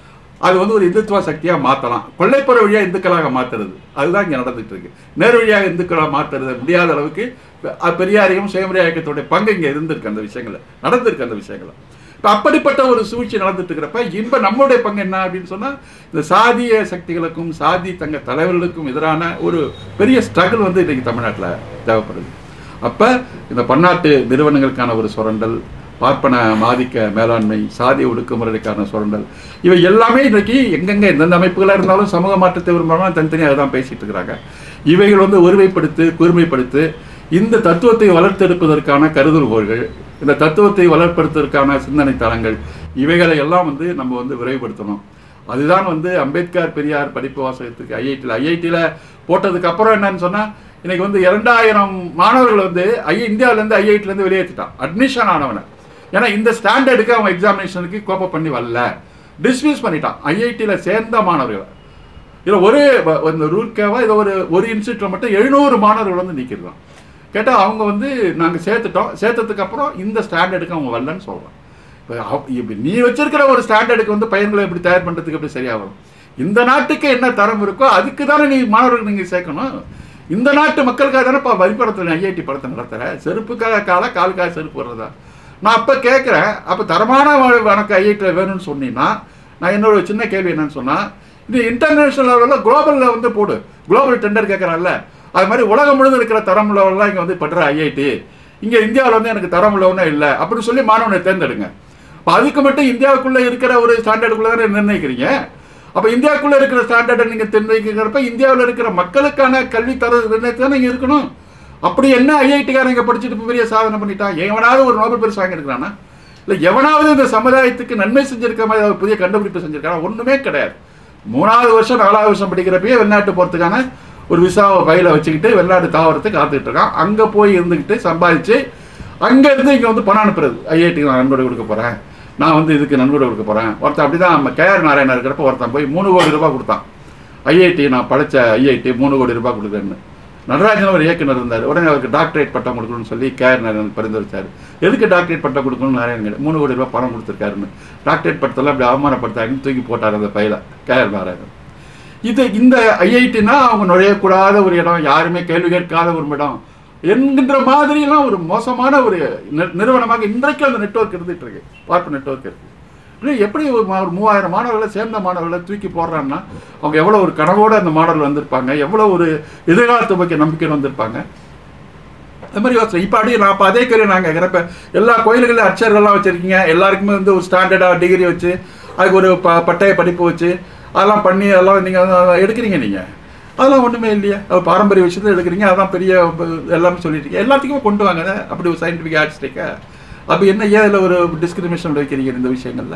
அது வந்து ஒரு இந்துத்துவ சக்தியா மாத்தலாம் கொள்ளைப்புற வழியா இந்துக்களாக மாத்துறது அதுதான் இங்க நடந்துட்டு இருக்கு நேர் வழியாக இந்துக்களாக மாத்துறது முடியாத அளவுக்கு அஹ், பெரியாரையும் சுயமரியா இயக்கத்துடைய பங்கு இங்க இருந்திருக்கு அந்த விஷயங்கள்ல நடந்திருக்கு அந்த விஷயங்கள்ல இப்ப அப்படிப்பட்ட ஒரு சூழ்ச்சி நடந்துட்டு இருக்கிறப்ப இன்ப நம்மளுடைய பங்கு என்ன அப்படின்னு சொன்னா இந்த சாதிய சக்திகளுக்கும் சாதி தங்க தலைவர்களுக்கும் எதிரான ஒரு பெரிய ஸ்ட்ரகிள் வந்து இன்னைக்கு தமிழ்நாட்டுல தேவைப்படுது அப்ப இந்த பன்னாட்டு நிறுவனங்களுக்கான ஒரு சுரண்டல் பார்ப்பன மாதிக்க மேலாண்மை சாதி ஒடுக்குமுறைக்கான சுரண்டல் இவை எல்லாமே இன்னைக்கு எங்கெங்க எந்தெந்த அமைப்புகளாக இருந்தாலும் சமூக மாற்றத்தை விரும்பாலும் தனித்தனியாக தான் பேசிட்டு இருக்கிறாங்க இவைகள் வந்து ஒருமைப்படுத்து கூர்மைப்படுத்து இந்த தத்துவத்தை வளர்த்தெடுப்பதற்கான கருதுகோள்கள் இந்த தத்துவத்தை வளர்ப்படுத்துவதற்கான சிந்தனை தளங்கள் இவைகளை எல்லாம் வந்து நம்ம வந்து விரைவுபடுத்தணும் அதுதான் வந்து அம்பேத்கர் பெரியார் படிப்பு வாசகத்துக்கு ஐஐடியில் ஐஐடியில் போட்டதுக்கு அப்புறம் என்னன்னு சொன்னா இன்னைக்கு வந்து இரண்டாயிரம் மாணவர்கள் வந்து ஐ இந்தியாவிலேருந்து ஐஐடிலேருந்து வெளியேற்றிட்டான் அட்மிஷன் ஆனவனை ஏன்னா இந்த ஸ்டாண்டர்டுக்கு அவன் எக்ஸாமினேஷனுக்கு கோப்ப பண்ணி வரல டிஸ்மிஸ் பண்ணிட்டான் ஐஐடியில் சேர்ந்த மாணவர்களை இதில் ஒரு வ- இந்த ரூல்கேவா இதை ஒரு ஒரு இன்ஸ்டியூட்ல மட்டும் எழுநூறு மாணவர்கள் வந்து நிற்கிறான் கேட்டால் அவங்க வந்து நாங்கள் சேர்த்துட்டோம் சேர்த்ததுக்கு அப்புறம் இந்த ஸ்டாண்டர்டுக்கு அவங்க வரலன்னு சொல்கிறோம் இப்போ அவ- இப்ப நீ வச்சிருக்கிற ஒரு ஸ்டாண்டர்டுக்கு வந்து பையன்களை எப்படி தயார் பண்ணுறதுக்கு எப்படி சரியா வரும் இந்த நாட்டுக்கு என்ன தரம் இருக்கோ அதுக்கு தானே நீ மாணவர்கள் நீங்கள் சேர்க்கணும் இந்த நாட்டு மக்களுக்காக தானேப்பா வரிப்படத்தில் ஐஐடி படத்தை நடத்துகிற செருப்புக்காக கால காலுக்காக செருப்பு வர்றதா நான் அப்போ கேட்குறேன் அப்போ தரமான வ- உனக்கு ஐஐடியில் வேணும்னு சொன்னீங்கன்னா நான் என்னோட ஒரு சின்ன கேள்வி என்னன்னு சொன்னால் இது இன்டர்நேஷனல் லெவலில் குளோபலில் வந்து போடு குளோபல் டெண்டர் கேட்குறான்ல அது மாதிரி உலகம் முழுவதும் இருக்கிற தரம் உள்ளவரெல்லாம் இங்கே வந்து படுற ஐஐடி இங்கே இந்தியாவில் வந்து எனக்கு தரம் உள்ளவனே இல்லை அப்படின்னு சொல்லி மாணவனை தேர்ந்தெடுங்க அப்போ அதுக்கு மட்டும் இந்தியாவுக்குள்ளே இருக்கிற ஒரு ஸ்டாண்டர்டுக்குள்ளே தானே நிர்ணயிக்கிறீங்க அப்போ இந்தியாவுக்குள்ளே இருக்கிற ஸ்டாண்டர்டை நீங்கள் நிர்ணயிக்கிறப்ப இந்தியாவில் இருக்கிற மக்களுக்கான கல்வி தர நிர்ணயத்தை தான் நீங்கள் இருக்கணும் அப்படி என்ன ஐஐடிக்காரங்க படிச்சுட்டு இப்ப பெரிய சாதனை பண்ணிட்டான் எவனாவது ஒரு நோபல் பரிசு வாங்கியிருக்கிறானா இல்லை எவனாவது இந்த சமுதாயத்துக்கு நன்மை செஞ்சிருக்க மாதிரி ஏதாவது புதிய கண்டுபிடிப்பு செஞ்சிருக்கானா ஒன்றுமே கிடையாது மூணாவது வருஷம் நாலாவது வருஷம் படிக்கிறப்பயே வெளிநாட்டு போகிறதுக்கான ஒரு விசாவை பையில வச்சுக்கிட்டு வெளிநாட்டு தாவரத்துக்கு காத்துக்கிட்டு இருக்கான் அங்கே போய் இருந்துக்கிட்டு சம்பாதிச்சு அங்கே இருந்து இங்கே வந்து பணம் அனுப்புறது ஐஐடி நான் நன்கொடை கொடுக்க போகிறேன் நான் வந்து இதுக்கு நன்கொடை கொடுக்க போகிறேன் ஒருத்தன் அப்படி தான் நம்ம கேஆர் நாராயணன் இருக்கிறப்ப ஒருத்தன் போய் மூணு கோடி ரூபாய் கொடுத்தான் ஐஐடி நான் படித்த ஐஐடி மூணு கோடி ரூபாய் கொடுக்குறேன்னு நடராஜன் ஒரு இயக்குனர் இருந்தார் உடனே அவருக்கு டாக்டரேட் பட்டம் கொடுக்கணும்னு சொல்லி கேஆர் நாராயணன் பரிந்துரைச்சார் எதுக்கு டாக்டரேட் பட்டம் கொடுக்கணும்னு நாராயணன் கேட்டார். மூணு கோடி ரூபாய் பணம் கொடுத்துருக்காருன்னு டாக்டரேட் பட்டத்தெல்லாம் அப்படி அவமானப்படுத்தாங்கன்னு தூக்கி போட்டார் அந்த பையில கேஆர் நாராயணன் இது இந்த ஐஐடினா அவங்க நுழையக்கூடாத ஒரு இடம் யாருமே கேள்வி கேட்காத ஒரு இடம் என்கின்ற மாதிரிலாம் ஒரு மோசமான ஒரு நி- நிறுவனமாக இன்றைக்கு அந்த நெட்வொர்க் இருந்துட்டு இருக்கு பார்ப்பு நெட்வொர்க் இருக்கு இல்லை எப்படி ஒரு மா- ஒரு மூவாயிரம் மாணவர்களை சேர்ந்த மாணவர்களை தூக்கி போடுறாங்கன்னா அவங்க எவ்வளோ ஒரு கனவோடு அந்த மாணவர்கள் வந்திருப்பாங்க எவ்வளோ ஒரு எதிர்காலத்தை பற்றி நம்பிக்கையில் வந்திருப்பாங்க அது மாதிரி யோசனை இப்போ அப்படியே நான் இப்போ அதே கேள்வி நாங்கள் கேட்குறப்ப எல்லா கோயில்களிலும் அர்ச்சர்கள்லாம் வச்சுருக்கீங்க எல்லாருக்குமே வந்து ஒரு ஸ்டாண்டர்டாக டிகிரி வச்சு அதுக்கு ஒரு ப பட்டய படிப்பு வச்சு அதெல்லாம் பண்ணி அதெல்லாம் நீங்கள் எடுக்கிறீங்க நீங்கள் அதெல்லாம் ஒன்றுமே இல்லையா அது பாரம்பரிய விஷயத்தை எடுக்கிறீங்க அதான் பெரிய ப- எல்லாமே சொல்லிட்டு இருக்கீங்க. எல்லாத்துக்குமே கொண்டு வாங்க அதை. அப்படி ஒரு சயின்டிஃபிக் ஆர்டிஸ்டிக்கா அப்போ என்ன ஏன் இதில் ஒரு டிஸ்கிரிமினேஷன் வைக்கிறீங்க இந்த விஷயங்கள்ல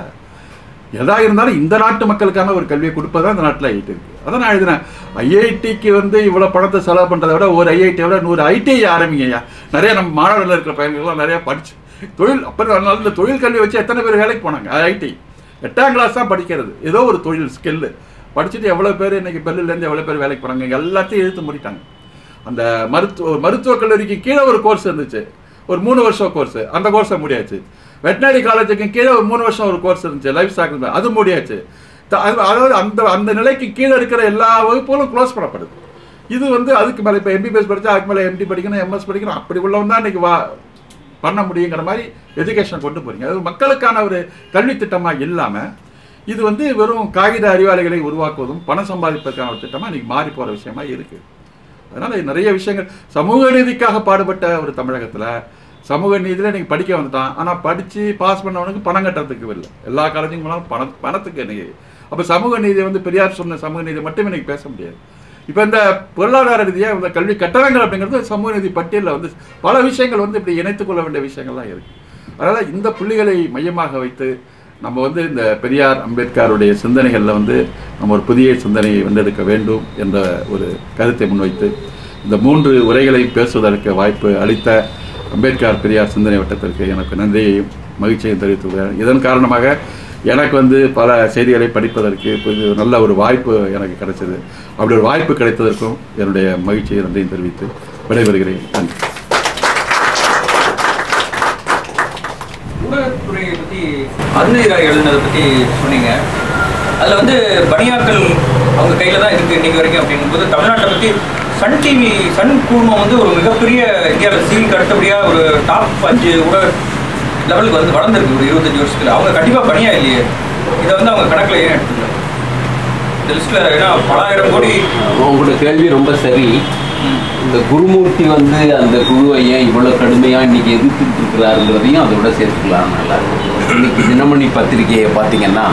எதா இருந்தாலும் இந்த நாட்டு மக்களுக்கான ஒரு கல்வியை கொடுப்பதா இந்த நாட்டில் ஐஐடி இருக்கு அதான் நான் எழுதினேன் ஐஐடிக்கு வந்து இவ்வளோ பணத்தை செலவு பண்ணுறதை விட ஒரு ஐஐடி விட நூறு ஐடிஐ ஆரம்பிங்கய்யா நிறைய நம்ம மாணவர்கள் இருக்கிற பையன்கள்லாம் நிறைய படிச்சு தொழில் அப்புறம் நல்ல தொழில் கல்வி வச்சு எத்தனை பேர் வேலைக்கு போனாங்க ஐடி எட்டாம் கிளாஸ் தான் படிக்கிறது ஏதோ ஒரு தொழில் ஸ்கில்லு படிச்சுட்டு எவ்வளோ பேர் இன்னைக்கு பெல்லிலேருந்து எவ்வளோ பேர் வேலைக்கு போகிறாங்க எல்லாத்தையும் இழுத்து மூடிட்டாங்க அந்த மருத்துவ மருத்துவக் கல்லூரிக்கு கீழே ஒரு கோர்ஸ் இருந்துச்சு ஒரு மூணு வருஷம் கோர்ஸ் அந்த கோர்ஸை முடியாச்சு வெட்டினரி காலேஜுக்கு கீழே ஒரு மூணு வருஷம் ஒரு கோர்ஸ் இருந்துச்சு லைஃப் ஸ்டாக் அது முடியாச்சு த- அது- அதாவது அந்த அந்த நிலைக்கு கீழே இருக்கிற எல்லா வகுப்புகளும் க்ளோஸ் பண்ணப்படுது இது வந்து அதுக்கு மேலே இப்போ எம்பிபிஎஸ் படிச்சா அதுக்கு மேலே எம்டி படிக்கணும் எம்எஸ் படிக்கணும் அப்படி உள்ளவன் தான் இன்னைக்கு வா பண்ண முடியுங்கிற மாதிரி எஜுகேஷன் கொண்டு போறீங்க அது மக்களுக்கான ஒரு கல்வி திட்டமாக இல்லாமல் இது வந்து வெறும் காகித அறிவாளிகளை உருவாக்குவதும் பணம் சம்பாதிப்பதற்கான ஒரு திட்டமாக இன்னைக்கு மாறி போகிற விஷயமா இருக்குது அதனால நிறைய விஷயங்கள் சமூக நீதிக்காக பாடுபட்ட ஒரு தமிழகத்துல சமூக நீதியில நீங்க படிக்க வந்துட்டான் ஆனா படிச்சு பாஸ் பண்ணவனுக்கு பணம் கட்டுறதுக்கு இல்லை எல்லா காலேஜுக்கும் போனாலும் பணம் பணத்துக்கு இன்னைக்கு அப்ப சமூக நீதி வந்து பெரியார் சொன்ன சமூக நீதி மட்டும் இன்னைக்கு பேச முடியாது இப்ப இந்த பொருளாதார ரீதியா இந்த கல்வி கட்டணங்கள் அப்படிங்கிறது சமூக நீதி பட்டியலில் வந்து பல விஷயங்கள் வந்து இப்படி இணைத்துக் கொள்ள வேண்டிய விஷயங்கள்லாம் இருக்கு அதனால இந்த புள்ளிகளை மையமாக வைத்து நம்ம வந்து இந்த பெரியார் அம்பேத்கருடைய சிந்தனைகளில் வந்து நம்ம ஒரு புதிய சிந்தனையை வென்றெடுக்க வேண்டும் என்ற ஒரு கருத்தை முன்வைத்து இந்த மூன்று உரைகளை பேசுவதற்கு வாய்ப்பு அளித்த அம்பேத்கர் பெரியார் சிந்தனை வட்டத்திற்கு எனக்கு நன்றியையும் மகிழ்ச்சியையும் தெரிவித்துக் கொள்கிறேன் இதன் காரணமாக எனக்கு வந்து பல செய்திகளை படிப்பதற்கு இது நல்ல ஒரு வாய்ப்பு எனக்கு கிடைச்சது அப்படி ஒரு வாய்ப்பு கிடைத்ததற்கும் என்னுடைய மகிழ்ச்சியை நன்றியும் தெரிவித்து விடைபெறுகிறேன் நன்றி ஊடகத்துறையை பற்றி அருணகிராய் எழுதினதை பற்றி சொன்னீங்க அதில் வந்து பனியாக்கள் அவங்க கையில் தான் இருக்குது இன்னைக்கு வரைக்கும் அப்படிங்கும்போது தமிழ்நாட்டை பற்றி சன் டிவி சன் குழுமம் வந்து ஒரு மிகப்பெரிய இந்தியாவில் சீனுக்கு அடுத்தபடியாக ஒரு டாப் அஞ்சு கூட லெவலுக்கு வந்து வளர்ந்துருக்கு ஒரு இருபத்தஞ்சு வருஷத்துல அவங்க கண்டிப்பாக பனியா இல்லையே இதை வந்து அவங்க கணக்கில் ஏன் எடுத்துக்கல இந்த லிஸ்ட்டில் ஏன்னா பலாயிரம் கோடி உங்களோட கேள்வி ரொம்ப சரி இந்த குருமூர்த்தி வந்து அந்த குழுவை ஏன் இவ்வளவு கடுமையா இன்னைக்கு எதிர்த்துட்டு இருக்கிறாருங்கிறதையும் அதோட சேர்த்துக்கலாம் நல்லா இருக்கும். இன்னைக்கு தினமணி பத்திரிகையை பார்த்தீங்கன்னா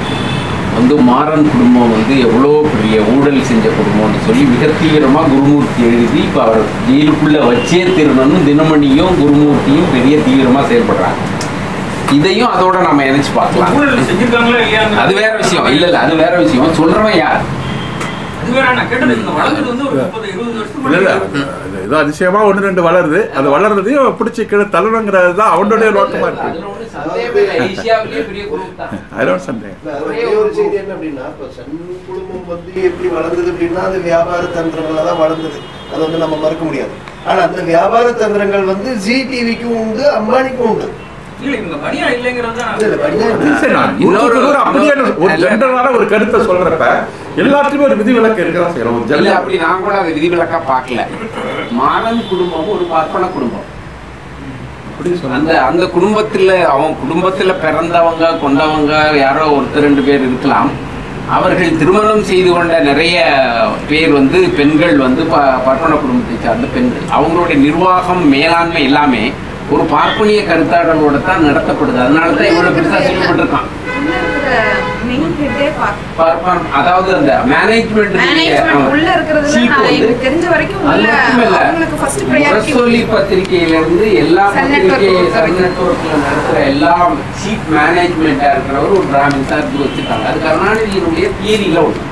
வந்து மாறன் குடும்பம் வந்து எவ்வளோ பெரிய ஊழல் செஞ்ச குடும்பம்னு சொல்லி மிக தீவிரமாக குருமூர்த்தி எழுதி இப்போ அவர் ஜெயிலுக்குள்ளே வச்சே திருடணும் தினமணியும் குருமூர்த்தியும் பெரிய தீவிரமாக செயல்படுறாங்க இதையும் அதோட நம்ம இணைச்சு பார்க்கலாம் ஊழல் செஞ்சிருக்காங்களா இல்லையா அது வேற விஷயம் இல்ல இல்ல அது வேற விஷயம் சொல்றவன் யார் அது வேற நான் கேட்டது இந்த வளர்ந்தது வந்து ஒரு முப்பது இருபது வருஷத்துக்கு இல்ல இல்ல முன்னாடி. அது ஏதோ அதிசயமா ஒன்று ரெண்டு வளருது அது வளர்றதையும் பிடிச்சி கீழே தள்ளணுங்கிறது தான் அவனுடைய நோக்கமா இருக்கு அதுல ஒண்ணும் சந்தேகமே இல்லை. ஏசியாவிலேயே பெரிய group தான். அதோட சந்தேகம் இல்ல, அது ஒரே ஒரு செய்தி என்ன அப்படின்னா இப்போ சன் குழுமம் வந்து எப்படி வளர்ந்தது அப்படின்னா அது வியாபார தந்திரங்களால தான் வளர்ந்தது அது வந்து நம்ம மறுக்க முடியாது ஆனா அந்த வியாபார தந்திரங்கள் வந்து ஜி டிவிக்கும் உண்டு அம்பானிக்கும் உண்டு இல்ல இவங்க பனியா இல்லைங்கிறது தான் இல்ல, இல்ல, பனியா அது இல்ல. சரி, நான் இன்னொரு- நூற்றுக்கு நூறு அப்படியே ஒரு இல்ல. ஜென்ரலான ஒரு கருத்தை சொல்றப்ப எல்லாத்துலயும் ஒரு விதி விலக்கு இருக்கதான் செய்யறோம் ஒரு இல்ல ஜென்ரல் அப்படி நான் கூட அதை விதிவிலக்கா பார்க்கல மாறன் குடும்பம் ஒரு பார்ப்பன குடும்பம் அப்படின்னு சொன்னா அந்த அந்த குடும்பத்துல அவன் குடும்பத்துல பிறந்தவங்க கொண்டவங்க யாரோ ஒருத்தர் ரெண்டு பேர் இருக்கலாம் அவர்கள் திருமணம் செய்து கொண்ட நிறைய பேர் வந்து பெண்கள் வந்து ப- பார்ப்பன குடும்பத்தை சார்ந்த பெண்கள் அவங்களுடைய நிர்வாகம் மேலாண்மை எல்லாமே ஒரு பார்ப்பனிய கருத்தாடலோட தான் நடத்தப்படுது அதனால தான் இவ்வளவு பெருசா சொல்லப்பட்டிருக்கான் உள்ள இருக்கிற main head ஏ பா- பார்ப்பன அதாவது அந்த மேனேஜ்மெண்ட் management உள்ள இருக்கிறதுல நான் எனக்கு தெரிஞ்ச வரைக்கும் உள்ள அவங்களுக்கு first priority முரசொலி பத்திரிகையில இருந்து எல்லா Sun பத்திரிகை Network சன் நெட்ஒர்க்ல நடத்துற எல்லா சீப் மேனேஜ்மெண்டா இருக்கிறவர் ஒரு பிராமின் தான் இருந்து வச்சிருக்காங்க அது கருணாநிதியினுடைய தியரியில ஒன்று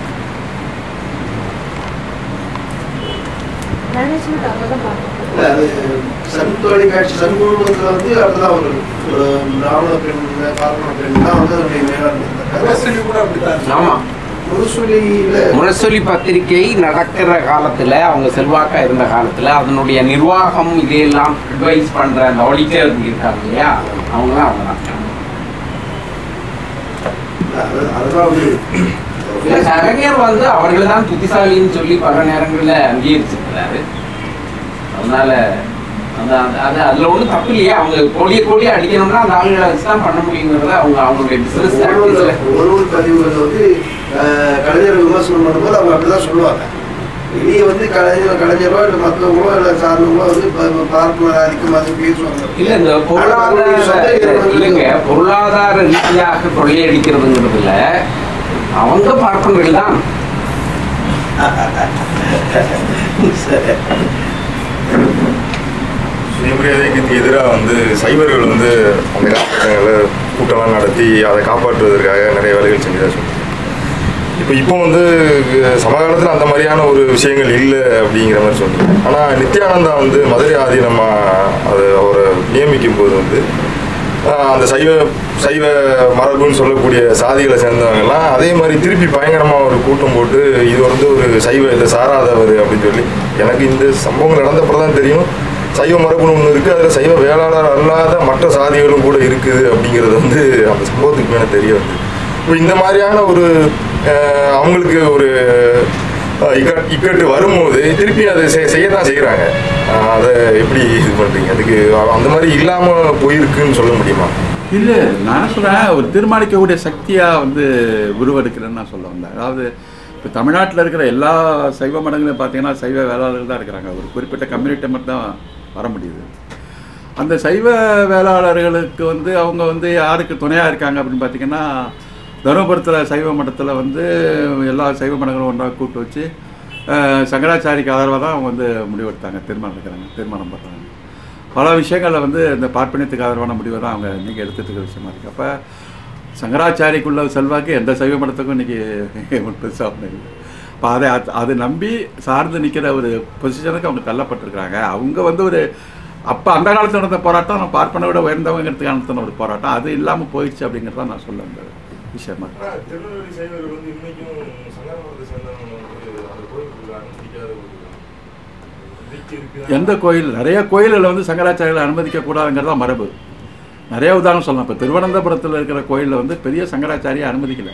management அவங்க தான் பார்க்கணும். இல்ல, அது சன் தொலைக்காட்சி சன் குழுமத்துல வந்து அப்படிதான் ஒரு ஒரு பிராமண பெண் பார்ப்பன பெண் தான் வந்து அதனுடைய மேலாண்மை ஆமா முரசொலியில முரசொலி பத்திரிகை நடக்கிற காலத்துல அவங்க செல்வாக்கா இருந்த காலத்துல அதனுடைய நிர்வாகம் இதையெல்லாம் அட்வைஸ் பண்ற அந்த ஆடிட்டர் இருக்காங்க இல்லையா அவங்க தான் அவங்க தான் அது- அதுதான் வந்து இல்ல, கலைஞர் வந்து அவர்கள் தான் புத்திசாலின்னு சொல்லி பல நேரங்கள்ல அங்கீகரிச்சிருக்கிறாரு அதனால அந்த அந்த- அது அதுல ஒண்ணும் தப்பு இல்லையா அவங்க கோடிய கோடிய அடிக்கணும்னா அந்த ஆளுகளை வச்சு தான் பண்ண முடியுங்கிறத அவங்க அவங்களுடைய பிசினஸ் ஒரு ஒரு- ஒரு ஒரு பதிவுகள் வந்து அஹ், கலைஞர் விமர்சனம் பண்ணும்போது அவங்க அப்படிதான் சொல்லுவாங்க வெளியே வந்து கலைஞர் கலைஞரோ இல்லை மற்றவங்களோ இல்லை சார்ந்தவங்களோ வந்து ப- பார்ப்பனர் ஆதிக்கம் அது பேசுவாங்க இல்ல இந்த ஆனா அவங்களுடைய சொந்த பொருளாதார நிறுவனங்கள் இல்லைங்க பொருளாதார ரீதியாக கொள்ளையடிக்கிறதுங்கிறதுல அவங்க பார்ப்பனர்கள் தான் சரி. சுயமரியாதைக்கு எதிராக வந்து சைபர்கள் வந்து அந்த காலகட்டங்களில் கூட்டம்லாம் நடத்தி அதை காப்பாற்றுவதற்காக நிறைய வேலைகள் செஞ்சதாக சொல்லுவாங்க இப்போ இப்போ வந்து சமகாலத்தில் அந்த மாதிரியான ஒரு விஷயங்கள் இல்லை அப்படிங்கிற மாதிரி சொல்றீங்க ஆனால் நித்யானந்தா வந்து மதுரை ஆதீனமா அது அவரை நியமிக்கும் போது வந்து ஆஹ், அந்த சைவ சைவ மரபுன்னு சொல்லக்கூடிய சாதிகளை சேர்ந்தவங்கெல்லாம் அதே மாதிரி திருப்பி பயங்கரமாக ஒரு கூட்டம் போட்டு இது வந்து ஒரு சைவ இதை சாராதவர் அப்படின்னு சொல்லி எனக்கு இந்த சம்பவங்கள் நடந்தப்பறம் தான் தெரியும் சைவ மரபுன்னு ஒன்று இருக்குது அதில் சைவ வேளாளர் அல்லாத மற்ற சாதிகளும் கூட இருக்குது அப்படிங்கிறது வந்து அந்த சம்பவத்துக்கு மேலே தெரிய வந்து இப்போ இந்த மாதிரியான ஒரு அஹ், அவங்களுக்கு ஒரு அஹ், இக்கட் இக்கட்டு வரும்போது திருப்பி அதை செய்- செய்ய தான் செய்கிறாங்க அதை எப்படி இது பண்ணுறீங்க அதுக்கு அந்த மாதிரி இல்லாமல் போயிருக்குன்னு சொல்ல முடியுமா இல்ல நான் என்ன சொல்றேன் ஒரு தீர்மானிக்கக்கூடிய சக்தியா வந்து உருவெடுக்கிறேன்னு நான் சொல்ல வந்தேன் அதாவது இப்போ தமிழ்நாட்டில் இருக்கிற எல்லா சைவ மடங்களையும் பார்த்தீங்கன்னா சைவ வேளாளர்கள் தான் இருக்கிறாங்க ஒரு குறிப்பிட்ட கம்யூனிட்டி மட்டும் தான் வர முடியுது அந்த சைவ வேளாளர்களுக்கு வந்து அவங்க வந்து யாருக்கு துணையாக இருக்காங்க அப்படின்னு பார்த்தீங்கன்னா தருமபுரத்தில் சைவ மடத்தில் வந்து எல்லா சைவ மடங்களும் ஒன்றாக கூப்பிட்டு வச்சு அஹ், சங்கராச்சாரிக்கு ஆதரவாக தான் அவங்க வந்து முடிவெடுத்தாங்க தீர்மானம் எடுக்கிறாங்க தீர்மானம் பண்ணுறாங்க பல விஷயங்களில் வந்து இந்த பார்ப்பனியத்துக்கு ஆதரவான முடிவை தான் அவங்க நீங்கள் எடுத்துட்டு இருக்கிற விஷயமா இருக்குது அப்போ சங்கராச்சாரிக்குள்ள செல்வாக்கு எந்த சைவ மடத்துக்கும் இன்னைக்கு பெருசாக ஒன்றும் இல்லை இப்போ அதை அது- அதை நம்பி சார்ந்து நிற்கிற ஒரு பொசிஷனுக்கு அவங்க தள்ளப்பட்டிருக்கிறாங்க அவங்க வந்து ஒரு அப்போ அந்த காலத்தில் நடந்த போராட்டம் நம்ம பார்ப்பனை விட உயர்ந்தவங்கிறதுக்கு நடத்தின ஒரு போராட்டம் அது இல்லாமல் போயிடுச்சு அப்படிங்கிறது தான் நான் சொல்ல அந்த விஷயமா திருநெல்வேலி சைவர்கள் வந்து இன்னைக்கும் சங்கரமரத்தை சேர்ந்தவங்க வந்து அந்த கோயிலுக்குள்ள அனுமதிக்காத ஒரு எந்த கோயில் நிறைய கோயில்களில் வந்து சங்கராச்சாரிகளை அனுமதிக்க கூடாதுங்கிறது தான் மரபு நிறைய உதாரணம் சொல்லலாம் இப்போ திருவனந்தபுரத்தில் இருக்கிற கோயிலில் வந்து பெரிய சங்கராச்சாரியை அனுமதிக்கல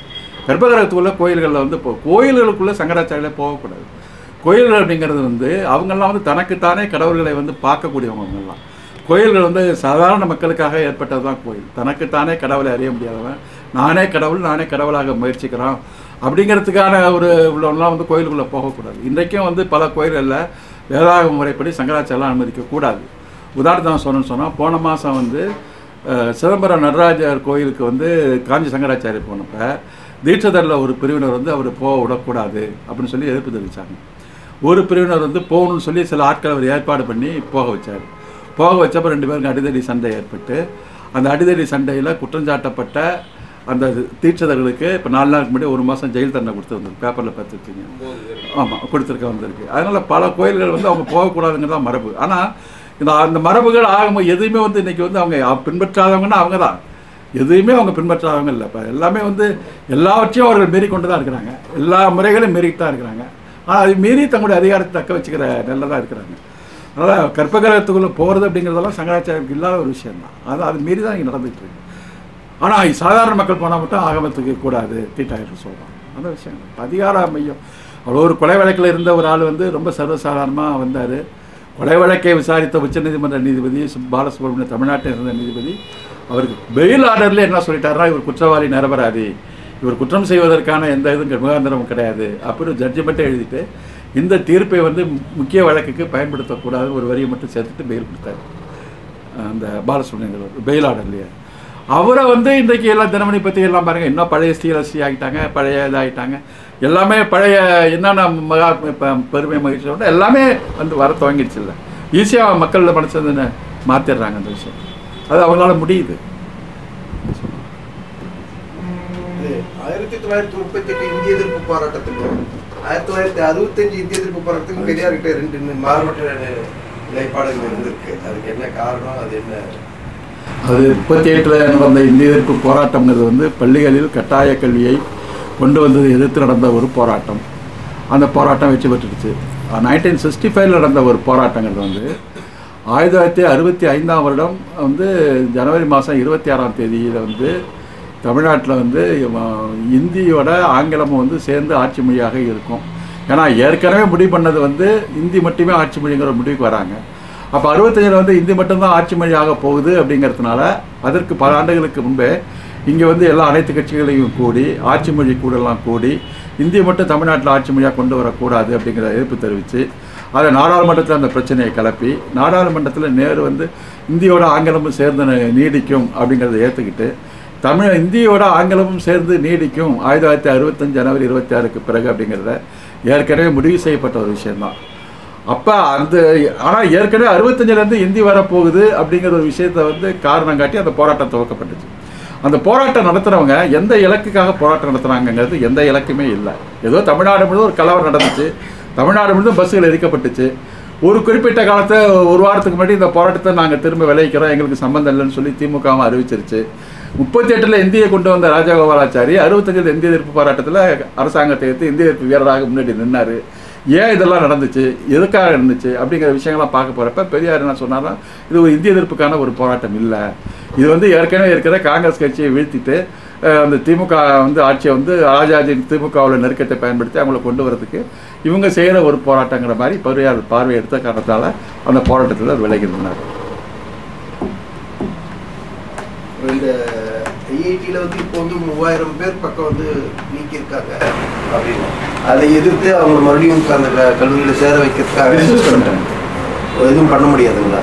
கர்ப்பகிரகத்துக்குள்ளே கோயில்களில் வந்து இப்போ கோயில்களுக்குள்ளே சங்கராச்சாரியிலே போகக்கூடாது கோயில்கள் அப்படிங்கிறது வந்து அவங்கெல்லாம் வந்து தனக்குத்தானே கடவுள்களை வந்து பார்க்கக்கூடியவங்க அவங்கெல்லாம் கோயில்கள் வந்து சாதாரண மக்களுக்காக ஏற்பட்டது தான் கோயில் தனக்குத்தானே கடவுளை அறிய முடியாதவன் நானே கடவுள் நானே கடவுளாக முயற்சிக்கிறோம் அப்படிங்கிறதுக்கான ஒரு உள்ளவங்களாம் வந்து கோயிலுக்குள்ளே போகக்கூடாது இன்றைக்கும் வந்து பல கோயில்களில் வேதாக முறைப்படி சங்கராச்சாரம் அனுமதிக்கக்கூடாது உதாரணம் சொன்னேன்னு சொன்னால் போன மாதம் வந்து அஹ், சிதம்பரம் நடராஜர் கோயிலுக்கு வந்து காஞ்சி சங்கராச்சாரி போனப்ப தீட்சதரில் ஒரு பிரிவினர் வந்து அவர் போக விடக்கூடாது அப்படின்னு சொல்லி எதிர்ப்பு தெரிவித்தாங்க ஒரு பிரிவினர் வந்து போகணும்னு சொல்லி சில ஆட்களை அவர் ஏற்பாடு பண்ணி போக வச்சார் போக வச்சப்ப ரெண்டு பேருக்கு அடிதடி சண்டை ஏற்பட்டு அந்த அடிதடி சண்டையில் குற்றஞ்சாட்டப்பட்ட அந்த தீட்சதர்களுக்கு இப்போ நாலு நாளுக்கு முன்னாடி ஒரு மாதம் ஜெயில் தண்டனை கொடுத்து வந்திருக்கு பேப்பரில் பார்த்துருக்கீங்க ஆமாம் கொடுத்துருக்க வந்திருக்கு அதனால் பல கோயில்கள் வந்து அவங்க போகக்கூடாதுங்கிறது தான் மரபு ஆனால் இந்த அந்த மரபுகள் ஆகும் எதுவுமே வந்து இன்றைக்கி வந்து அவங்க பின்பற்றாதவங்கன்னா அவங்க தான் எதுவுமே அவங்க பின்பற்றாதவங்க இல்லை இப்போ எல்லாமே வந்து எல்லாவற்றையும் அவர்கள் மீறி கொண்டு தான் இருக்கிறாங்க எல்லா முறைகளையும் மீறிட்டு தான் இருக்கிறாங்க ஆனால் அது மீறி தங்களுடைய அதிகாரத்தை தக்க வச்சுக்கிற நிலையில் தான் இருக்கிறாங்க அதனால் கற்பகிரகத்துக்குள்ளே போகிறது அப்படிங்கிறதெல்லாம் சங்கராச்சாரியருக்கு இல்லாத ஒரு விஷயம் தான் அது அது மீறி தான் இங்கே நடந்துகிட்டு இருக்கு ஆனால் சாதாரண மக்கள் போனால் மட்டும் ஆகமத்துக்கு கூடாது தீட்டாயிரம் சொல்கிறாங்க அந்த விஷயம் இல்ல. அதிகார மையம் அவ்வளோ ஒரு கொலை வழக்கில் இருந்த ஒரு ஆள் வந்து ரொம்ப சர்வசாதாரணமாக வந்தார் கொலை வழக்கை விசாரித்த உச்சநீதிமன்ற நீதிபதி சு- பாலசுப்ரமணிய தமிழ்நாட்டை இருந்த நீதிபதி அவருக்கு பெயில் ஆர்டரில் என்ன சொல்லிட்டாருன்னா இவர் குற்றவாளி நிரபராதி இவர் குற்றம் செய்வதற்கான எந்த இதுவும் முகாந்திரமும் கிடையாது அப்படின்னு ஜட்ஜ்மெண்ட்டை எழுதிட்டு இந்த தீர்ப்பை வந்து முக்கிய வழக்குக்கு பயன்படுத்தக்கூடாது ஒரு வரியை மட்டும் சேர்த்துட்டு பெயில் கொடுத்தாரு அந்த பாலசுப்ரமணியன் பெயில் ஆர்டர்லையே அவரை வந்து இன்றைக்கு எல்லாம் தினமணி பற்றி எல்லாம் பாருங்கள் இன்னும் பழைய ஸ்ரீலஸ்ரீ ஆகிட்டாங்க பழைய இதாகிட்டாங்க எல்லாமே பழைய என்னென்ன மகா இப்போ பெருமை மகிழ்ச்சியோட எல்லாமே வந்து வர துவங்கிடுச்சு இல்லை ஈஸியாக மக்கள் மனசு மாற்றிடுறாங்க அந்த விஷயம் அது அவங்களால முடியுது இது ஆயிரத்தி தொள்ளாயிரத்தி முப்பத்தி எட்டு இந்திய எதிர்ப்பு போராட்டத்துக்கும் ஆயிரத்தி தொள்ளாயிரத்தி அறுபத்தஞ்சு இந்திய எதிர்ப்பு போராட்டத்துக்கும் பெரியார்கிட்ட ரெண்டு நி- மாறுபட்ட நிலைப்பாடுகள் இருந்திருக்கு அதுக்கு என்ன காரணம் அது என்ன அது முப்பத்தி எட்டில் நடந்த இந்திய எதிர்ப்பு போராட்டம்ங்கிறது வந்து பள்ளிகளில் கட்டாய கல்வியை கொண்டு வந்ததை எதிர்த்து நடந்த ஒரு போராட்டம் அந்த போராட்டம் வெற்றி பெற்றுடுச்சு நைன்டீன் சிக்ஸ்டி ஃபைவ்ல நடந்த ஒரு போராட்டங்கிறது வந்து ஆயிரத்தி தொள்ளாயிரத்தி அறுபத்தி ஐந்தாம் வருடம் வந்து ஜனவரி மாதம் இருபத்தி ஆறாம் தேதியில் வந்து தமிழ்நாட்டில் வந்து அஹ், இந்தியோட ஆங்கிலமும் வந்து சேர்ந்து ஆட்சி மொழியாக இருக்கும் ஏன்னா ஏற்கனவே முடிவு பண்ணது வந்து இந்தி மட்டுமே ஆட்சி மொழிங்கிற ஒரு முடிவுக்கு வராங்க அப்போ அறுபத்தஞ்சில் வந்து இந்தி மட்டும்தான் ஆட்சி மொழியாக போகுது அப்படிங்கிறதுனால அதற்கு பல ஆண்டுகளுக்கு முன்பே இங்கே வந்து எல்லா அனைத்து கட்சிகளையும் கூடி ஆட்சி மொழி கூடலாம் கூடி இந்திய மட்டும் தமிழ்நாட்டில் ஆட்சி மொழியாக கொண்டு வரக்கூடாது அப்படிங்கிற எதிர்ப்பு தெரிவித்து அதை நாடாளுமன்றத்தில் அந்த பிரச்சனையை கிளப்பி நாடாளுமன்றத்தில் நேரு வந்து இந்தியோட ஆங்கிலமும் சேர்ந்து ந- நீடிக்கும் அப்படிங்கிறத ஏற்றுக்கிட்டு தமிழ் இந்தியோட ஆங்கிலமும் சேர்ந்து நீடிக்கும் ஆயிரத்தி தொள்ளாயிரத்தி அறுபத்தஞ்சு ஜனவரி இருபத்தி ஆறுக்கு பிறகு அப்படிங்கிறத ஏற்கனவே முடிவு செய்யப்பட்ட ஒரு விஷயம்தான் அப்போ அந்த ஆனால் ஏற்கனவே அறுபத்தஞ்சிலேருந்து இந்தி வரப்போகுது அப்படிங்கிற ஒரு விஷயத்தை வந்து காரணம் காட்டி அந்த போராட்டம் துவக்கப்பட்டுச்சு அந்த போராட்டம் நடத்துகிறவங்க எந்த இலக்குக்காக போராட்டம் நடத்துனாங்கங்கிறது எந்த இலக்குமே இல்லை ஏதோ தமிழ்நாடு முழுவதும் ஒரு கலவரம் நடந்துச்சு தமிழ்நாடு முழுவதும் பஸ்ஸுகள் எரிக்கப்பட்டுச்சு ஒரு குறிப்பிட்ட காலத்தை ஒரு வாரத்துக்கு முன்னாடி இந்த போராட்டத்தை நாங்கள் திரும்ப விளைவிக்கிறோம் எங்களுக்கு சம்மந்தம் இல்லைன்னு சொல்லி திமுகவும் அறிவிச்சிருச்சு முப்பத்தி எட்டில் இந்தியை கொண்டு வந்த ராஜகோபாலாச்சாரி அறுபத்தஞ்சில் இந்திய எதிர்ப்பு போராட்டத்தில் அரசாங்கத்தை எடுத்து இந்திய எதிர்ப்பு வீரராக முன்னாடி நின்னார் ஏன் இதெல்லாம் நடந்துச்சு எதுக்காக நடந்துச்சு அப்படிங்கிற விஷயங்கள்லாம் பார்க்க போகிறப்ப பெரியார் என்ன சொன்னார்னா இது ஒரு இந்திய எதிர்ப்புக்கான ஒரு போராட்டம் இல்லை இது வந்து ஏற்கனவே இருக்கிற காங்கிரஸ் கட்சியை வீழ்த்திட்டு அஹ், அந்த திமுக வந்து ஆட்சியை வந்து ராஜாஜி திமுகவில் நெருக்கத்தை பயன்படுத்தி அவங்கள கொண்டு வரதுக்கு இவங்க செய்கிற ஒரு போராட்டங்கிற மாதிரி பெரியார் பார்வை எடுத்த காரணத்தால் அந்த போராட்டத்தில் விலகி நின்னார் இந்த ஐஐடியில் வந்து இப்போ வந்து மூவாயிரம் பேர் பக்கம் வந்து நீக்கியிருக்காங்க அப்படின்னு அதை எதிர்த்து அவங்க மறுபடியும் அந்த க- கல்லூரியில் சேர வைக்கிறதுக்காக Dismiss பண்ணிட்டாங்க. எதுவும் பண்ண முடியாதுங்களா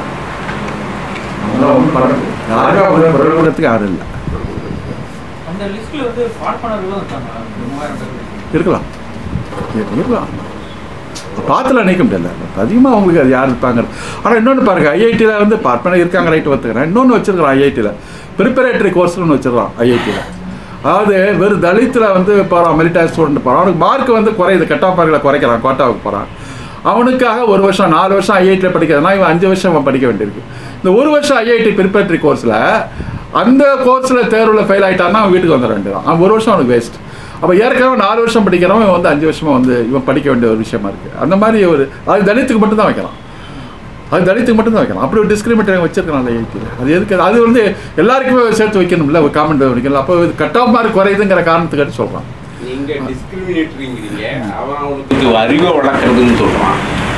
யாரும் அவங்க குரல் கொடுறதுக்கு யாரும் இல்லை அந்த லிஸ்ட்ல வந்து பார்ப்பனர்களும் இருக்காங்க மூவாயிரம் பேர் இருக்கலாம் இரு- இருக்கலாம் பாத்தில் நினைக்க முடியல அதிகமாக அவங்களுக்கு அது யார் இருப்பாங்க ஆனால் இன்னொன்று பாருங்க ஐஐடியில் வந்து பார்ப்பன இருக்காங்க ரைட்டு ஒத்துக்கிறேன் இன்னொன்று வச்சிருக்கிறோம் ஐஐடியில் ப்ரிப்பரேட்டரி கோர்ஸ்னு ஒன்று வச்சிடலாம் ஐஐடியில் அதாவது வெறும் தலித்தில் வந்து போகிறான் மிலிட்டரி ஸ்டூடெண்ட் போகிறான் அவனுக்கு மார்க் வந்து குறையுது கட் ஆஃப் குறைக்கிறான் கோட்டாவுக்கு போகிறான் அவனுக்காக ஒரு வருஷம் நாலு வருஷம் ஐஐடியில் படிக்கிறதுனா இவன் அஞ்சு வருஷம் அவன் படிக்க வேண்டியிருக்கு இந்த ஒரு வருஷம் ஐஐடி ப்ரிப்பரேட்டரி கோர்ஸில் அந்த கோர்ஸில் தேர்வில் ஃபெயில் ஆகிட்டான்னா அவன் வீட்டுக்கு வந்துட வேண்டியதான் அவன் ஒரு வருஷம் அவனுக்கு வேஸ்ட் அப்போ ஏற்கனவே நாலு வருஷம் படிக்கிறவன் இவன் வந்து அஞ்சு வருஷமா வந்து இவன் படிக்க வேண்டிய ஒரு விஷயமா இருக்குது அந்த மாதிரி ஒரு அது தலித்துக்கு மட்டும்தான் வைக்கலாம் அது தலித்துக்கு மட்டும்தான் வைக்கலாம் அப்படி ஒரு டிஸ்கிரிமினேட் வச்சிருக்கலாம் ஐஐடியில் அது எதுக்கு அது வந்து எல்லாருக்குமே சேர்த்து வைக்கணும்ல ஒரு காமெண்ட் வைக்கணும் அப்போ கட் ஆஃப் மார்க் குறையுதுங்கிற காரணத்துக்காட்டி சொல்கிறான் நீங்க டிஸ்கிரிமினேட்டரிங்கிறீங்க அவன் அவனுக்கு அறிவை வளர்க்கறதுன்னு சொல்றான்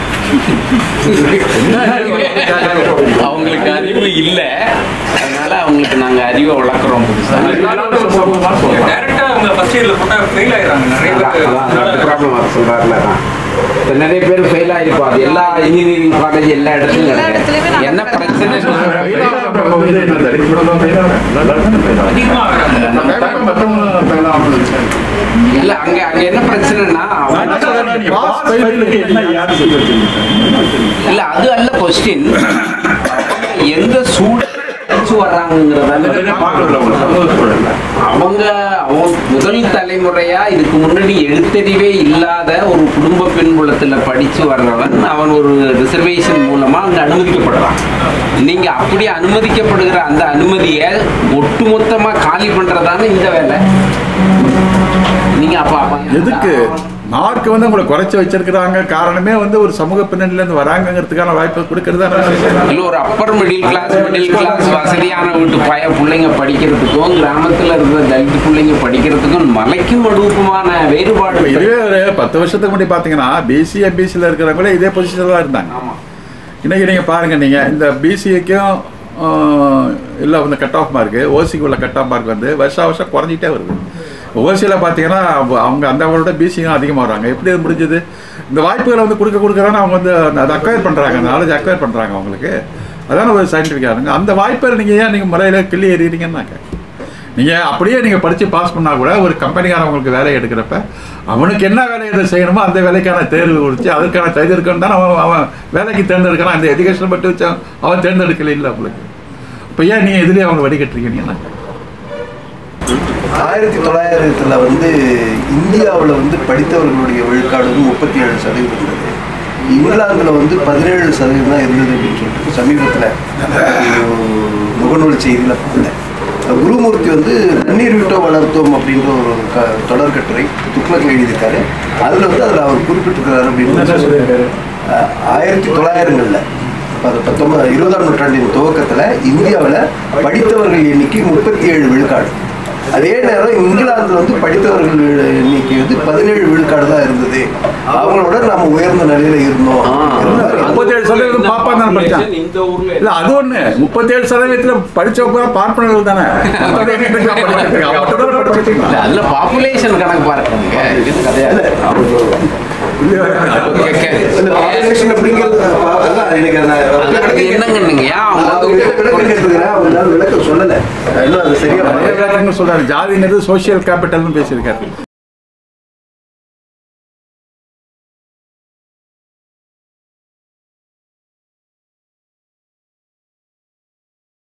அவங்களுக்கு அறிவு இல்ல அதனால அவங்களுக்கு நாங்க அறிவை வளர்க்குறோம் புதுசா டைரக்டா அவங்க ஃபர்ஸ்ட் இயர்ல போட்டா ஃபெயில் ஆயிடுறாங்க நிறைய பேர் ப்ராப்ளம் வர சொல்றாருல இப்ப நிறைய பேர் ஃபெயில் ஆயிருப்பா அது எல்லா இன்ஜினியரிங் காலேஜ் எல்லா இடத்துலயும் எல்லா இடத்துலயுமே கிடையாது. நடக்குது. என்ன பிரச்சனை அதிகமா ஆகுறாங்க இல்ல அங்க அங்க என்ன பிரச்சனைனா இல்ல அது அல்ல கொஸ்டின் எந்த சூழல் வர்றாங்கிறதால அவங்க அவங்க முதல் தலைமுறையா இதுக்கு முன்னாடி எழுத்தறிவே இல்லாத ஒரு குடும்ப பின்புலத்துல படிச்சு வர்றவன் அவன் ஒரு ரிசர்வேஷன் மூலமா அங்க அனுமதிக்கப்படுறான் நீங்க அப்படி அனுமதிக்கப்படுகிற அந்த அனுமதியை ஒட்டுமொத்தமா காலி பண்றதான இந்த வேலை நீங்க அப்ப அப்ப- எதுக்கு மார்க் வந்து உங்களை குறைச்சி வச்சிருக்கிறாங்க காரணமே வந்து ஒரு சமூக பின்னணியில இருந்து வராங்கங்கிறதுக்கான வாய்ப்பை கொடுக்கறது இல்ல ஒரு upper middle class middle class வசதியான வீட்டு பய பிள்ளைங்க படிக்கிறதுக்கும் கிராமத்துல இருக்கிற தலித் பிள்ளைங்க படிக்கிறதுக்கும் மலைக்கும் மடுப்புமான வேறுபாடு இருக்கு. இதுவே ஒரு பத்து வருஷத்துக்கு முன்னாடி பார்த்தீங்கன்னா பிசி எம்பிசியில் இருக்கிறவங்களே இதே பொசிஷனில் தான் இருந்தாங்க ஆமா இன்னைக்கு நீங்கள் பாருங்கள் நீங்கள் இந்த பிசிஏக்கும் இல்லை வந்து கட் ஆஃப் மார்க்கு ஓசிக்கு உள்ள கட் ஆஃப் மார்க் வந்து வருஷம் வருஷம் குறைஞ்சிட்டே வருது ஓசியில் பார்த்தீங்கன்னா அவங்க- அவங்க அந்த விட பிசியும் அதிகமாக வராங்க எப்படி அது முடிஞ்சது இந்த வாய்ப்புகளை வந்து கொடுக்க கொடுக்க தானே அவங்க வந்து அந்த- அதை அக்வயர் பண்ணுறாங்க அந்த நாலேஜ் அக்வயர் பண்ணுறாங்க அவங்களுக்கு அதான ஒரு சயின்டிஃபிக்காக இருங்க அந்த வாய்ப்பை நீங்கள் ஏன் நீங்கள் முறையில் கிள்ளி எறிகிறீங்கன்னாக்க நீங்கள் அப்படியே நீங்கள் படித்து பாஸ் பண்ணால் கூட ஒரு கம்பெனிக்காரவங்களுக்கு வேலை எடுக்கிறப்ப அவனுக்கு என்ன வேலை எதை செய்யணுமோ அந்த வேலைக்கான தேர்வு குறித்து அதற்கான தகுதி இருக்கணும் தானே அவன் அவன் வேலைக்கு தேர்ந்தெடுக்கிறான் அந்த எஜுகேஷன் மட்டும் வச்சு அவன் தேர்ந்தெடுக்கல இல்லை அவங்களுக்கு இப்போ ஏன் நீங்கள் இதுலேயே அவங்க வடிகட்டுறீங்கன்னா ஆயிரத்தி தொள்ளாயிரத்துல வந்து இந்தியாவில் வந்து படித்தவர்களுடைய விழுக்காடு வந்து முப்பத்தி ஏழு சதவீதம் இருந்தது இங்கிலாந்துல வந்து பதினேழு சதவீதம் தான் இருந்தது அப்படின்னு சொல்லிட்டு சமீபத்தில் முகநூல் செய்தியில் பார்த்தேன் குருமூர்த்தி வந்து தண்ணீர் விட்டோ வளர்த்தோம் அப்படின்ற ஒரு க தொடர் கட்டுரை துக்ளக்கில் எழுதியிருக்காரு அதில் வந்து அதில் அவர் குறிப்பிட்டிருக்கிறாரு அப்படின்னு அஹ், ஆயிரத்தி தொள்ளாயிரங்களில் அது பத்தொன்பது இருபதாம் நூற்றாண்டின் துவக்கத்தில் இந்தியாவில் படித்தவர்கள் எண்ணிக்கை முப்பத்தி ஏழு விழுக்காடு அதே நேரம் இங்கிலாந்துல வந்து படித்தவர்கள் எண்ணிக்கை வந்து பதினேழு விழுக்காடு தான் இருந்தது அவங்களோட நம்ம உயர்ந்த நிலையில இருந்தோம் ஆ. முப்பத்தேழு சதவீதம் பாப்பா தானே படித்தான் இந்த ஊர்ல இல்ல அது ஒண்ணு முப்பத்தேழு சதவீதத்துல படிச்சவங்க பூரா பார்ப்பனர்கள் தானே மத்தவங்க எங்க இருக்கா படிச்சிருக்காங்க? அவன் மட்டும் தானே படிச்சிருக்கான். இல்ல, அதுல பாப்புலேஷன் கணக்கு பாருங்க இது கிடையாது இந்த population அப்படிங்கிறது பா- அதான் எனக்கு அந்த- அது என்னங்கன்னுங்க ஏன் அவங்க அவங்க வந்து கிட்ட விளக்கம் கேட்டுக்கிறேன் அவங்களால விளக்கம் சொல்லலை இன்னும் அது சரியா நிறைய விளக்கங்கள் சொல்றாரு ஜாதிங்கிறது சோசியல் கேபிட்டல்னு பேசியிருக்காரு